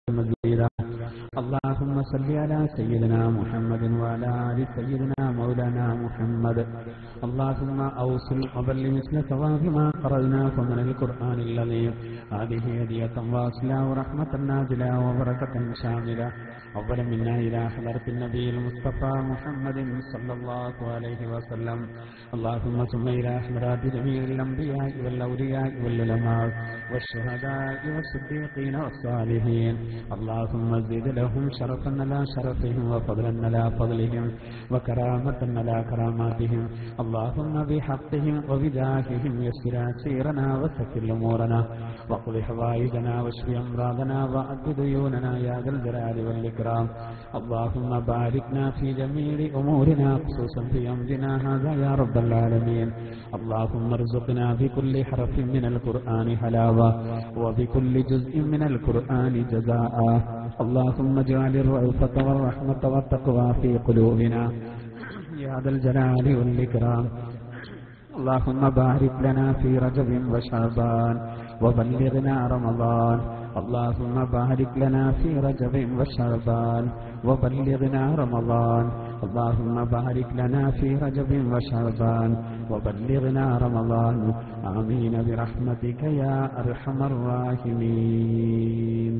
مزيدا اللهم صل على سيدنا محمد وعلى آل سيدنا مولانا محمد اللهم أوصل قبل مثل ثواب ما قرأناه من القرآن العظيم هذه هدية واصلة ورحمة نازلة وبركة شاملة أولا منا إلى حضرة النبي المصطفى محمد صلى الله عليه وسلم اللهم ثم إلى حضرات جميع الأنبياء والأولياء والعلماء والشهداء والصديقين والصالحين اللهم زد لهم شرفا على شرفهم وفضلا على فضلهم وكرامة على كراماتهم اللهم بحقهم وبجاههم يسر سيرنا وسكر أمورنا واقض حوائجنا واشف أمراضنا وأد ديوننا يا ذا الجلال والإكرام اللهم باركنا في جميع أمورنا خصوصا في أمرنا هذا يا رب العالمين اللهم ارزقنا بكل حرف من القرآن حلاوة وبكل جزء من القرآن جزاء اللهم اجعل الرأفة والرحمة والتقوى في قلوبنا يا ذا الجلال والإكرام اللهم بارك لنا في رجب وشعبان وبلغنا رمضان اللهم بارك لنا في رجب وشعبان وبلغنا رمضان اللهم بارك لنا في رجب وشعبان وبلغنا رمضان آمين برحمتك يا أرحم الراحمين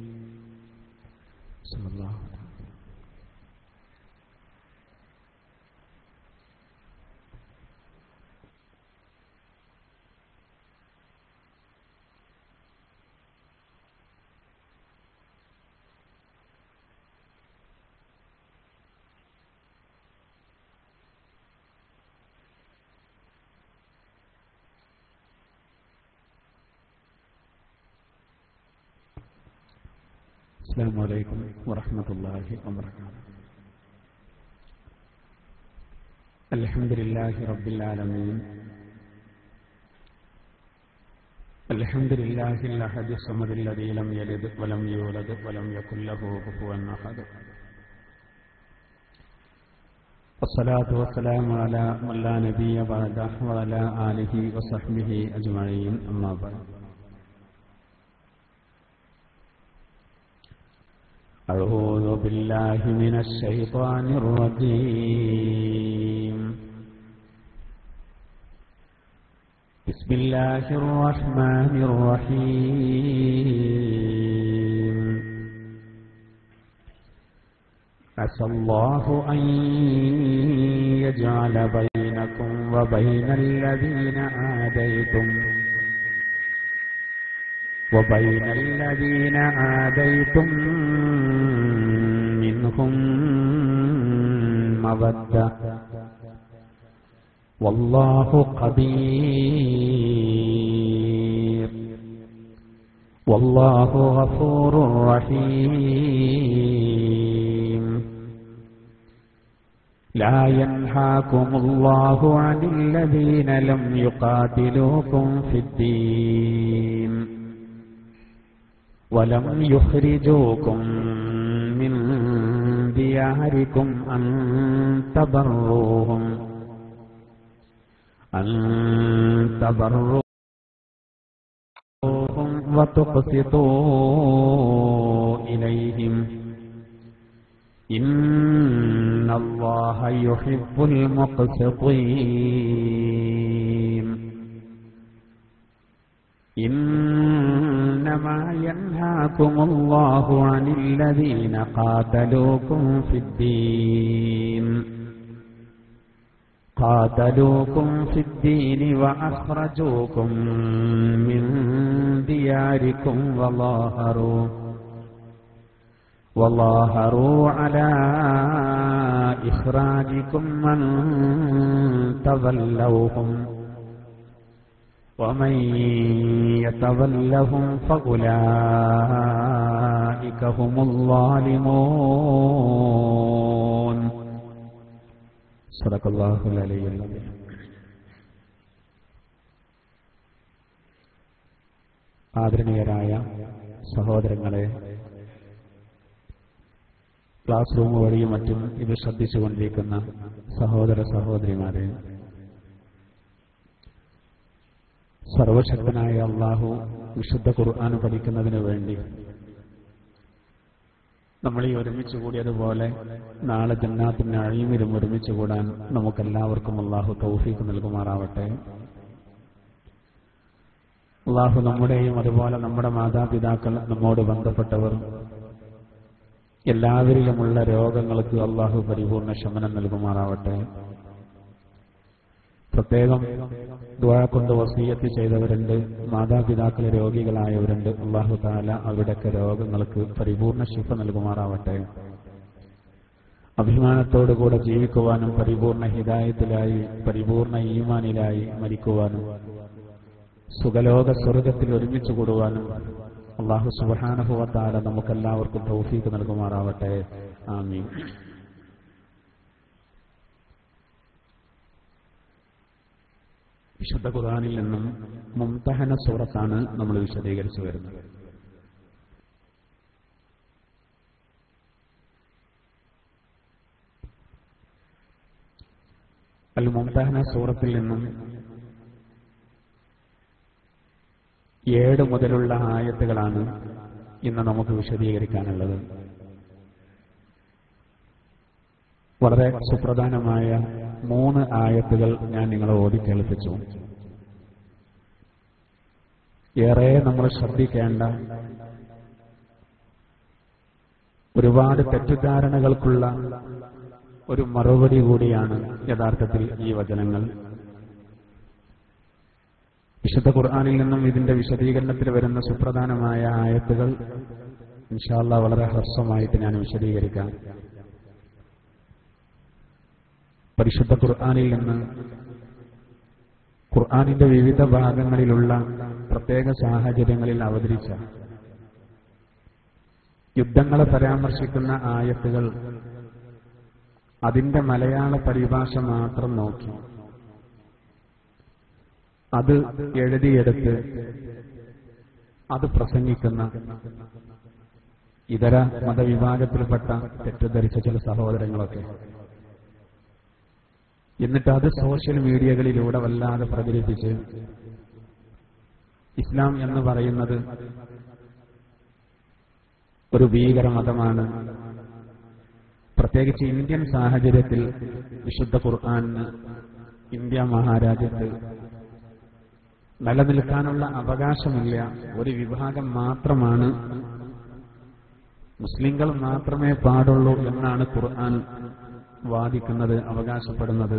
صلى الله عليه وسلم السلام عليكم ورحمة الله وبركاته الحمد لله رب العالمين الحمد لله الأحد الصمد الذي لم يلد ولم يولد ولم يكن له كفوا أحد والصلاة والسلام على من لا نبي بعده وعلى آله وصحبه أجمعين أما بعد أعوذ بالله من الشيطان الرجيم بسم الله الرحمن الرحيم عسى الله أن يجعل بينكم وبين الذين عاديتم وبين الذين عاديتم منهم مودة والله قدير والله غفور رحيم لا ينهاكم الله عن الذين لم يقاتلوكم في الدين ولم يخرجوكم من دياركم أن تبروهم أن تبروهم وتقسطوا إليهم إن الله يحب المقسطين إنما ينهاكم الله عن الذين قاتلوكم في الدين قاتلوكم في الدين وأخرجوكم من دياركم وظاهروا وظاهروا على إخراجكم من تولوهم ومن يتولهم فأولئك هم الظالمون صدق الله العلي العظيم ആദരണീയരായ സഹോദരങ്ങളെ class room വഴിയും മറ്റും ഇത് ശ്രദ്ധിച്ചുകൊണ്ടിരിക്കുന്ന സഹോദര സഹോദരിമാരെ സർവശക്തനായ അള്ളാഹു വിശുദ്ധ ഖുർആൻ പഠിക്കുന്നതിന് വേണ്ടി നമ്മൾ ഈ ഒരുമിച്ച് കൂടിയതുപോലെ നാളെ ജന്നാത്തിന് അഴിമിലും ഒരുമിച്ച് കൂടാൻ നമുക്കെല്ലാവർക്കും അള്ളാഹു തൗഫീക്ക് നൽകുമാറാവട്ടെ അള്ളാഹു നമ്മുടെയും അതുപോലെ നമ്മുടെ മാതാപിതാക്കൾ നമ്മോട് ബന്ധപ്പെട്ടവർ എല്ലാവരിലുമുള്ള രോഗങ്ങൾക്ക് അള്ളാഹു പരിപൂർണ ശമനം നൽകുമാറാവട്ടെ പ്രത്യേകം ദ്വാ കൊണ്ട് വസീയത്ത് ചെയ്തവരുണ്ട് മാതാപിതാക്കൾ രോഗികളായവരുണ്ട് അള്ളാഹു താല അവരുടെയൊക്കെ രോഗങ്ങൾക്ക് പരിപൂർണ ശിഫ നൽകുമാറാവട്ടെ അഭിമാനത്തോടുകൂടെ ജീവിക്കുവാനും പരിപൂർണ ഹിതായത്തിലായി പരിപൂർണ ഈമാനിലായി മരിക്കുവാനും സുഖലോക സ്വർഗത്തിൽ ഒരുമിച്ച് കൂടുവാനും അള്ളാഹു സുബാനുഭവത്താല നമുക്കെല്ലാവർക്കും തൗഫീക്ക് നൽകുമാറാവട്ടെ ആമീൻ വിശുദ്ധ ഖുർആനിൽ നിന്നും മുംതഹന സൂറത്താണ് നമ്മൾ വിശദീകരിച്ചു വരുന്നത് അൽ മുംതഹന സൂറത്തിൽ നിന്നും ഏഴ് മുതലുള്ള ആയത്തുകളാണ് ഇന്ന് നമുക്ക് വിശദീകരിക്കാനുള്ളത് വളരെ സുപ്രധാനമായ മൂന്ന് ആയത്തുകൾ ഞാൻ നിങ്ങളെ ഓടി കേൾപ്പിച്ചു ഏറെ നമ്മൾ ശ്രദ്ധിക്കേണ്ട ഒരുപാട് തെറ്റിദ്ധാരണകൾക്കുള്ള ഒരു മറുപടി കൂടിയാണ് യഥാർത്ഥത്തിൽ ഈ വചനങ്ങൾ വിശുദ്ധ ഖുർആാനിൽ നിന്നും ഇതിന്റെ വിശദീകരണത്തിൽ വരുന്ന സുപ്രധാനമായ ആയത്തുകൾ ഇൻഷാല്ല വളരെ ഹ്രസ്വമായിട്ട് ഞാൻ വിശദീകരിക്കാം പരിശുദ്ധ ഖുർആാനിൽ നിന്ന് ഖുർആാനിന്റെ വിവിധ ഭാഗങ്ങളിലുള്ള പ്രത്യേക സാഹചര്യങ്ങളിൽ അവതരിച്ച യുദ്ധങ്ങളെ പരാമർശിക്കുന്ന ആയത്തുകൾ അതിന്റെ മലയാള പരിഭാഷ മാത്രം നോക്കി അത് എഴുതിയെടുത്ത് അത് പ്രസംഗിക്കുന്ന ഇതര മതവിഭാഗത്തിൽപ്പെട്ട തെറ്റിദ്ധരിച്ച ചില സഹോദരങ്ങളൊക്കെ എന്നിട്ട് അത് സോഷ്യൽ മീഡിയകളിലൂടെ വല്ലാതെ പ്രചരിപ്പിച്ച് ഇസ്ലാം എന്ന് പറയുന്നത് ഒരു ഭീകര മതമാണ് പ്രത്യേകിച്ച് ഇന്ത്യൻ സാഹചര്യത്തിൽ വിശുദ്ധ ഖുർആാനിന് ഇന്ത്യ മഹാരാജ്യത്ത് നിലനിൽക്കാനുള്ള അവകാശമില്ല ഒരു വിഭാഗം മാത്രമാണ് മുസ്ലിങ്ങൾ മാത്രമേ പാടുള്ളൂ എന്നാണ് ഖുർആൻ വാദിക്കുന്നത് അവകാശപ്പെടുന്നത്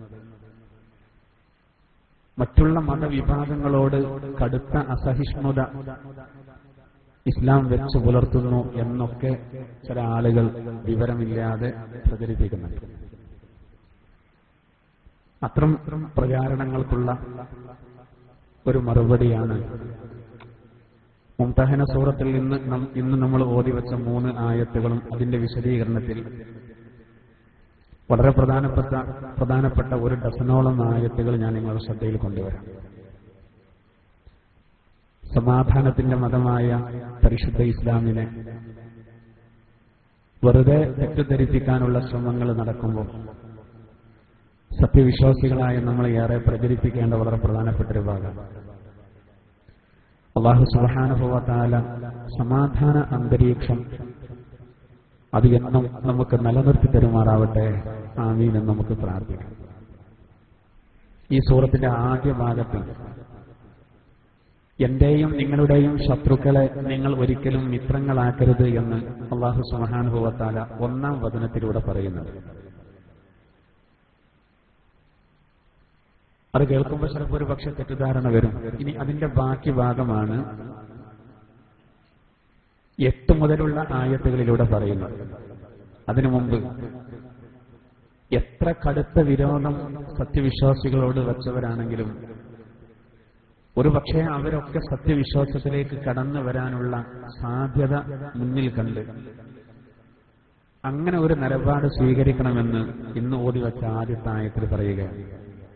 മറ്റുള്ള മതവിഭാഗങ്ങളോട് കടുത്ത അസഹിഷ്ണുത ഇസ്ലാം വെച്ചു പുലർത്തുന്നു എന്നൊക്കെ ചില ആളുകൾ വിവരമില്ലാതെ പ്രചരിപ്പിക്കുന്നുണ്ട് അത്തരം പ്രചാരണങ്ങൾക്കുള്ള ഒരു മറുപടിയാണ് മുംതഹന സൂറത്തിൽ നിന്ന് നം- ഇന്ന് നമ്മൾ ഓതിവെച്ച മൂന്ന് ആയത്തുകളും അതിന്റെ വിശദീകരണത്തിൽ വളരെ പ്രധാനപ്പെട്ട പ്രധാനപ്പെട്ട ഒരു ഡസനോളം ആയത്തുകൾ ഞാൻ നിങ്ങളുടെ ശ്രദ്ധയിൽ കൊണ്ടുവരാം സമാധാനത്തിന്റെ മതമായ പരിശുദ്ധ ഇസ്ലാമിനെ വെറുതെ തെറ്റിദ്ധരിപ്പിക്കാനുള്ള ശ്രമങ്ങൾ നടക്കുമ്പോൾ സത്യവിശ്വാസികളായ നമ്മൾ ഏറെ പ്രചരിപ്പിക്കേണ്ട വളരെ പ്രധാനപ്പെട്ട ഒരു ഭാഗം അള്ളാഹു സുബാനുഭവത്താല സമാധാന അന്തരീക്ഷം അത് എന്നും നമുക്ക് നിലനിർത്തി തരുമാറാവട്ടെ ആമീൻ എന്ന് നമുക്ക് പ്രാർത്ഥിക്കാം ഈ സൂറത്തിന്റെ ആദ്യ ഭാഗത്ത് എന്റെയും നിങ്ങളുടെയും ശത്രുക്കളെ നിങ്ങൾ ഒരിക്കലും മിത്രങ്ങളാക്കരുത് എന്ന് അള്ളാഹു സുബാനുഭവത്താല ഒന്നാം വചനത്തിലൂടെ പറയുന്നത് അത് കേൾക്കുമ്പോൾ ചിലപ്പോൾ ഒരു പക്ഷെ തെറ്റിദ്ധാരണ വരും ഇനി അതിന്റെ ബാക്കി ഭാഗമാണ് എട്ട് മുതലുള്ള ആയത്തുകളിലൂടെ പറയുന്നത് അതിനു മുമ്പ് എത്ര കടുത്ത വിരോധം സത്യവിശ്വാസികളോട് വച്ചവരാണെങ്കിലും ഒരു പക്ഷേ അവരൊക്കെ സത്യവിശ്വാസത്തിലേക്ക് കടന്നു വരാനുള്ള സാധ്യത മുന്നിൽ കണ്ട് അങ്ങനെ ഒരു നിലപാട് സ്വീകരിക്കണമെന്ന് ഇന്ന് ഓടി വെച്ച ആദ്യത്തെ ആയത്തിൽ പറയുകയാണ്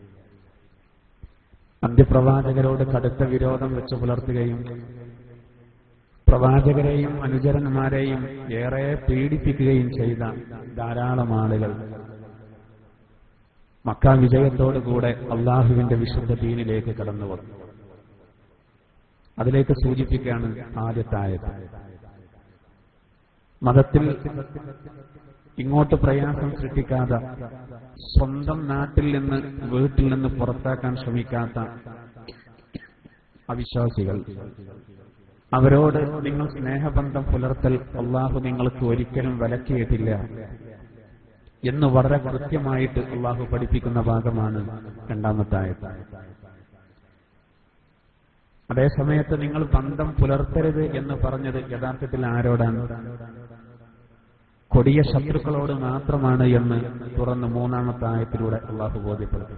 അന്ത്യപ്രവാചകരോട് കടുത്ത വിരോധം വെച്ച് പുലർത്തുകയും പ്രവാചകരെയും അനുചരന്മാരെയും ഏറെ പീഡിപ്പിക്കുകയും ചെയ്ത ധാരാളം ആളുകൾ മക്ക വിജയത്തോടുകൂടെ അള്ളാഹുവിന്റെ വിശുദ്ധ ദീനിലേക്ക് കടന്നു വന്നു അതിലേക്ക് സൂചിപ്പിക്കുകയാണ് ആദ്യത്തെ ആയത് മതത്തിൽ ഇങ്ങോട്ട് പ്രയാസം സൃഷ്ടിക്കാതെ സ്വന്തം നാട്ടിൽ നിന്ന് വീട്ടിൽ നിന്ന് പുറത്താക്കാൻ ശ്രമിക്കാത്ത അവിശ്വാസികൾ അവരോട് നിങ്ങൾ സ്നേഹബന്ധം പുലർത്തൽ അള്ളാഹു നിങ്ങൾക്ക് ഒരിക്കലും വിലക്കിയിട്ടില്ല എന്ന് വളരെ കൃത്യമായിട്ട് അള്ളാഹു പഠിപ്പിക്കുന്ന ഭാഗമാണ് രണ്ടാമത്തെ ആയത്ത് അതേസമയത്ത് നിങ്ങൾ ബന്ധം പുലർത്തരുത് എന്ന് പറഞ്ഞത് യഥാർത്ഥത്തിൽ ആരോടാണ് കൊടിയ ശത്രുക്കളോട് മാത്രമാണ് എന്ന് തുറന്ന് മൂന്നാമത്തെ ആയത്തിലൂടെ അള്ളാഹു ബോധ്യപ്പെടുത്തി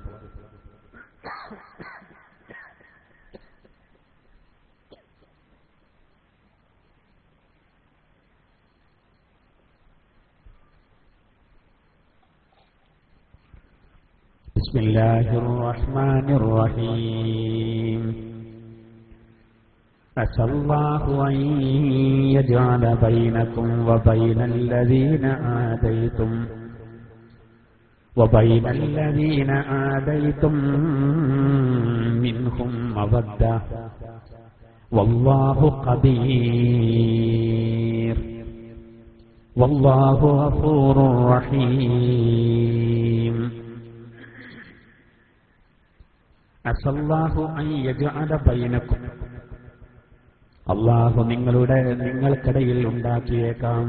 بسم الله الرحمن الرحيم عسى الله أن يجعل بينكم وبين الذين آديتم وبين الذين آديتم منهم مودة والله قدير والله غفور رحيم അസല്ലാഹു അൻ യജ്അല ബൈനക്കും അള്ളാഹു നിങ്ങളുടെ നിങ്ങൾക്കിടയിൽ ഉണ്ടാക്കിയേക്കാം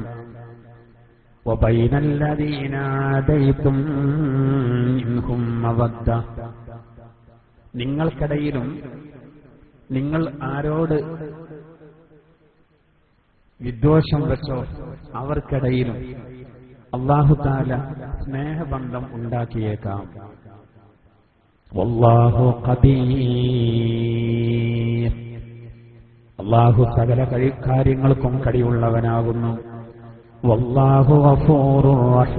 വബൈനല്ലദീന ആദൈതും മിൻഹും മവദ്ദ നിങ്ങൾക്കിടയിലും നിങ്ങൾ ആരോട് വിദ്വേഷം വെച്ചോ അവർക്കിടയിലും അള്ളാഹു താല സ്നേഹബന്ധം ഉണ്ടാക്കിയേക്കാം വല്ലാഹു ഖദീർ അള്ളാഹു സകല കഴി- കാര്യങ്ങൾക്കും കഴിവുള്ളവനാകുന്നു വല്ലാഹു ഗഫൂറുർ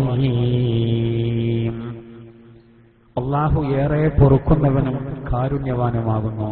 റഹീം അള്ളാഹു ഏറെ പൊറുക്കുന്നവനും കാരുണ്യവാനുമാകുന്നു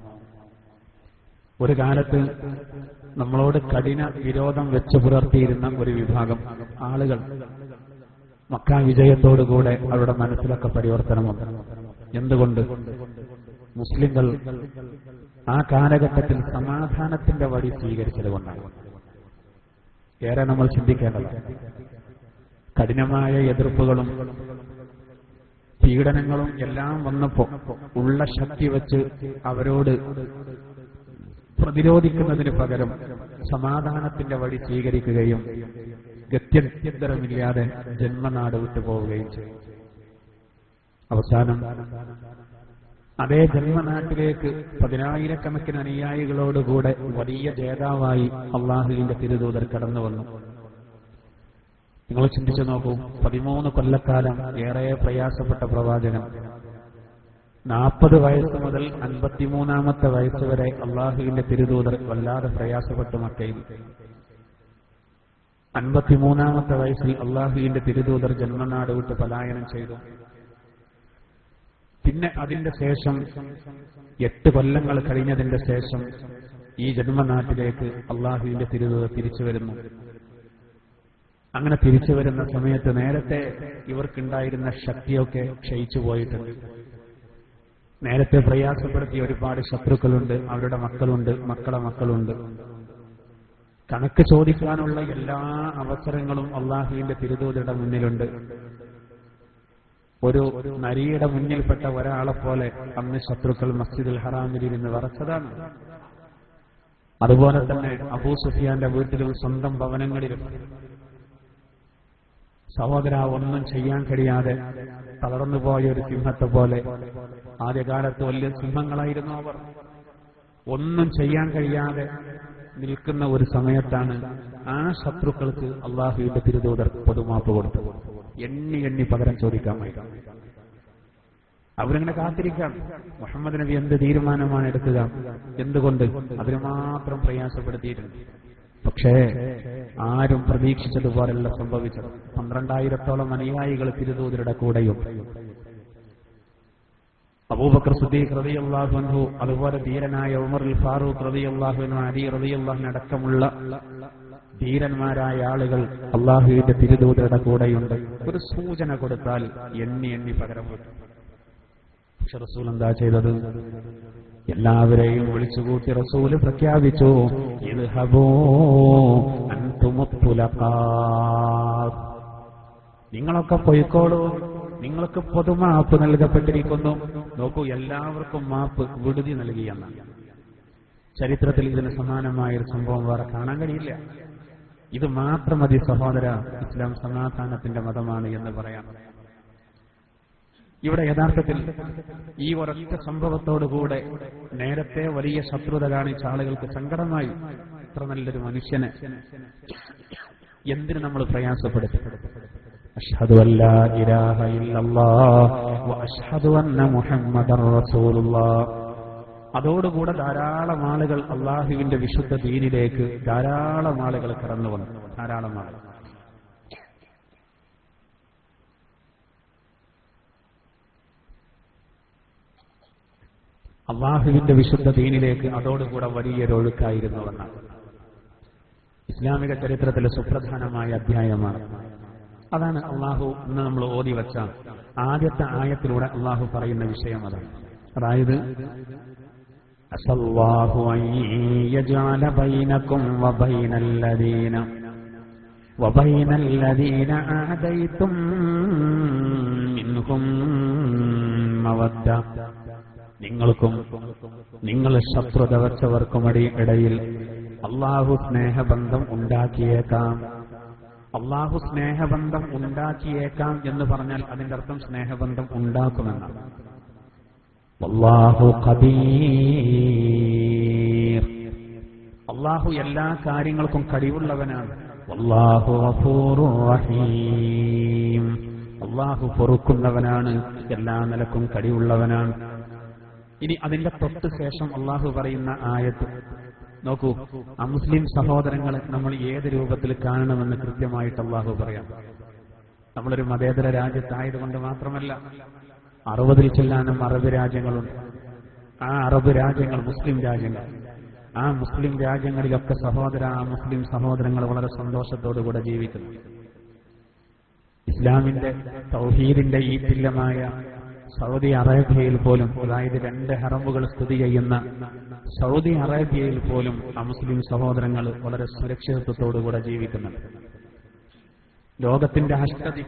ഒരു കാലത്ത് നമ്മളോട് കഠിന വിരോധം വെച്ചു പുലർത്തിയിരുന്ന ഒരു വിഭാഗം ആളുകൾ മക്ക വിജയത്തോടുകൂടെ അവരുടെ മനസ്സിലൊക്കെ പരിവർത്തനമുണ്ട് എന്തുകൊണ്ട് മുസ്ലിങ്ങൾ ആ കാലഘട്ടത്തിൽ സമാധാനത്തിന്റെ വഴി സ്വീകരിച്ചത് കൊണ്ടാണ് ഏറെ നമ്മൾ ചിന്തിക്കേണ്ടതാണ് കഠിനമായ എതിർപ്പുകളും പീഡനങ്ങളും എല്ലാം വന്നപ്പോ ഉള്ള ശക്തി വെച്ച് അവരോട് പ്രതിരോധിക്കുന്നതിന് പകരം സമാധാനത്തിന്റെ വഴി സ്വീകരിക്കുകയും ഗത്യന്തരമില്ലാതെ ജന്മനാട് വിട്ടുപോവുകയും ചെയ്യും അവസാനം അതേ ജന്മനാട്ടിലേക്ക് പതിനായിരക്കണക്കിന് അനുയായികളോടുകൂടെ വലിയ ജേതാവായി അള്ളാഹുവിന്റെ തിരുദൂതർ കടന്നു വന്നു നിങ്ങൾ ചിന്തിച്ചു നോക്കൂ പതിമൂന്ന് കൊല്ലക്കാലം ഏറെ പ്രയാസപ്പെട്ട പ്രവാചകൻ നാൽപ്പത് വയസ്സ് മുതൽ അൻപത്തിമൂന്നാമത്തെ വയസ്സ് വരെ അള്ളാഹുവിന്റെ തിരുദൂതർ വല്ലാതെ പ്രയാസപ്പെട്ടു മക്കയിൽ അൻപത്തിമൂന്നാമത്തെ വയസ്സിൽ അള്ളാഹുവിന്റെ തിരുദൂതർ ജന്മനാട് വിട്ട് പലായനം ചെയ്തു പിന്നെ അതിന്റെ ശേഷം എട്ട് കൊല്ലങ്ങൾ കഴിഞ്ഞതിന്റെ ശേഷം ഈ ജന്മനാട്ടിലേക്ക് അള്ളാഹുവിന്റെ തിരുദൂതർ തിരിച്ചു വരുന്നു അങ്ങനെ തിരിച്ചു വരുന്ന സമയത്ത് നേരത്തെ ഇവർക്കുണ്ടായിരുന്ന ശക്തിയൊക്കെ ക്ഷയിച്ചു പോയിട്ടുണ്ട് നേരത്തെ പ്രയാസപ്പെടുത്തിയ ഒരുപാട് ശത്രുക്കളുണ്ട് അവരുടെ മക്കളുണ്ട് മക്കളെ മക്കളുണ്ട് കണക്ക് ചോദിക്കാനുള്ള എല്ലാ അവസരങ്ങളും അള്ളാഹുവിന്റെ തിരുദൂതരുടെ മുന്നിലുണ്ട് ഒരു നരിയുടെ മുന്നിൽപ്പെട്ട ഒരാളെ പോലെ അന്ന് ശത്രുക്കൾ മസ്ജിദുൽ ഹറാമിൽ ഇരുന്ന് വറച്ചതാണ് അതുപോലെ തന്നെ അബൂ സുഫിയാന്റെ വീട്ടിലും സ്വന്തം ഭവനങ്ങളിലും സഹോദര ഒന്നും ചെയ്യാൻ കഴിയാതെ തളർന്നുപോയ ഒരു സിംഹത്തെ പോലെ ആദ്യകാലത്ത് വലിയ സിംഹങ്ങളായിരുന്നു അവർ ഒന്നും ചെയ്യാൻ കഴിയാതെ നിൽക്കുന്ന ഒരു സമയത്താണ് ആ ശത്രുക്കൾക്ക് അള്ളാഹുവിന്റെ തിരുദൂതർ പൊതുമാപ്പ് കൊടുത്തു എണ്ണി എണ്ണി പകരം ചോദിക്കാൻ വയ്യ അവരിങ്ങനെ കാത്തിരിക്കാം മുഹമ്മദ് നബി എന്ത് തീരുമാനമാണ് എടുക്കുക എന്തുകൊണ്ട് അതിന് മാത്രം പ്രയാസപ്പെടുത്തിയിട്ടുണ്ട് പക്ഷേ ആരും പ്രതീക്ഷിച്ചതുപോലല്ല സംഭവിച്ചത് പന്ത്രണ്ടായിരത്തോളം അനുയായികൾ തിരുദൂതരുടെ കൂടെയും അബൂബക്കർ സുദ്ദീഖ് റളിയല്ലാഹു അൻഹു അതുപോലെ ധീരനായ ഉമറുൽ ഫാറൂഖ് റളിയല്ലാഹു അൻഹു അലി റളിയല്ലാഹു അടക്കമുള്ള ധീരന്മാരായ ആളുകൾ അള്ളാഹുവിന്റെ തിരുദൂതരുടെ കൂടെയുണ്ട് ഒരു സൂചന കൊടുത്താൽ എണ്ണി എണ്ണി പകരം വെക്കും പക്ഷെ റസൂൽ എന്താ ചെയ്തത് എല്ലാവരെയും വിളിച്ചുകൂട്ടി റസൂല് പ്രഖ്യാപിച്ചു ഇത് ഹബോ അൻതുമുത്തുലഖാ നിങ്ങളൊക്കെ പൊയ്ക്കോളൂ നിങ്ങൾക്ക് പൊതുമാപ്പ് നൽകപ്പെട്ടിരിക്കുന്നു നോക്കൂ എല്ലാവർക്കും മാപ്പ് വിടുതി നൽകിയെന്നാണ് ചരിത്രത്തിൽ ഇതിന് സമാനമായ ഒരു സംഭവം വേറെ കാണാൻ കഴിയില്ല ഇത് മാത്രം മതി സഹോദര ഇസ്ലാം സമാധാനത്തിന്റെ മതമാണ് എന്ന് പറയാം ഇവിടെ യഥാർത്ഥത്തിൽ ഈ ഒരൊറ്റ സംഭവത്തോടുകൂടെ നേരത്തെ വലിയ ശത്രുത കാണിച്ച ആളുകൾക്ക് സങ്കടമായി ഇത്ര നല്ലൊരു മനുഷ്യനെ എന്തിനു നമ്മൾ പ്രയാസപ്പെടുത്തി അഷ്ഹദു അല്ലാ ഇലാഹ ഇല്ലല്ലാഹ് വ അഷ്ഹദു അന്ന മുഹമ്മദർ റസൂലുള്ളാഹ് അതോടുകൂടെ ധാരാളം ആളുകൾ അള്ളാഹുവിന്റെ വിശുദ്ധ ദീനിലേക്ക് ധാരാളം ആളുകൾ കടന്നു വന്നു ധാരാളം ആളുകൾ അള്ളാഹുവിന്റെ വിശുദ്ധ ദീനിലേക്ക് അതോടുകൂടെ വലിയൊരു ഒഴുക്കായിരുന്നു എന്നാണ് ഇസ്ലാമിക ചരിത്രത്തിലെ സുപ്രധാനമായ അധ്യായമാണ് അതാണ് അള്ളാഹു ഇന്ന് നമ്മൾ ഓതി വെച്ച ആദ്യത്തെ ആയത്തിലൂടെ അള്ളാഹു പറയുന്ന വിഷയം അതാണ് അതായത് അസല്ലാഹു അൻ യജ്അല ബൈനക്കും വബൈന الذين وبين الذين عاديتم منهم مودة നിങ്ങൾക്കും നിങ്ങൾ ശത്രുത വച്ചവർക്കും ഇടയിൽ അള്ളാഹു സ്നേഹബന്ധം ഉണ്ടാക്കിയേക്കാം അള്ളാഹു സ്നേഹബന്ധം ഉണ്ടാക്കിയേക്കാം എന്ന് പറഞ്ഞാൽ അതിന്റെ അർത്ഥം സ്നേഹബന്ധം ഉണ്ടാക്കുമെന്നാണ് അള്ളാഹു ഖദീർ അള്ളാഹു എല്ലാ കാര്യങ്ങൾക്കും കഴിവുള്ളവനാണ് അള്ളാഹു ഗഫൂറുർ റഹീം അള്ളാഹു പൊറുക്കുന്നവനാണ് എല്ലാ നിലക്കും കഴിവുള്ളവനാണ് ഇനി അതിന്റെ തൊട്ട് ശേഷം അള്ളാഹു പറയുന്ന ആയത്ത് നോക്കൂ ആ മുസ്ലിം സഹോദരങ്ങളെ നമ്മൾ ഏത് രൂപത്തിൽ കാണണമെന്ന് കൃത്യമായിട്ട് അള്ളാഹു പറയാം നമ്മളൊരു മതേതര രാജ്യത്തായതുകൊണ്ട് മാത്രമല്ല അറുപതിൽ ചെല്ലാനും അറബ് രാജ്യങ്ങളുണ്ട് ആ അറബ് രാജ്യങ്ങൾ മുസ്ലിം രാജ്യങ്ങൾ ആ മുസ്ലിം രാജ്യങ്ങളിലൊക്കെ സഹോദര ആ മുസ്ലിം സഹോദരങ്ങൾ വളരെ സന്തോഷത്തോടുകൂടെ ജീവിക്കുന്നു ഇസ്ലാമിന്റെ തൗഹീദിന്റെ ഈ തുല്യമായ സൗദി അറേബ്യയിൽ പോലും അതായത് രണ്ട് ഹറമുകൾ സ്ഥിതി ചെയ്യുന്ന സൗദി അറേബ്യയിൽ പോലും ആ മുസ്ലിം സഹോദരങ്ങൾ വളരെ സുരക്ഷിതത്വത്തോടുകൂടെ ജീവിക്കുന്നുണ്ട് ലോകത്തിന്റെ അഷ്ടതി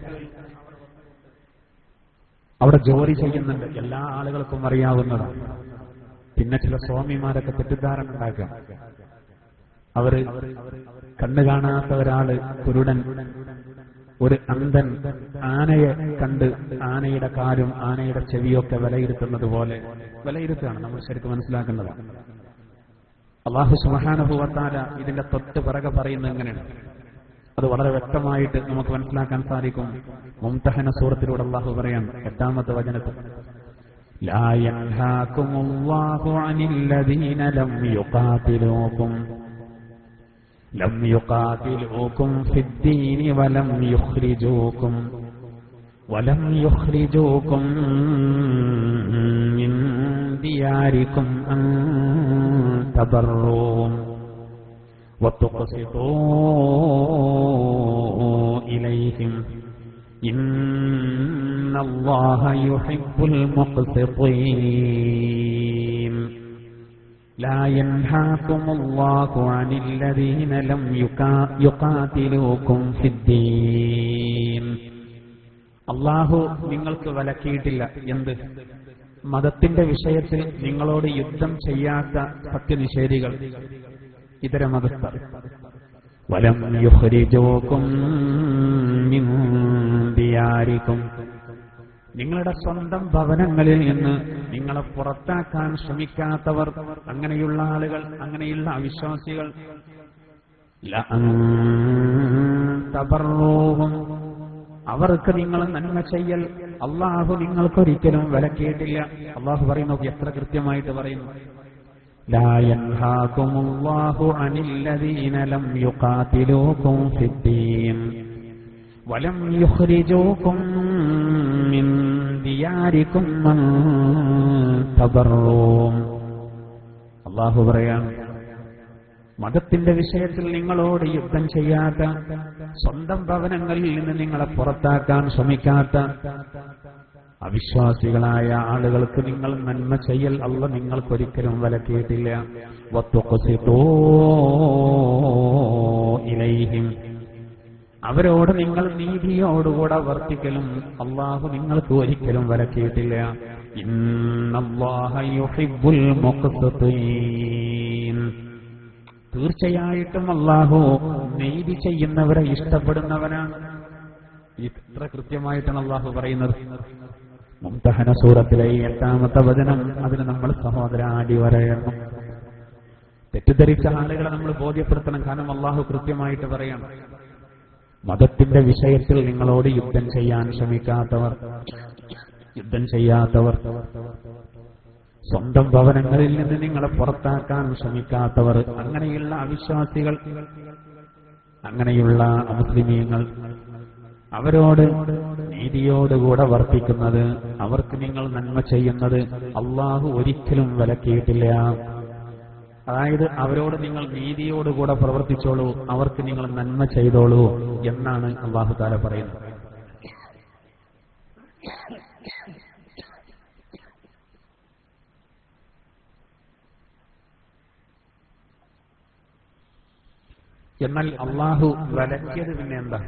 അവിടെ ജോലി ചെയ്യുന്നുണ്ട് എല്ലാ ആളുകൾക്കും അറിയാവുന്നതാണ് പിന്നെ ചില സ്വാമിമാരൊക്കെ തെറ്റിദ്ധാരണ ഉണ്ടാക്കാം അവര് കണ്ണു കാണാത്ത ഒരാള് കുരുടൻ ഒരു അന്ധൻ ആനയെ കണ്ട് ആനയുടെ കാലും ആനയുടെ ചെവിയൊക്കെ വിലയിരുത്തുന്നത് പോലെ വിലയിരുത്തുകയാണ് നമ്മൾ ശരിക്കും മനസ്സിലാക്കേണ്ടതാണ് അള്ളാഹു സുമഹാനുഭവത്താല ഇതിന്റെ തൊട്ട് പിറകെ പറയുന്നത് എങ്ങനെയാണ് അത് വളരെ വ്യക്തമായിട്ട് നമുക്ക് മനസ്സിലാക്കാൻ സാധിക്കും മുംതഹന സൂറത്തിലൂടെ അള്ളാഹു പറയാം എട്ടാമത്തെ വചനത്തിൽ لا ينهاكم الله عن الذين لم يقاتلوكم لم يقاتلوكم في الدين ولم يخرجوكم ولم يخرجوكم من دياركم أن تبروهم وتقسطوا إليهم إن الله يحب المقسطين لا ينهاكم الله عن الذين لم يقا- يقاتلوكم في الدين അള്ളാഹു നിങ്ങൾക്ക് വിലക്കിയിട്ടില്ല എന്ത് മതത്തിന്റെ വിഷയത്തിൽ നിങ്ങളോട് യുദ്ധം ചെയ്യാത്ത സത്യനിഷേധികൾ ഇതര മതസ്ഥർ വലം യുഹ്രിജൂക്കും മിൻ ദിയാരിക്കും നിങ്ങളുടെ സ്വന്തം ഭവനങ്ങളിൽ നിന്ന് നിങ്ങളെ പുറത്താക്കാൻ ശ്രമിക്കാത്തവർ അങ്ങനെയുള്ള ആളുകൾ അങ്ങനെയുള്ള അവിശ്വാസികൾ ലഅൻ തബറൂഹും അവർക്ക് നിങ്ങൾ നന്മ ചെയ്യൽ അള്ളാഹു നിങ്ങൾക്കൊരിക്കലും വിലക്കിയിട്ടില്ല അള്ളാഹു പറയുന്നു എത്ര കൃത്യമായിട്ട് പറയുന്നു لا ينهاكم الله عن الذين لم يقاتلوكم في الدين ولم يخرجوكم من دياركم من تبروهم അള്ളാഹു പറയാം മതത്തിന്റെ വിഷയത്തിൽ നിങ്ങളോട് യുദ്ധം ചെയ്യാത്ത സ്വന്തം ഭവനങ്ങളിൽ നിന്ന് നിങ്ങളെ പുറത്താക്കാൻ ശ്രമിക്കാത്ത അവിശ്വാസികളായ ആളുകൾക്ക് നിങ്ങൾ നന്മ ചെയ്യൽ അല്ല നിങ്ങൾക്കൊരിക്കലും വിലക്കിയിട്ടില്ല വത്തുഖ്സിതൂ ഇലൈഹിം അവരോട് നിങ്ങൾ നീതിയോടുകൂടെ വർത്തിക്കലും അള്ളാഹു നിങ്ങൾക്ക് ഒരിക്കലും വരക്കിയിട്ടില്ല ഇന്നല്ലാഹ യുഹിബ്ബുൽ മുഖ്തീൻ തീർച്ചയായിട്ടും അള്ളാഹു നീതി ചെയ്യുന്നവരെ ഇഷ്ടപ്പെടുന്നവനാണ് ഇത്ര കൃത്യമായിട്ടാണ് അള്ളാഹു പറയുന്നത് മുംതഹന സൂറത്തിലെ ഈ എട്ടാമത്തെ വചനം അതിന് നമ്മൾ സഹോദര ആടി വരയണം തെറ്റിദ്ധരിച്ച ആളുകളെ നമ്മൾ ബോധ്യപ്പെടുത്തണം കാരണം അള്ളാഹു കൃത്യമായിട്ട് പറയണം മതത്തിന്റെ വിഷയത്തിൽ നിങ്ങളോട് യുദ്ധം ചെയ്യാൻ ശ്രമിക്കാത്തവർ യുദ്ധം ചെയ്യാത്തവർ സ്വന്തം ഭവനങ്ങളിൽ നിന്ന് നിങ്ങളെ പുറത്താക്കാൻ ശ്രമിക്കാത്തവർ അങ്ങനെയുള്ള അവിശ്വാസികൾ അങ്ങനെയുള്ള അമുസ്ലിമീങ്ങൾ അവരോട് നീതിയോടുകൂടെ വർത്തിക്കുന്നത് അവർക്ക് നിങ്ങൾ നന്മ ചെയ്യുന്നത് അള്ളാഹു ഒരിക്കലും വിലക്കിയിട്ടില്ല അതായത് അവരോട് നിങ്ങൾ നീതിയോടുകൂടെ പ്രവർത്തിച്ചോളൂ അവർക്ക് നിങ്ങൾ നന്മ ചെയ്തോളൂ എന്നാണ് അള്ളാഹു താല പറയുന്നത് എന്നാൽ അള്ളാഹു വിലക്കിയത് പിന്നെ എന്താ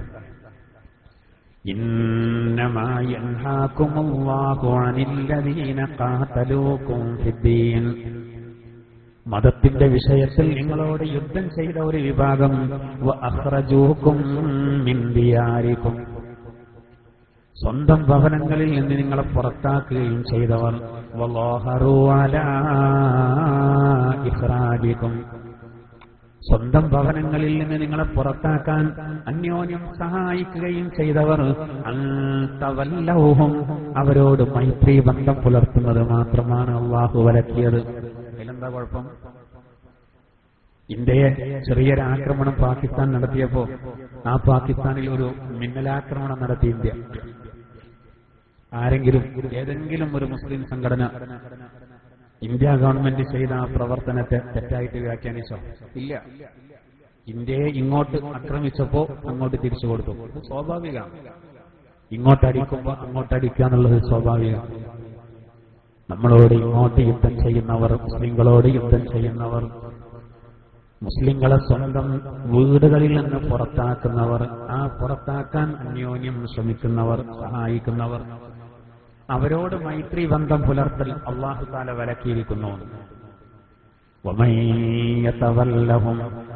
إنما ينهاكم الله عن الذين قاتلوكم في الدين മതത്തിന്റെ വിഷയത്തിൽ നിങ്ങളോട് യുദ്ധം ചെയ്ത ഒരു വിഭാഗം അഹ്റജൂക്കും മിന്തിയാരിക്കും സ്വന്തം ഭവനങ്ങളിൽ നിന്ന് നിങ്ങളെ പുറത്താക്കുകയും ചെയ്തവർ വലോഹറു അലാ ഇഹ്റാജിക്കും സ്വന്തം ഭവനങ്ങളിൽ നിന്ന് നിങ്ങളെ പുറത്താക്കാൻ അന്യോന്യം സഹായിക്കുകയും ചെയ്തവർ അന്തവല്ലവും അവരോട് മൈത്രി ബന്ധം പുലർത്തുന്നത് മാത്രമാണ് അള്ളാഹു വലക്കിയത് അതിലെന്താ കുഴപ്പം ഇന്ത്യയെ ചെറിയൊരു ആക്രമണം പാകിസ്ഥാൻ നടത്തിയപ്പോ ആ പാകിസ്ഥാനിൽ ഒരു മിന്നലാക്രമണം നടത്തി ഇന്ത്യ ആരെങ്കിലും ഏതെങ്കിലും ഒരു മുസ്ലിം സംഘടന ഇന്ത്യ ഗവൺമെന്റ് ചെയ്ത ആ പ്രവർത്തനത്തെ തെറ്റായിട്ട് വ്യാഖ്യാനിച്ചോ ഇല്ല ഇന്ത്യയെ ഇങ്ങോട്ട് ആക്രമിച്ചപ്പോ അങ്ങോട്ട് തിരിച്ചു കൊടുത്തു ഇത് സ്വാഭാവികമാണ് ഇങ്ങോട്ട് അടിക്കുമ്പോ അങ്ങോട്ട് അടിക്കുക എന്നുള്ളത് സ്വാഭാവികമാണ് നമ്മളോട് ഇങ്ങോട്ട് യുദ്ധം ചെയ്യുന്നവർ മുസ്ലിങ്ങളോട് യുദ്ധം ചെയ്യുന്നവർ മുസ്ലിങ്ങളെ സ്വന്തം വീടുകളിൽ നിന്ന് പുറത്താക്കുന്നവർ ആ പുറത്താക്കാൻ അന്യോന്യം ശ്രമിക്കുന്നവർ സഹായിക്കുന്നവർ അവരോട് മൈത്രി ബന്ധം പുലർത്തൽ അള്ളാഹു താല വിലക്കിയിരിക്കുന്നു ومن يتولهم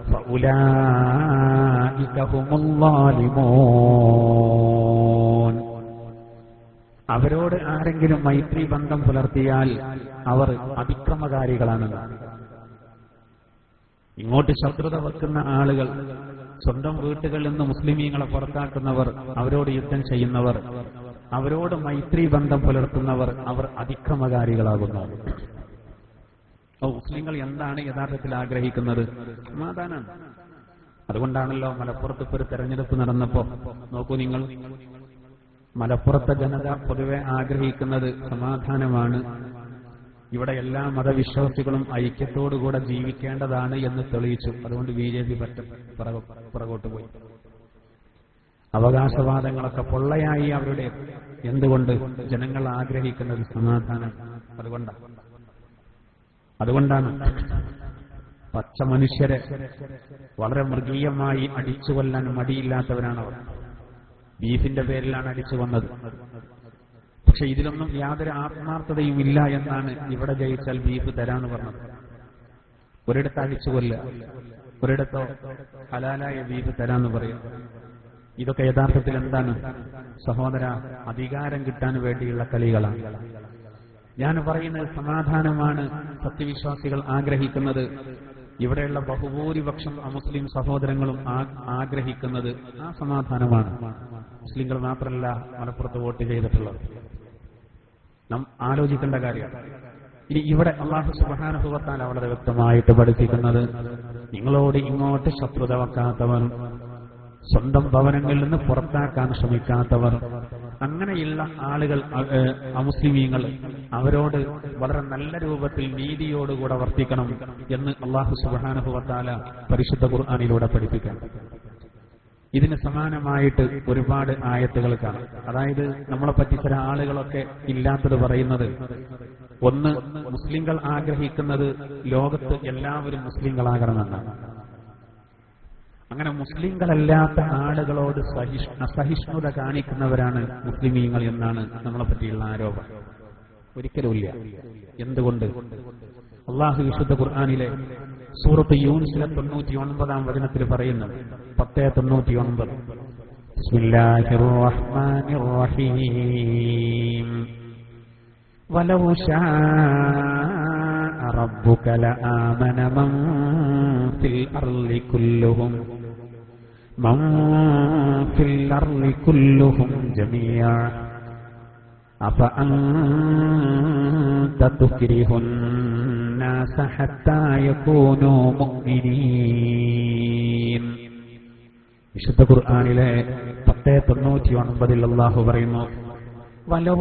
فأولئك هم الظالمون അവരോട് ആരെങ്കിലും മൈത്രി ബന്ധം പുലർത്തിയാൽ അവർ അതിക്രമകാരികളാണ് ഇങ്ങോട്ട് ശത്രുത വെക്കുന്ന ആളുകൾ സ്വന്തം വീട്ടുകളിൽ നിന്ന് മുസ്ലിമീങ്ങളെ പുറത്താക്കുന്നവർ അവരോട് യുദ്ധം ചെയ്യുന്നവർ അവരോട് മൈത്രി ബന്ധം പുലർത്തുന്നവർ അവർ അതിക്രമകാരികളാകുന്നു അപ്പോൾ മുസ്ലിങ്ങൾ എന്താണ് യഥാർത്ഥത്തിൽ ആഗ്രഹിക്കുന്നത് സമാധാനമാണ് അതുകൊണ്ടാണല്ലോ മലപ്പുറത്ത് ഇപ്പൊ ഒരു തെരഞ്ഞെടുപ്പ് നടന്നപ്പോ നോക്കൂ നിങ്ങൾ മലപ്പുറത്തെ ജനത പൊതുവെ ആഗ്രഹിക്കുന്നത് സമാധാനമാണ് ഇവിടെ എല്ലാ മതവിശ്വാസികളും ഐക്യത്തോടുകൂടെ ജീവിക്കേണ്ടതാണ് എന്ന് തെളിയിച്ചു അതുകൊണ്ട് ബി ജെ പി പറ്റ പുറകോട്ട് പോയി അവകാശവാദങ്ങളൊക്കെ പൊള്ളയായി അവരുടെ എന്തുകൊണ്ട് ജനങ്ങൾ ആഗ്രഹിക്കുന്നത് സമാധാനം അതുകൊണ്ടാണ് അതുകൊണ്ടാണ് പച്ച മനുഷ്യരെ വളരെ മൃഗീയമായി അടിച്ചു കൊല്ലാൻ മടിയില്ലാത്തവരാണ് അവർ ബീഫിന്റെ പേരിലാണ് അടിച്ചു കൊന്നത് പക്ഷെ ഇതിലൊന്നും യാതൊരു ആത്മാർത്ഥതയും ഇല്ല എന്നാണ് ഇവിടെ ജയിച്ചാൽ ബീഫ് തരാന്ന് പറഞ്ഞത് ഒരിടത്ത് അടിച്ചു കൊല്ലുക ഒരിടത്തോ ഹലാലായ ബീഫ് തരാന്ന് പറയും ഇതൊക്കെ യഥാർത്ഥത്തിൽ എന്താണ് സഹോദര അധികാരം കിട്ടാൻ വേണ്ടിയുള്ള കളികളാണ് ഞാൻ പറയുന്നത് സമാധാനമാണ് സത്യവിശ്വാസികൾ ആഗ്രഹിക്കുന്നത് ഇവിടെയുള്ള ബഹുഭൂരിപക്ഷം അമുസ്ലിം സഹോദരങ്ങളും ആഗ്രഹിക്കുന്നത് ആ സമാധാനമാണ് മുസ്ലിങ്ങൾ മാത്രമല്ല മലപ്പുറത്ത് വോട്ട് ചെയ്തിട്ടുള്ളത് നാം ആലോചിക്കേണ്ട കാര്യമാണ് ഇനി ഇവിടെ അള്ളാഹു സുബാനുഭവത്താൽ വളരെ വ്യക്തമായിട്ട് പഠിപ്പിക്കുന്നത് നിങ്ങളോട് ഇങ്ങോട്ട് ശത്രുത വെക്കാത്തവർ സ്വന്തം ഭവനങ്ങളിൽ നിന്ന് പുറത്താക്കാൻ ശ്രമിക്കാത്തവർ അങ്ങനെയുള്ള ആളുകൾ അമുസ്ലിമീങ്ങൾ അവരോട് വളരെ നല്ല രൂപത്തിൽ നീതിയോടുകൂടെ വർത്തിക്കണം എന്ന് അള്ളാഹു സുബാനുഭവത്താല പരിശുദ്ധ ഖുർആാനിലൂടെ പഠിപ്പിക്കണം ഇതിന് സമാനമായിട്ട് ഒരുപാട് ആയത്തുകൾ കാണാം അതായത് നമ്മളെ പറ്റി ചില ആളുകളൊക്കെ ഇല്ലാത്തത് പറയുന്നത് ഒന്ന് മുസ്ലിങ്ങൾ ആഗ്രഹിക്കുന്നത് ലോകത്ത് എല്ലാവരും മുസ്ലിങ്ങളാകണമെന്നാണ് അങ്ങനെ മുസ്ലിങ്ങളല്ലാത്ത ആളുകളോട് സഹിഷ് അസഹിഷ്ണുത കാണിക്കുന്നവരാണ് മുസ്ലിമീങ്ങൾ എന്നാണ് നമ്മളെ പറ്റിയുള്ള ആരോപണം ഒരിക്കലുമില്ല എന്തുകൊണ്ട് അള്ളാഹു വിശുദ്ധ ഖുർആാനിലെ സൂറത്ത് യൂനിസിലെ തൊണ്ണൂറ്റി ഒൻപതാം വചനത്തിൽ പറയുന്നു പത്തേ തൊണ്ണൂറ്റി ഒൻപത് ബിസ്മില്ലാഹിർ റഹ്മാനിർ റഹീം ولو شاء ربك لآمن من في الأرض كلهم من في الأرض كلهم جميعا أفأنت تكره الناس حتى يكونوا مؤمنين വിശുദ്ധ ഖുർആാനിലെ പത്തേ തൊണ്ണൂറ്റി ഒൻപതിൽ അള്ളാഹു പറയുന്നു ولو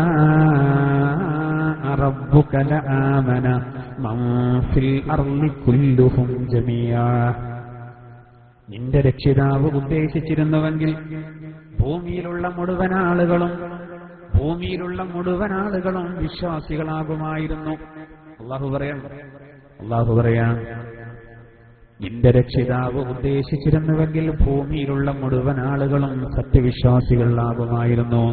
شاء ربك لآمن من في الأرض كلهم جميعا നിന്റെ രക്ഷിതാവ് ഉദ്ദേശിച്ചിരുന്നുവെങ്കിൽ ഭൂമിയിലുള്ള മുഴുവൻ ആളുകളും ഭൂമിയിലുള്ള മുഴുവൻ ആളുകളും വിശ്വാസികളാകുമായിരുന്നു അള്ളാഹു പറയാൻ അള്ളാഹു പറയാൻ നിന്റെ രക്ഷിതാവ് ഉദ്ദേശിച്ചിരുന്നുവെങ്കിൽ ഭൂമിയിലുള്ള മുഴുവൻ ആളുകളും സത്യവിശ്വാസികളാകുമായിരുന്നു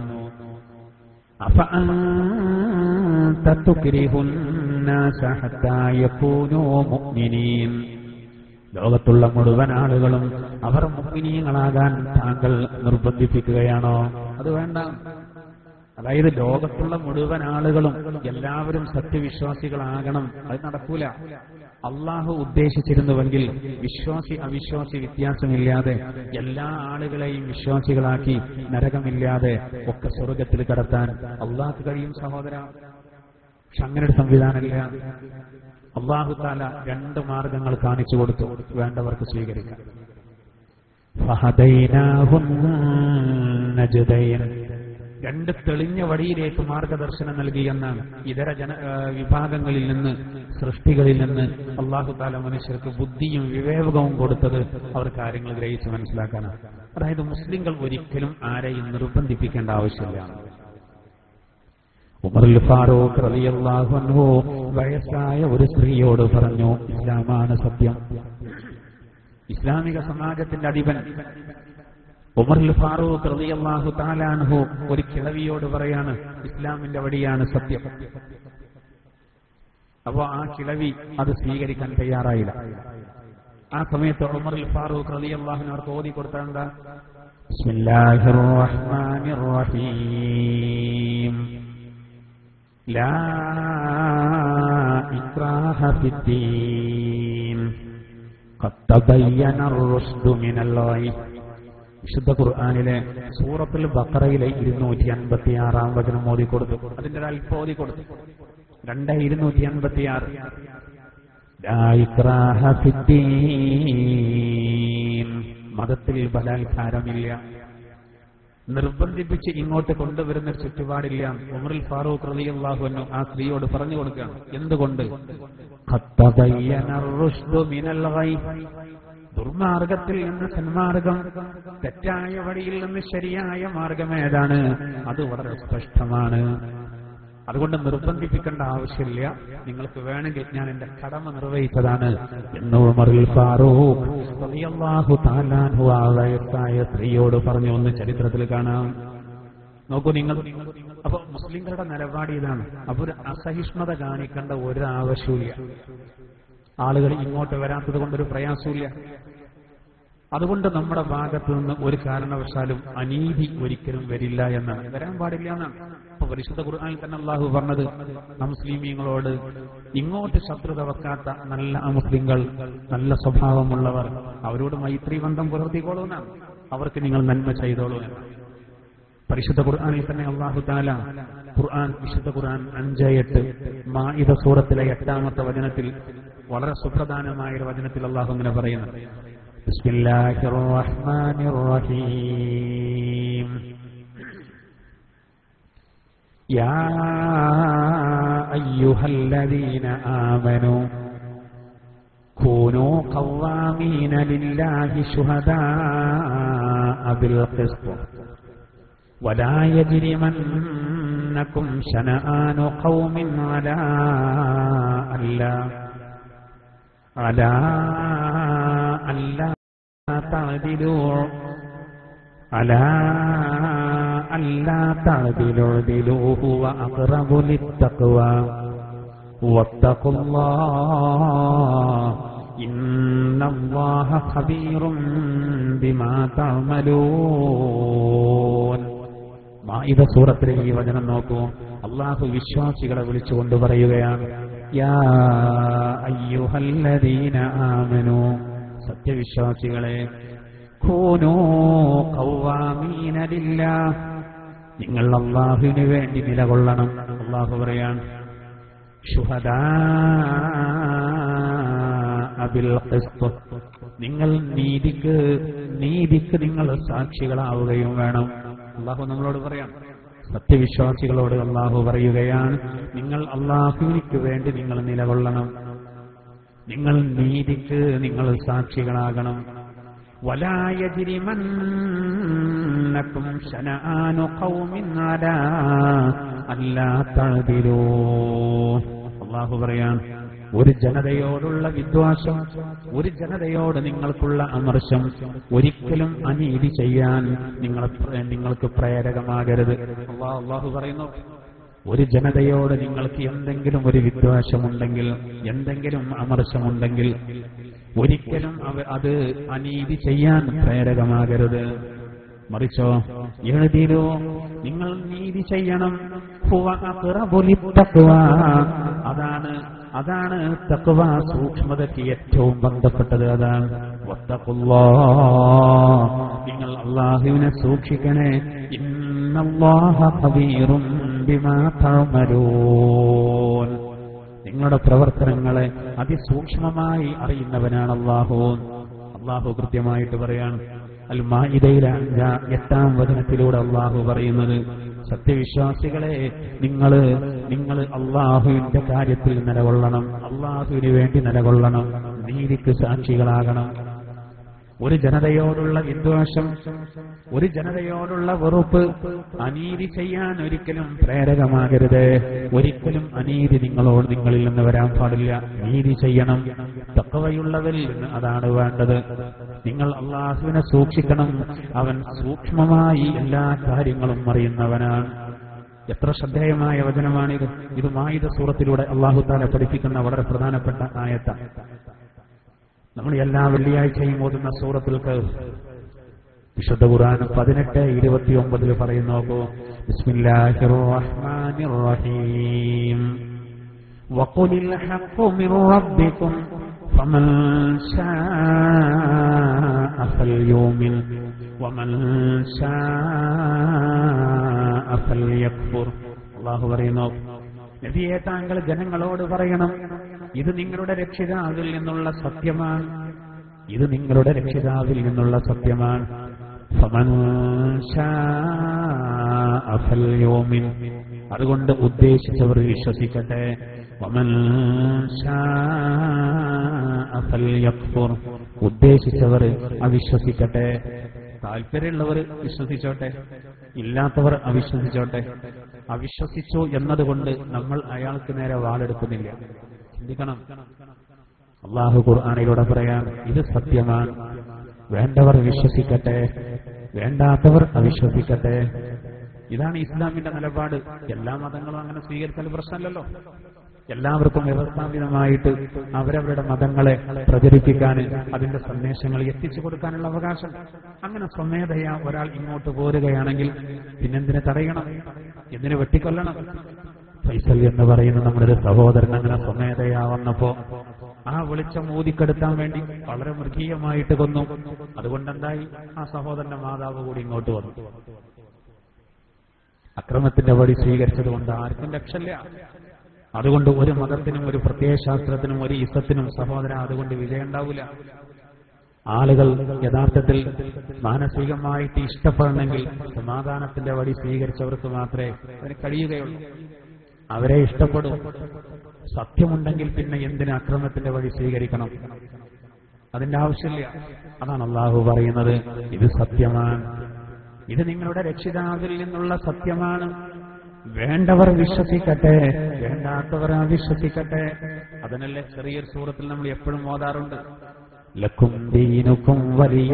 أفأنت تكره الناس حتى يكونوا مؤمنين ലോകത്തുള്ള മുഴുവൻ ആളുകളും അവർ മുഗ്നീയങ്ങളാകാൻ താങ്കൾ നിർബന്ധിപ്പിക്കുകയാണോ അത് വേണ്ട അതായത് ലോകത്തുള്ള മുഴുവൻ ആളുകളും എല്ലാവരും സത്യവിശ്വാസികളാകണം അത് നടക്കൂല അള്ളാഹു ഉദ്ദേശിച്ചിരുന്നുവെങ്കിൽ വിശ്വാസി അവിശ്വാസി വ്യത്യാസമില്ലാതെ എല്ലാ ആളുകളെയും വിശ്വാസികളാക്കി നരകമില്ലാതെ ഒക്കെ സ്വർഗത്തിൽ കടത്താൻ അള്ളാഹ് കഴിയും സഹോദര പക്ഷെ അങ്ങനെ ഒരു സംവിധാനമില്ല അള്ളാഹു താല രണ്ട് മാർഗങ്ങൾ കാണിച്ചു കൊടുത്തു വേണ്ടവർക്ക് സ്വീകരിക്കാം ഫഹദൈനാഹും നജ്ദൈൻ രണ്ട് തെളിഞ്ഞ വഴിയിലേക്ക് മാർഗദർശനം നൽകിയെന്നാണ് ഇതര ജന ആ, വിഭാഗങ്ങളിൽ നിന്ന് സൃഷ്ടികളിൽ നിന്ന് അള്ളാഹു താല മനുഷ്യർക്ക് ബുദ്ധിയും വിവേകവും കൊടുത്തത് അവർ കാര്യങ്ങൾ ഗ്രഹിച്ച് മനസ്സിലാക്കാനാണ് അതായത് മുസ്ലിങ്ങൾ ഒരിക്കലും ആരെയും നിർബന്ധിപ്പിക്കേണ്ട ആവശ്യമില്ല ഉമറുൽ ഫാറൂഖ് റളിയല്ലാഹു അൻഹു വയസ്സായ ഒരു സ്ത്രീയോട് പറഞ്ഞു ഇസ്ലാമാണ് സത്യം ഇസ്ലാമിക സമാജത്തിന്റെ അധിപൻ ഉമറുൽ ഫാറൂഖ് റളിയല്ലാഹു താലാൻഹു ഒരു കിളവിയോട് പറയാണ് ഇസ്ലാമിന്റെ വഴിയാണ് സത്യം അപ്പോ ആ കിളവി അത് സ്വീകരിക്കാൻ തയ്യാറായില്ല ആ സമയത്ത് ഉമറുൽ ഫാറൂഖ് റളിയല്ലാഹുവിന് അവർക്ക് ഓതി കൊടുത്താൽ എന്താ ബിസ്മില്ലാഹിർ റഹ്മാനിർ റഹീം لا إكراه في الدين قد تبين الرشد من الغي വിശുദ്ധ ഖുർആാനിലെ സൂറത്തുൽ ബക്കറയിലെ ഇരുന്നൂറ്റി അൻപത്തി ആറാം വചനം ഓതി കൊടുത്തു അതിന്റെ ഒരു അല്പം ഓതി കൊടുത്തു രണ്ട് ഇരുന്നൂറ്റി അൻപത്തി ആറ് മതത്തിൽ ബലാത്കാരമില്ല നിർബന്ധിപ്പിച്ച് ഇങ്ങോട്ട് കൊണ്ടുവരുന്ന ഒരു ചുറ്റുപാടില്ല ഉമറിൽ ഫാറൂഖ് റളിയല്ലാഹു അൻഹു ആ സ്ത്രീയോട് പറഞ്ഞു കൊടുക്കുകയാണ് എന്തുകൊണ്ട് ഖത്തബയ്യന റുഷ്ദു മിനൽ ഗൈ. ദുർമാർഗത്തിൽ നിന്ന് സന്മാർഗം തെറ്റായ വഴിയിൽ നിന്ന് ശരിയായ മാർഗം ഏതാണ് അത് വളരെ സ്പഷ്ടമാണ് അതുകൊണ്ട് നിർബന്ധിപ്പിക്കേണ്ട ആവശ്യമില്ല നിങ്ങൾക്ക് വേണമെങ്കിൽ ഞാൻ എന്റെ കടമ നിർവഹിച്ചതാണ് എന്ന് ഉമറിൽ ഫാറൂഖ് റളിയല്ലാഹു തആലാൻഹു ആ വയസ്സായ സ്ത്രീയോട് പറഞ്ഞു ഒന്ന് ചരിത്രത്തിൽ കാണാം നോക്കൂ നിങ്ങൾ അപ്പൊ മുസ്ലിങ്ങളുടെ നിലപാട് ഇതാണ് അപ്പൊ ഒരു അസഹിഷ്ണുത കാണിക്കേണ്ട ഒരു ആവശ്യമില്ല ആളുകൾ ഇങ്ങോട്ട് വരാത്തത് കൊണ്ടൊരു പ്രയാസമില്ല അതുകൊണ്ട് നമ്മുടെ ഭാഗത്തു നിന്ന് ഒരു കാരണവശാലും അനീതി ഒരിക്കലും വരില്ല എന്നാണ് വരാൻ പാടില്ല എന്നാണ് അപ്പൊ പരിശുദ്ധ ഖുർആനിൽ തന്നെ അള്ളാഹു പറഞ്ഞത് മുസ്ലിമീങ്ങളോട് ഇങ്ങോട്ട് ശത്രുത വെക്കാത്ത നല്ല അമുസ്ലിങ്ങൾ നല്ല സ്വഭാവമുള്ളവർ അവരോട് മൈത്രി ബന്ധം പുലർത്തിക്കോളൂ എന്നാണ് അവർക്ക് നിങ്ങൾ നന്മ ചെയ്തോളൂ എന്നാണ് പരിശുദ്ധ ഖുർആനിൽ തന്നെ അള്ളാഹു താല ഖുർആൻ വിശുദ്ധ ഖുർആൻ അഞ്ച് എട്ട് മാഇദ സൂറത്തിലെ എട്ടാമത്തെ വചനത്തിൽ വളരെ സുപ്രധാനമായ ഒരു വചനത്തിൽ അള്ളാഹു ഇങ്ങനെ പറയുന്നു ബിസ്മില്ലാഹിർ റഹ്മാനിർ റഹീം يا أيها الذين آمنوا كونوا قوامين لله شهداء بالقسط ولا يجرمنكم شنآن قوم على ألا على ألا تعدلوا ألا ألا تعدلوا اعدلوا هو أقرب للتقوى واتقوا الله إن الله خبير بما تعملون മാഇദ സൂറത്തിലെ ഈ വചനം നോക്കൂ അള്ളാഹു വിശ്വാസികളെ വിളിച്ചുകൊണ്ട് പറയുകയാണ് യാ അയ്യുഹല്ലദീന ആമനു സത്യവിശ്വാസികളെ കൂനോ ഖവ്വാമീന ലില്ലാഹ് നിങ്ങൾ അള്ളാഹുവിന് വേണ്ടി നിലകൊള്ളണം അള്ളാഹു പറയാൻ ഷുഹദാ അബിൽ ഖിസ്ത്. നിങ്ങൾ നീതിക്ക് നീതിക്ക് നിങ്ങൾ സാക്ഷികളാവുകയും വേണം അള്ളാഹു നമ്മളോട് പറയാം സത്യവിശ്വാസികളോട് അള്ളാഹു പറയുകയാണ് നിങ്ങൾ അള്ളാഹുവിനിക്ക് വേണ്ടി നിങ്ങൾ നിലകൊള്ളണം നിങ്ങൾ നീതിക്ക് നിങ്ങൾ സാക്ഷികളാകണം ولا يجرمنكم شنآن قوم على ألا تعدلوا അള്ളാഹു പറയാൻ ഒരു ജനതയോടുള്ള വിദ്വാസം ഒരു ജനതയോട് നിങ്ങൾക്കുള്ള അമർശം ഒരിക്കലും അനീതി ചെയ്യാൻ നിങ്ങളെ നിങ്ങൾക്ക് പ്രേരകമാകരുത് അള്ളാഹു അള്ളാഹു പറയുന്നു ഒരു ജനതയോട് നിങ്ങൾക്ക് എന്തെങ്കിലും ഒരു വിദ്വേഷമുണ്ടെങ്കിൽ എന്തെങ്കിലും അമർശമുണ്ടെങ്കിൽ ഒരിക്കലും അവ അത് അനീതി ചെയ്യാൻ പ്രേരകമാകരുത് മറിച്ചോ എഴുതിരോ നിങ്ങൾ നീതി ചെയ്യണം ഹുവ അഖ്റബു ലിത്തഖ്വ. അതാണ് അതാണ് തക്വ സൂക്ഷ്മതയ്ക്ക് ഏറ്റവും ബന്ധപ്പെട്ടത് അതാണ് വത്തഖുല്ലാ. നിങ്ങൾ അള്ളാഹുവിനെ സൂക്ഷിക്കണേ ഇന്നല്ലാഹ ഖബീറും ബിമാ തഅമലൂൻ നിങ്ങളുടെ പ്രവർത്തനങ്ങളെ അതിസൂക്ഷ്മമായി അറിയുന്നവനാണ് അള്ളാഹു അള്ളാഹു കൃത്യമായിട്ട് പറയാൻ അൽ മാഇദയിലെ അഞ്ചാം എട്ടാം വചനത്തിലൂടെ അള്ളാഹു പറയുന്നത് സത്യവിശ്വാസികളെ നിങ്ങൾ നിങ്ങൾ അള്ളാഹുവിന്റെ കാര്യത്തിൽ നിലകൊള്ളണം അള്ളാഹുവിന് വേണ്ടി നിലകൊള്ളണം നീതിക്ക് സാക്ഷികളാകണം ഒരു ജനതയോടുള്ള വിദ്വേഷം ഒരു ജനതയോടുള്ള വെറുപ്പ് അനീതി ചെയ്യാൻ ഒരിക്കലും പ്രേരകമാകരുത് ഒരിക്കലും അനീതി നിങ്ങളോട് നിങ്ങളിൽ നിന്ന് വരാൻ പാടില്ല നീതി ചെയ്യണം തക്കവയുള്ളവരിൽ നിന്ന് അതാണ് വേണ്ടത് നിങ്ങൾ അള്ളാഹുവിനെ സൂക്ഷിക്കണം അവൻ സൂക്ഷ്മമായി എല്ലാ കാര്യങ്ങളും അറിയുന്നവനാണ് എത്ര ശ്രദ്ധേയമായ വചനമാണിത് ഇത് മായുധ സൂറത്തിലൂടെ അള്ളാഹു താല പഠിപ്പിക്കുന്ന വളരെ പ്രധാനപ്പെട്ട ആയത്താണ് നമ്മൾ എല്ലാ വെള്ളിയാഴ്ചയും ഓതുന്ന സൂറത്തിൽ വിശുദ്ധ ഖുർആൻ പതിനെട്ട് ഇരുപത്തി ഒമ്പതിൽ പറയുന്നു നോക്കൂ ബിസ്മില്ലാഹിർ റഹ്മാനിർ റഹീം وقل الحق من ربكم فمن شاء فليؤمن ومن شاء فليكفر الله പറയുന്നു നബിയെ താങ്കൾ ജനങ്ങളോട് പറയണം ഇത് നിങ്ങളുടെ രക്ഷിതാവിൽ നിന്നുള്ള സത്യമാണ് ഇത് നിങ്ങളുടെ രക്ഷിതാവിൽ നിന്നുള്ള സത്യമാണ് ഫമൻ ശാഅ ഫൽയുമിൻ. അതുകൊണ്ട് ഉദ്ദേശിച്ചവർ വിശ്വസിക്കട്ടെ വമൻ ശാഅ ഫൽയക്ഫുർ. ഉദ്ദേശിച്ചവർ അവിശ്വസിക്കട്ടെ താല്പര്യമുള്ളവർ വിശ്വസിച്ചോട്ടെ ഇല്ലാത്തവർ അവിശ്വസിച്ചോട്ടെ അവിശ്വസിച്ചു എന്നതുകൊണ്ട് നമ്മൾ അയാൾക്ക് നേരെ വാളെടുക്കുന്നില്ല ചിന്തിക്കണം അള്ളാഹു ഖുർആാനിലൂടെ പറയാം ഇത് സത്യമാണ് വേണ്ടവർ വിശ്വസിക്കട്ടെ വേണ്ടാത്തവർ അവിശ്വസിക്കട്ടെ ഇതാണ് ഇസ്ലാമിന്റെ നിലപാട് എല്ലാ മതങ്ങളും അങ്ങനെ സ്വീകരിച്ചാൽ പ്രശ്നമല്ലല്ലോ എല്ലാവർക്കും വ്യവസ്ഥാപിതമായിട്ട് അവരവരുടെ മതങ്ങളെ പ്രചരിപ്പിക്കാൻ അതിന്റെ സന്ദേശങ്ങൾ എത്തിച്ചു കൊടുക്കാനുള്ള അവകാശം അങ്ങനെ സ്വമേധയാ ഒരാൾ ഇങ്ങോട്ട് പോരുകയാണെങ്കിൽ പിന്നെന്തിനെ തടയണം എന്തിനെ വെട്ടിക്കൊല്ലണം ഫൈസൽ എന്ന് പറയുന്ന നമ്മുടെ ഒരു സഹോദരൻ അങ്ങനെ സ്വമേധയാ വന്നപ്പോ ആ വെളിച്ചം ഊതിക്കെടുത്താൻ വേണ്ടി വളരെ മൃഗീയമായിട്ട് കൊന്നു അതുകൊണ്ടെന്തായി ആ സഹോദരന്റെ മാതാവ് കൂടി ഇങ്ങോട്ട് വന്നു അക്രമത്തിന്റെ വഴി സ്വീകരിച്ചത് കൊണ്ട് ആർക്കും രക്ഷയില്ല അതുകൊണ്ട് ഒരു മതത്തിനും ഒരു പ്രത്യയശാസ്ത്രത്തിനും ഒരു ഇസത്തിനും സഹോദര അതുകൊണ്ട് വിജയം ഉണ്ടാവില്ല ആളുകൾ യഥാർത്ഥത്തിൽ മാനസികമായിട്ട് ഇഷ്ടപ്പെടണമെങ്കിൽ സമാധാനത്തിന്റെ വഴി സ്വീകരിച്ചവർക്ക് മാത്രമേ അതിന് കഴിയുകയുള്ളൂ അവരെ ഇഷ്ടപ്പെടും സത്യമുണ്ടെങ്കിൽ പിന്നെ എന്തിന് അക്രമത്തിന്റെ വഴി സ്വീകരിക്കണം അതിന്റെ ആവശ്യമില്ല അതാണ് അള്ളാഹു പറയുന്നത് ഇത് സത്യമാണ് ഇത് നിങ്ങളുടെ രക്ഷിതാവിൽ നിന്നുള്ള സത്യമാണ് വേണ്ടവർ വിശ്വസിക്കട്ടെ വേണ്ടാത്തവർ അവിശ്വസിക്കട്ടെ അതിനല്ലേ ചെറിയൊരു സൂറത്തിൽ നമ്മൾ എപ്പോഴും ഓതാറുണ്ട് ലക്കും ദീനുക്കും വലിയ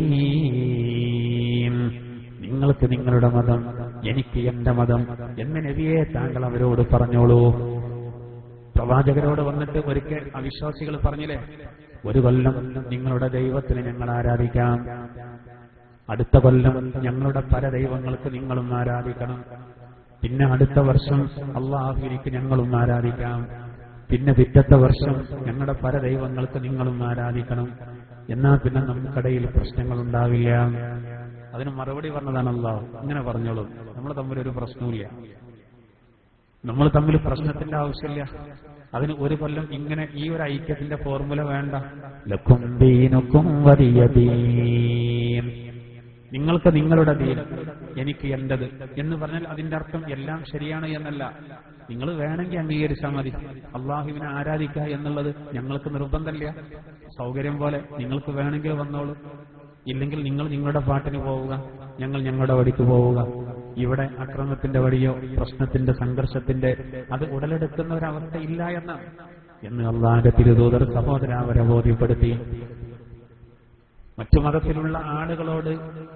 ദീൻ നിങ്ങൾക്ക് നിങ്ങളുടെ മതം എനിക്ക് എന്റെ മതം എന്ന് നബിയെ താങ്കൾ അവരോട് പറഞ്ഞോളൂ പ്രവാചകരോട് വന്നിട്ട് ഒരിക്കൽ അവിശ്വാസികൾ പറഞ്ഞില്ലേ ഒരു കൊല്ലം നിങ്ങളുടെ ദൈവത്തിന് ഞങ്ങൾ ആരാധിക്കാം അടുത്ത കൊല്ലം ഞങ്ങളുടെ പല ദൈവങ്ങൾക്ക് നിങ്ങളും ആരാധിക്കണം പിന്നെ അടുത്ത വർഷം അള്ളാഹുവിനിക്ക് ഞങ്ങളും ആരാധിക്കാം പിന്നെ പിറ്റത്തെ വർഷം ഞങ്ങളുടെ പല ദൈവങ്ങൾക്ക് നിങ്ങളും ആരാധിക്കണം എന്നാൽ പിന്നെ നമുക്കിടയിൽ പ്രശ്നങ്ങൾ ഉണ്ടാവില്ല അതിന് മറുപടി പറഞ്ഞതാണ് അള്ളാഹു ഇങ്ങനെ പറഞ്ഞോളൂ നമ്മൾ തമ്മിൽ ഒരു പ്രശ്നവുമില്ല നമ്മൾ തമ്മിൽ പ്രശ്നത്തിന്റെ ആവശ്യമില്ല അതിന് ഒരു കൊല്ലം ഇങ്ങനെ ഈ ഒരു ഐക്യത്തിന്റെ ഫോർമുല വേണ്ട ലക്കും ദീനുക്കും വലിയ ദീൻ നിങ്ങൾക്ക് നിങ്ങളുടെ ദീൻ എനിക്ക് എന്റത് എന്ന് പറഞ്ഞാൽ അതിന്റെ അർത്ഥം എല്ലാം ശരിയാണ് എന്നല്ല നിങ്ങൾ വേണമെങ്കിൽ അംഗീകരിച്ചാൽ മതി അള്ളാഹുവിനെ ആരാധിക്കുക എന്നുള്ളത് ഞങ്ങൾക്ക് നിർബന്ധമില്ല സൗകര്യം പോലെ നിങ്ങൾക്ക് വേണമെങ്കിൽ വന്നോളൂ ഇല്ലെങ്കിൽ നിങ്ങൾ നിങ്ങളുടെ പാട്ടിന് പോവുക ഞങ്ങൾ ഞങ്ങളുടെ വഴിക്ക് പോവുക ഇവിടെ അക്രമത്തിന്റെ വഴിയോ പ്രശ്നത്തിന്റെ സംഘർഷത്തിന്റെ അത് ഉടലെടുക്കുന്ന ഒരവസ്ഥ ഇല്ല എന്നാണ് എന്ന് അള്ളാന്റെ തിരുദൂതർ സഹോദര അവരെ ബോധ്യപ്പെടുത്തി മറ്റു മതത്തിലുള്ള ആളുകളോട്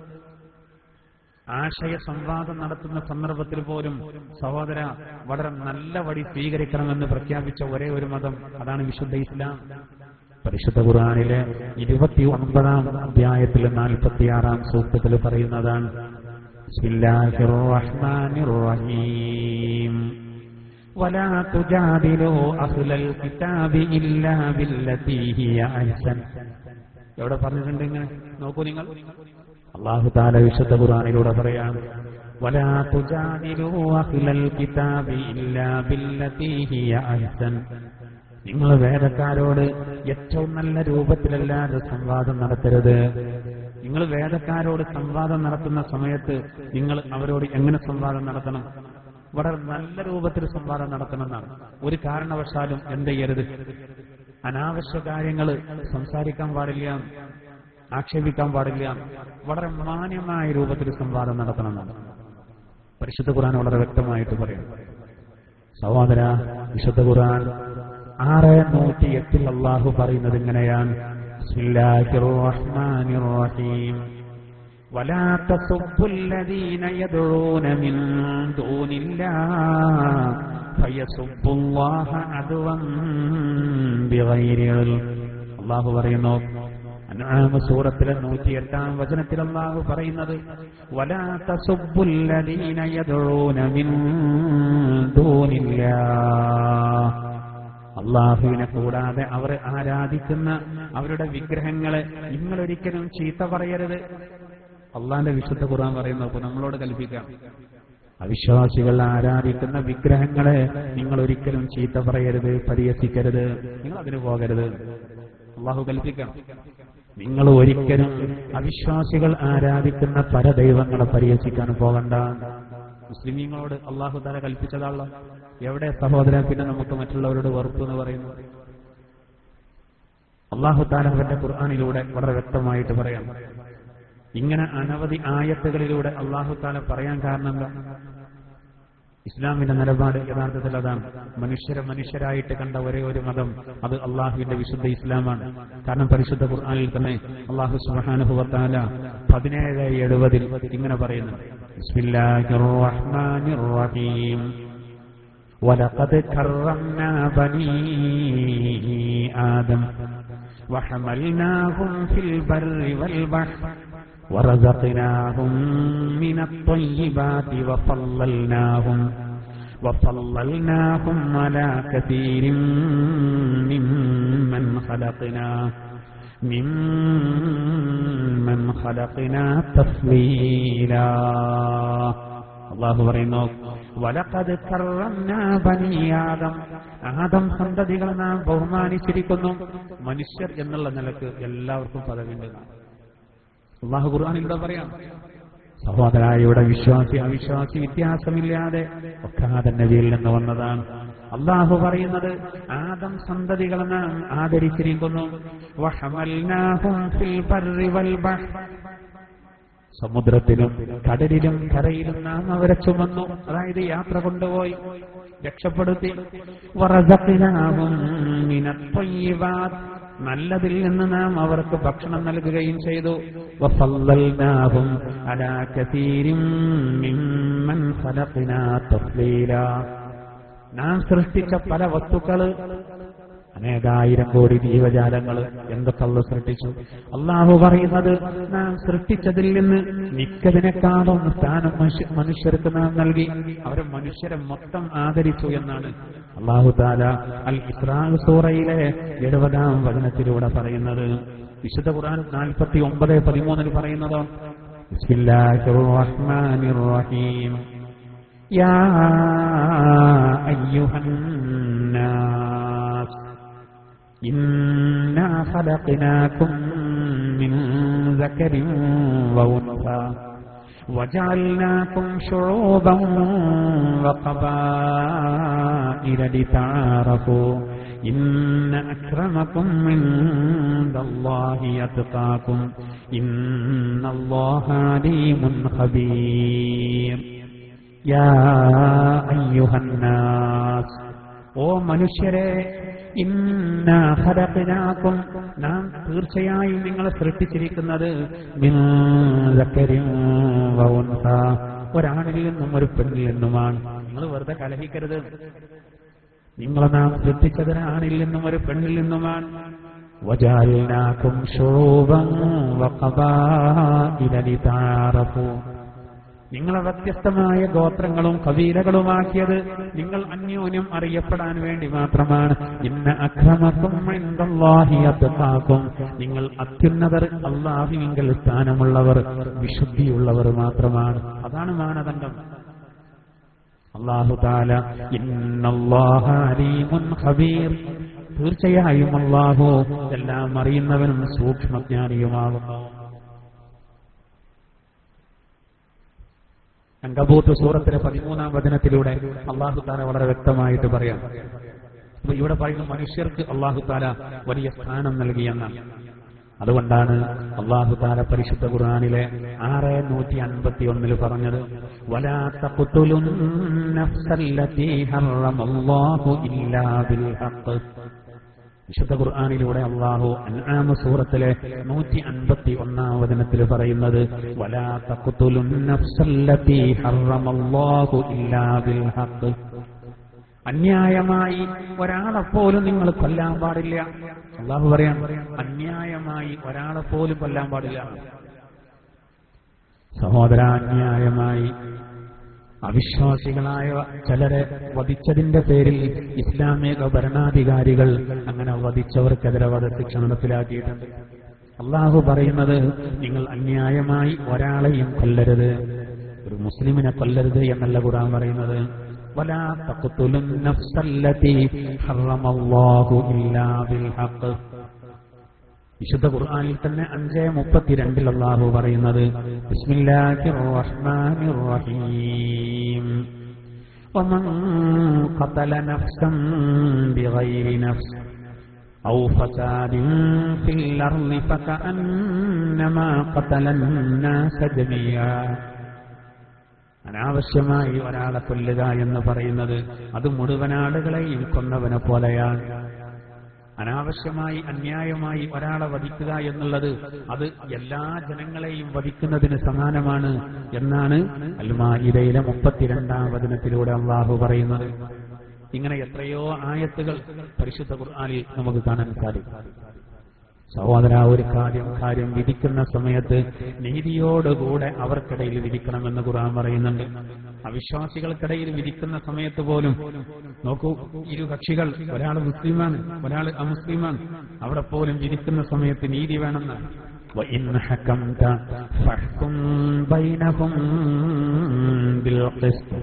ആശയ സംവാദം നടത്തുന്ന സന്ദർഭത്തിൽ പോലും സഹോദര വളരെ നല്ല വഴി സ്വീകരിക്കണമെന്ന് പ്രഖ്യാപിച്ച ഒരേ ഒരു മതം അതാണ് വിശുദ്ധ ഇസ്ലാം പരിശുദ്ധ ഖുർആനിലെ ഇരുപത്തി ഒൻപതാം അധ്യായത്തിൽ നാൽപ്പത്തിയാറാം സൂക്തത്തിൽ പറയുന്നതാണ് ബിസ്മില്ലാഹിർ റഹ്മാനിർ റഹീം ولا تجادلوا أهل الكتاب إلا بالتي هي أحسن എവിടെ പറഞ്ഞിട്ടുണ്ട് ഇങ്ങനെ നോക്കൂ നിങ്ങൾ അള്ളാഹു താല വിശുദ്ധ ഖുർആനിലൂടെ പറയാം ولا تجادلوا أهل الكتاب إلا بالتي هي أحسن നിങ്ങൾ വേദക്കാരോട് ഏറ്റവും നല്ല രൂപത്തിലല്ലാതെ സംവാദം നടത്തരുത് നിങ്ങൾ വേദക്കാരോട് സംവാദം നടത്തുന്ന സമയത്ത് നിങ്ങൾ അവരോട് എങ്ങനെ സംവാദം നടത്തണം വളരെ നല്ല രൂപത്തിൽ സംവാദം നടത്തണമെന്നാണ് ഒരു കാരണവശാലും എന്ത് ചെയ്യരുത് അനാവശ്യ കാര്യങ്ങൾ സംസാരിക്കാൻ പാടില്ല ആക്ഷേപിക്കാൻ പാടില്ല വളരെ മാന്യമായ രൂപത്തിൽ സംവാദം നടത്തണമെന്നാണ് പരിശുദ്ധ ഖുർആൻ വളരെ വ്യക്തമായിട്ട് പറയും സഹോദര വിശുദ്ധ ഖുർആൻ ആറ് നൂറ്റി എട്ടിൽ അള്ളാഹു പറയുന്നത് ഇങ്ങനെയാണ് ബിസ്മില്ലാഹിർ റഹ്മാനിർ റഹീം ولا تسبوا الذين يدعون من دون الله فيسبوا الله عدوا بغير علم അള്ളാഹു പറയുന്നു അൻആം സൂറത്തിലെ നൂറ്റിയെട്ടാം വചനത്തിൽ അള്ളാഹു പറയുന്നത് ولا تسبوا الذين يدعون من دون الله അള്ളാഹുവിനെ കൂടാതെ അവർ ആരാധിക്കുന്ന അവരുടെ വിഗ്രഹങ്ങളെ നിങ്ങളൊരിക്കലും ചീത്ത പറയരുത് അള്ളാന്റെ വിശുദ്ധ ഖുർആൻ പറയുന്നു അപ്പൊ നമ്മളോട് കൽപ്പിക്കാം അവിശ്വാസികൾ ആരാധിക്കുന്ന വിഗ്രഹങ്ങളെ നിങ്ങൾ ഒരിക്കലും ചീത്ത പറയരുത് പരിഹസിക്കരുത് നിങ്ങൾ അതിന് പോകരുത് അള്ളാഹു കൽപ്പിക്കാം നിങ്ങൾ ഒരിക്കലും അവിശ്വാസികൾ ആരാധിക്കുന്ന പരദൈവങ്ങളെ പരിഹസിക്കാൻ പോകണ്ട മുസ്ലിമീങ്ങളോട് അള്ളാഹു താല കൽപ്പിച്ചതാണല്ലോ എവിടെ സഹോദരൻ പിന്നെ നമുക്ക് മറ്റുള്ളവരോട് വെറുപ്പ് എന്ന് പറയുന്നു അള്ളാഹു താല അവന്റെ ഖുർആാനിലൂടെ വളരെ വ്യക്തമായിട്ട് പറയാം ഇങ്ങനെ അനവധി ആയത്തുകളിലൂടെ അള്ളാഹു താല പറയാൻ കാരണം എന്താ ഇസ്ലാമിന്റെ നിലപാട് യഥാർത്ഥത്തിൽ അതാണ് മനുഷ്യരെ മനുഷ്യരായിട്ട് കണ്ട ഒരേ ഒരു മതം അത് അള്ളാഹുവിന്റെ വിശുദ്ധ ഇസ്ലാമാണ് കാരണം പരിശുദ്ധ ഖുർആനിൽ തന്നെ അള്ളാഹു സുബാനുഭവത്താല പതിനേഴ് എഴുപതിൽ ഇങ്ങനെ പറയുന്നു ബിസ്മില്ലാഹിർ റഹ്മാനിർ റഹീം ولقد كرمنا بني آدم وحملناهم في البر والبحر ورزقناهم من الطيبات وفضلناهم وفضلناهم على كثير ممن خلقنا ممن خلقنا تفضيلا الله പറയുന്നു വലക്കത് ബനി ആദം ആദം സന്തതികൾ നാം ബഹുമാനിച്ചിരിക്കുന്നു മനുഷ്യർ എന്നുള്ള നിലക്ക് എല്ലാവർക്കും പദവിണ്ട് അള്ളാഹു ഖുർആാനിലൂടെ പറയാം സഹോദര ഇവിടെ വിശ്വാസി അവിശ്വാസി വ്യത്യാസമില്ലാതെ ഒക്കാതെ നബിയിൽ നിന്ന് വന്നതാണ് അള്ളാഹു പറയുന്നത് ആദം സന്തതികളെ നാം ആദരിച്ചിരിക്കുന്നു വഹമൽനാഹും ഫിൽ ബർരി വൽ ബഹ്ർ സമുദ്രത്തിലും കടലിലും കരയിലും നാം അവരെ ചുമന്നു അതായത് യാത്ര കൊണ്ടുപോയി രക്ഷപ്പെടുത്തി വറസഖ്നാഹും മിനത്വയ്യിബാത്ത് നല്ലതിൽ നിന്ന് നാം അവർക്ക് ഭക്ഷണം നൽകുകയും ചെയ്തു വഫല്ലൽനാഹും അലാ കസീരിൻ മിമ്മൻ ഖലഖ്നാ തഫ്ലീലാ നാം സൃഷ്ടിച്ച പല വസ്തുക്കള് അനേകായിരം കോടി ജീവജാലങ്ങൾ എന്തൊക്കെ അള്ള സൃഷ്ടിച്ചു അള്ളാഹു പറയുന്നത് നാം സൃഷ്ടിച്ചതിൽ നിന്ന് മിക്കതിനേക്കാളും സ്ഥാനം മനുഷ്യ- മനുഷ്യർക്ക് നാം നൽകി അവരെ മനുഷ്യരെ മൊത്തം ആദരിച്ചു എന്നാണ് അള്ളാഹു താല അൽ ഇസ്രാൽ സൂറയിലെ എഴുപതാം വചനത്തിലൂടെ പറയുന്നത് വിശുദ്ധ ഖുർആൻ നാൽപ്പത്തി ഒമ്പത് പതിമൂന്നിൽ പറയുന്നതോ ബിസ്മില്ലാഹിർ റഹ്മാനിർ റഹീം يا أيها الناس إنا خلقناكم من ذكر وأنثى وجعلناكم شعوبا وقبائل لتعارفوا إن أكرمكم عند الله يتقاكم إن الله عليم خبير യാ അയ്യുഹന്നാസ് ഓ മനുഷ്യരെ ഇന്നാ ഖലഖനാകും നാം തീർച്ചയായും നിങ്ങളെ സൃഷ്ടിച്ചിരിക്കുന്നത് മിൻ ദക്കരിൻ വ ഉൻസ. ഒരാണിൽ നിന്നും ഒരു പെണ്ണിൽ നിന്നുമാണ് നിങ്ങൾ വെറുതെ കലഹിക്കരുത് നിങ്ങളെ നാം സൃഷ്ടിച്ചത് ഒരാണിൽ നിന്നും ഒരു പെണ്ണിൽ നിന്നുമാണ് വജാലിനാക്കും ശോഭം വഖബാഇല ലിതആറഫൂ നിങ്ങളെ വ്യത്യസ്തമായ ഗോത്രങ്ങളും കബീലകളുമാക്കിയത് നിങ്ങൾ അന്യോന്യം അറിയപ്പെടാൻ വേണ്ടി മാത്രമാണ് ഇന്ന അക്രമക്കും അത്തമാക്കും നിങ്ങൾ അത്യുന്നതർ അള്ളാഹുവിങ്കൽ സ്ഥാനമുള്ളവർ വിശുദ്ധിയുള്ളവർ മാത്രമാണ് അതാണ് മാനദണ്ഡം അള്ളാഹു താല ഇന്നല്ലാഹ അലീമുൻ ഖബീർ തീർച്ചയായും അള്ളാഹു എല്ലാം അറിയുന്നവനും സൂക്ഷ്മജ്ഞാനിയുമാകുന്നു അങ്കബൂത്ത് സൂറത്തിലെ പതിമൂന്നാം വചനത്തിലൂടെ അള്ളാഹു താല വളരെ വ്യക്തമായിട്ട് പറയാം അപ്പൊ ഇവിടെ പറയുന്ന മനുഷ്യർക്ക് അള്ളാഹു താല വലിയ സ്ഥാനം നൽകിയെന്നാണ് അതുകൊണ്ടാണ് അള്ളാഹു താല പരിശുദ്ധ ഖുർആനിലെ ആറ് നൂറ്റി അൻപത്തി ഒന്നിൽ പറഞ്ഞത് വലാ തഖ്തുലുൻ നഫ്സല്ലതീ ഹറമല്ലാഹു ഇല്ലാ ബിൽ ഹഖ് വിശുദ്ധ ഖുർആാനിലൂടെ അള്ളാഹു അൻആമ സൂറത്തിലെ നൂറ്റി അൻപത്തി ഒന്നാം വചനത്തിൽ പറയുന്നത് വലാ തഖ്തുലുൻ നഫ്സല്ലതീ ഹറമല്ലാഹു ഇല്ലാ ബിൽ ഹഖ് അന്യായമായി ഒരാളെപ്പോലും നിങ്ങൾ കൊല്ലാൻ പാടില്ല അള്ളാഹു പറയാം അന്യായമായി ഒരാളെപ്പോലും കൊല്ലാൻ പാടില്ല സഹോദര അന്യായമായി അവിശ്വാസികളായ ചിലരെ വധിച്ചതിന്റെ പേരിൽ ഇസ്ലാമിക ഭരണാധികാരികൾ അങ്ങനെ വധിച്ചവർക്കെതിരെ വധശിക്ഷ നടപ്പിലാക്കിയിട്ടുണ്ട് അള്ളാഹു പറയുന്നത് നിങ്ങൾ അന്യായമായി ഒരാളെയും കൊല്ലരുത് ഒരു മുസ്ലിമിനെ കൊല്ലരുത് എന്നല്ല ഖുർആൻ പറയുന്നത് ولا تقتلوا النفس التي حرم الله إلا بالحق വിശുദ്ധ ഖുർആനിൽ തന്നെ അഞ്ച് മുപ്പത്തിരണ്ടിൽ അള്ളാഹു പറയുന്നത് ബിസ്മില്ലാഹിർ റഹ്മാനിർ റഹീം ومن قتل نفسا بغير نفس أو فساد في الأرض فكأنما قتل الناس جميعا അനാവശ്യമായി ഒരാളെ കൊല്ലുക എന്ന് പറയുന്നത് അത് മുഴുവൻ ആളുകളെയും കൊന്നവനെ പോലെയാണ് അനാവശ്യമായി അന്യായമായി ഒരാളെ വധിക്കുക എന്നുള്ളത് അത് എല്ലാ ജനങ്ങളെയും വധിക്കുന്നതിന് സമാനമാണ് എന്നാണ് അൽമായിരയിലെ മുപ്പത്തിരണ്ടാം വചനത്തിലൂടെ അള്ളാഹു പറയുന്നത് ഇങ്ങനെ എത്രയോ ആയത്തുകൾ പരിശുദ്ധ ഖുർആനിൽ നമുക്ക് കാണാൻ സാധിക്കും സഹോദര ഒരു കാര്യം കാര്യം വിധിക്കുന്ന സമയത്ത് നീതിയോടുകൂടെ അവർക്കിടയിൽ വിധിക്കണമെന്ന് ഖുർആൻ പറയുന്നുണ്ട് അവിശ്വാസികൾക്കിടയിൽ വിധിക്കുന്ന സമയത്ത് പോലും നോക്കൂ ഇരു കക്ഷികൾ ഒരാൾ മുസ്ലിമാണ് ഒരാൾ അമുസ്ലിമാണ് അവിടെ പോലും വിധിക്കുന്ന സമയത്ത് നീതി വേണമെന്നാണ് وإن حكمت فاحكم بينهم بالقسط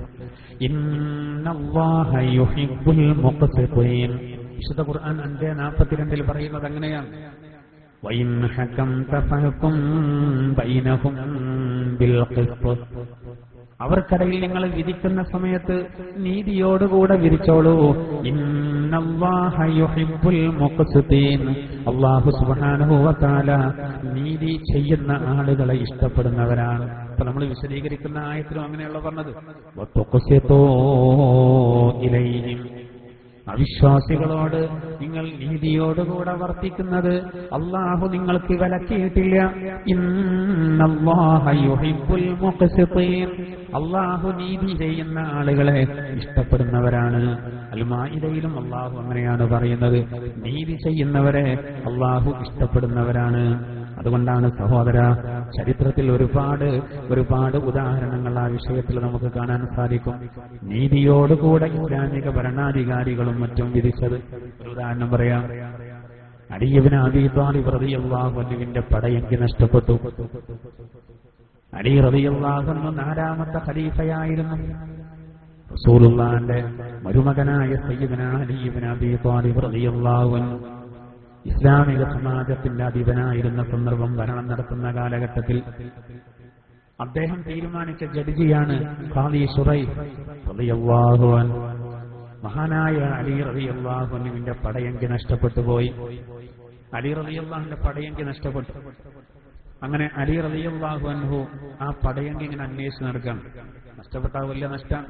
إن الله يحب المقسطين വിശുദ്ധ ഖുർആൻ അഞ്ച് നാൽപ്പത്തിരണ്ടിൽ പറയുന്നത് അങ്ങനെയാണ് وإن حكمت فاحكم بينهم بالقسط അവർക്കിടയിൽ നിങ്ങൾ വിധിക്കുന്ന സമയത്ത് നീതിയോടുകൂടെ വിരിച്ചോളൂ ഇന്നല്ലാഹ യുഹിബ്ബുൽ മുഖ്സിതീൻ അല്ലാഹു സുബ്ഹാനഹു വ തആല നീതി ചെയ്യുന്ന ആളുകളെ ഇഷ്ടപ്പെടുന്നവരാണ് അപ്പൊ നമ്മൾ വിശദീകരിക്കുന്ന ആയത്തിലും അങ്ങനെയുള്ള പറഞ്ഞത് വതുഖ്സിതൂ ഇലൈഹിം അവിശ്വാസികളോട് നിങ്ങൾ നീതിയോടുകൂടെ വർത്തിക്കുന്നത് അള്ളാഹു നിങ്ങൾക്ക് വിലക്കിയിട്ടില്ല ഇന്നല്ലാഹ യുഹിബ്ബുൽ മുഖ്സിതീൻ അള്ളാഹു നീതി ചെയ്യുന്ന ആളുകളെ ഇഷ്ടപ്പെടുന്നവരാണ് അൽമായിദയിലും അള്ളാഹു അങ്ങനെയാണ് പറയുന്നത് നീതി ചെയ്യുന്നവരെ അള്ളാഹു ഇഷ്ടപ്പെടുന്നവരാണ് അതുകൊണ്ടാണ് സഹോദര ചരിത്രത്തിൽ ഒരുപാട് ഒരുപാട് ഉദാഹരണങ്ങൾ ആ വിഷയത്തിൽ നമുക്ക് കാണാൻ സാധിക്കും നീതിയോടുകൂടെ ഇസ്ലാമിക ഭരണാധികാരികളും മറ്റും വിധിച്ചത് ഒരു ഉദാഹരണം പറയാം അടിയവിന് അബീതാലി പ്രതിയല്ലാഹുവിന്റെ പടയെങ്കിൽ നഷ്ടപ്പെട്ടു അലി റതിയല്ലാഹുന്നു നാലാമത്തെ ഖലീഫയായിരുന്നു റസൂലുള്ളാന്റെ മരുമകനായ സയ്യിദന അലിബിൻ അബി താലിബ് റളിയല്ലാഹു അൻഹു ഇസ്ലാമിക സമാജത്തിന്റെ അധിപനായിരുന്ന സന്ദർഭം ഭരണം നടത്തുന്ന കാലഘട്ടത്തിൽ അദ്ദേഹം തീരുമാനിച്ച ജഡ്ജിയാണ് ഖാദി ഷുറൈ റളിയല്ലാഹു അൻഹു മഹാനായ അലി റളിയല്ലാഹു അൻഹുവിന്റെ പടയങ്കി നഷ്ടപ്പെട്ടു പോയി അലി റളിയല്ലാഹുവിന്റെ പടയങ്കി നഷ്ടപ്പെട്ടു അങ്ങനെ അലി റളിയല്ലാഹു അൻഹു ആ പടയങ്കി ഇങ്ങനെ അന്വേഷിച്ച് നടക്കണം നഷ്ടപ്പെട്ടാൽ വലിയ നഷ്ടം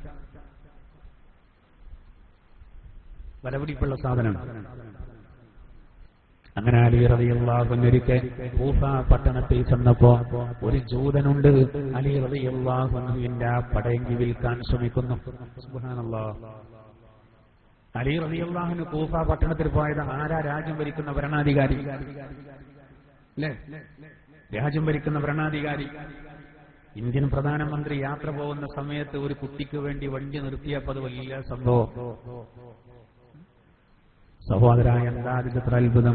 വലപിടിപ്പുള്ള സാധനം അങ്ങനെ അലി റളിയല്ലാഹുവിനൊരിക്കൽ കൂഫ പട്ടണത്തിൽ ചെന്നപ്പോ ഒരു ജൂതനുണ്ട് അലി റളിയല്ലാഹുവിന്റെ ആ പടയങ്കി വിൽക്കാൻ ശ്രമിക്കുന്നു സുബ്ഹാനല്ലാഹ് അലി റളിയല്ലാഹുവിന് കൂഫ പട്ടണത്തിൽ പോയത് ആരാ രാജ്യം ഭരിക്കുന്ന ഭരണാധികാരി അല്ലേ രാജ്യം ഭരിക്കുന്ന ഭരണാധികാരി ഇന്ത്യൻ പ്രധാനമന്ത്രി യാത്ര പോകുന്ന സമയത്ത് ഒരു കുട്ടിക്ക് വേണ്ടി വണ്ടി നിർത്തിയപ്പോൾ അത് വലിയ സംഭവം സഹോദര എന്താ അതിന്റെ അത്ഭുതം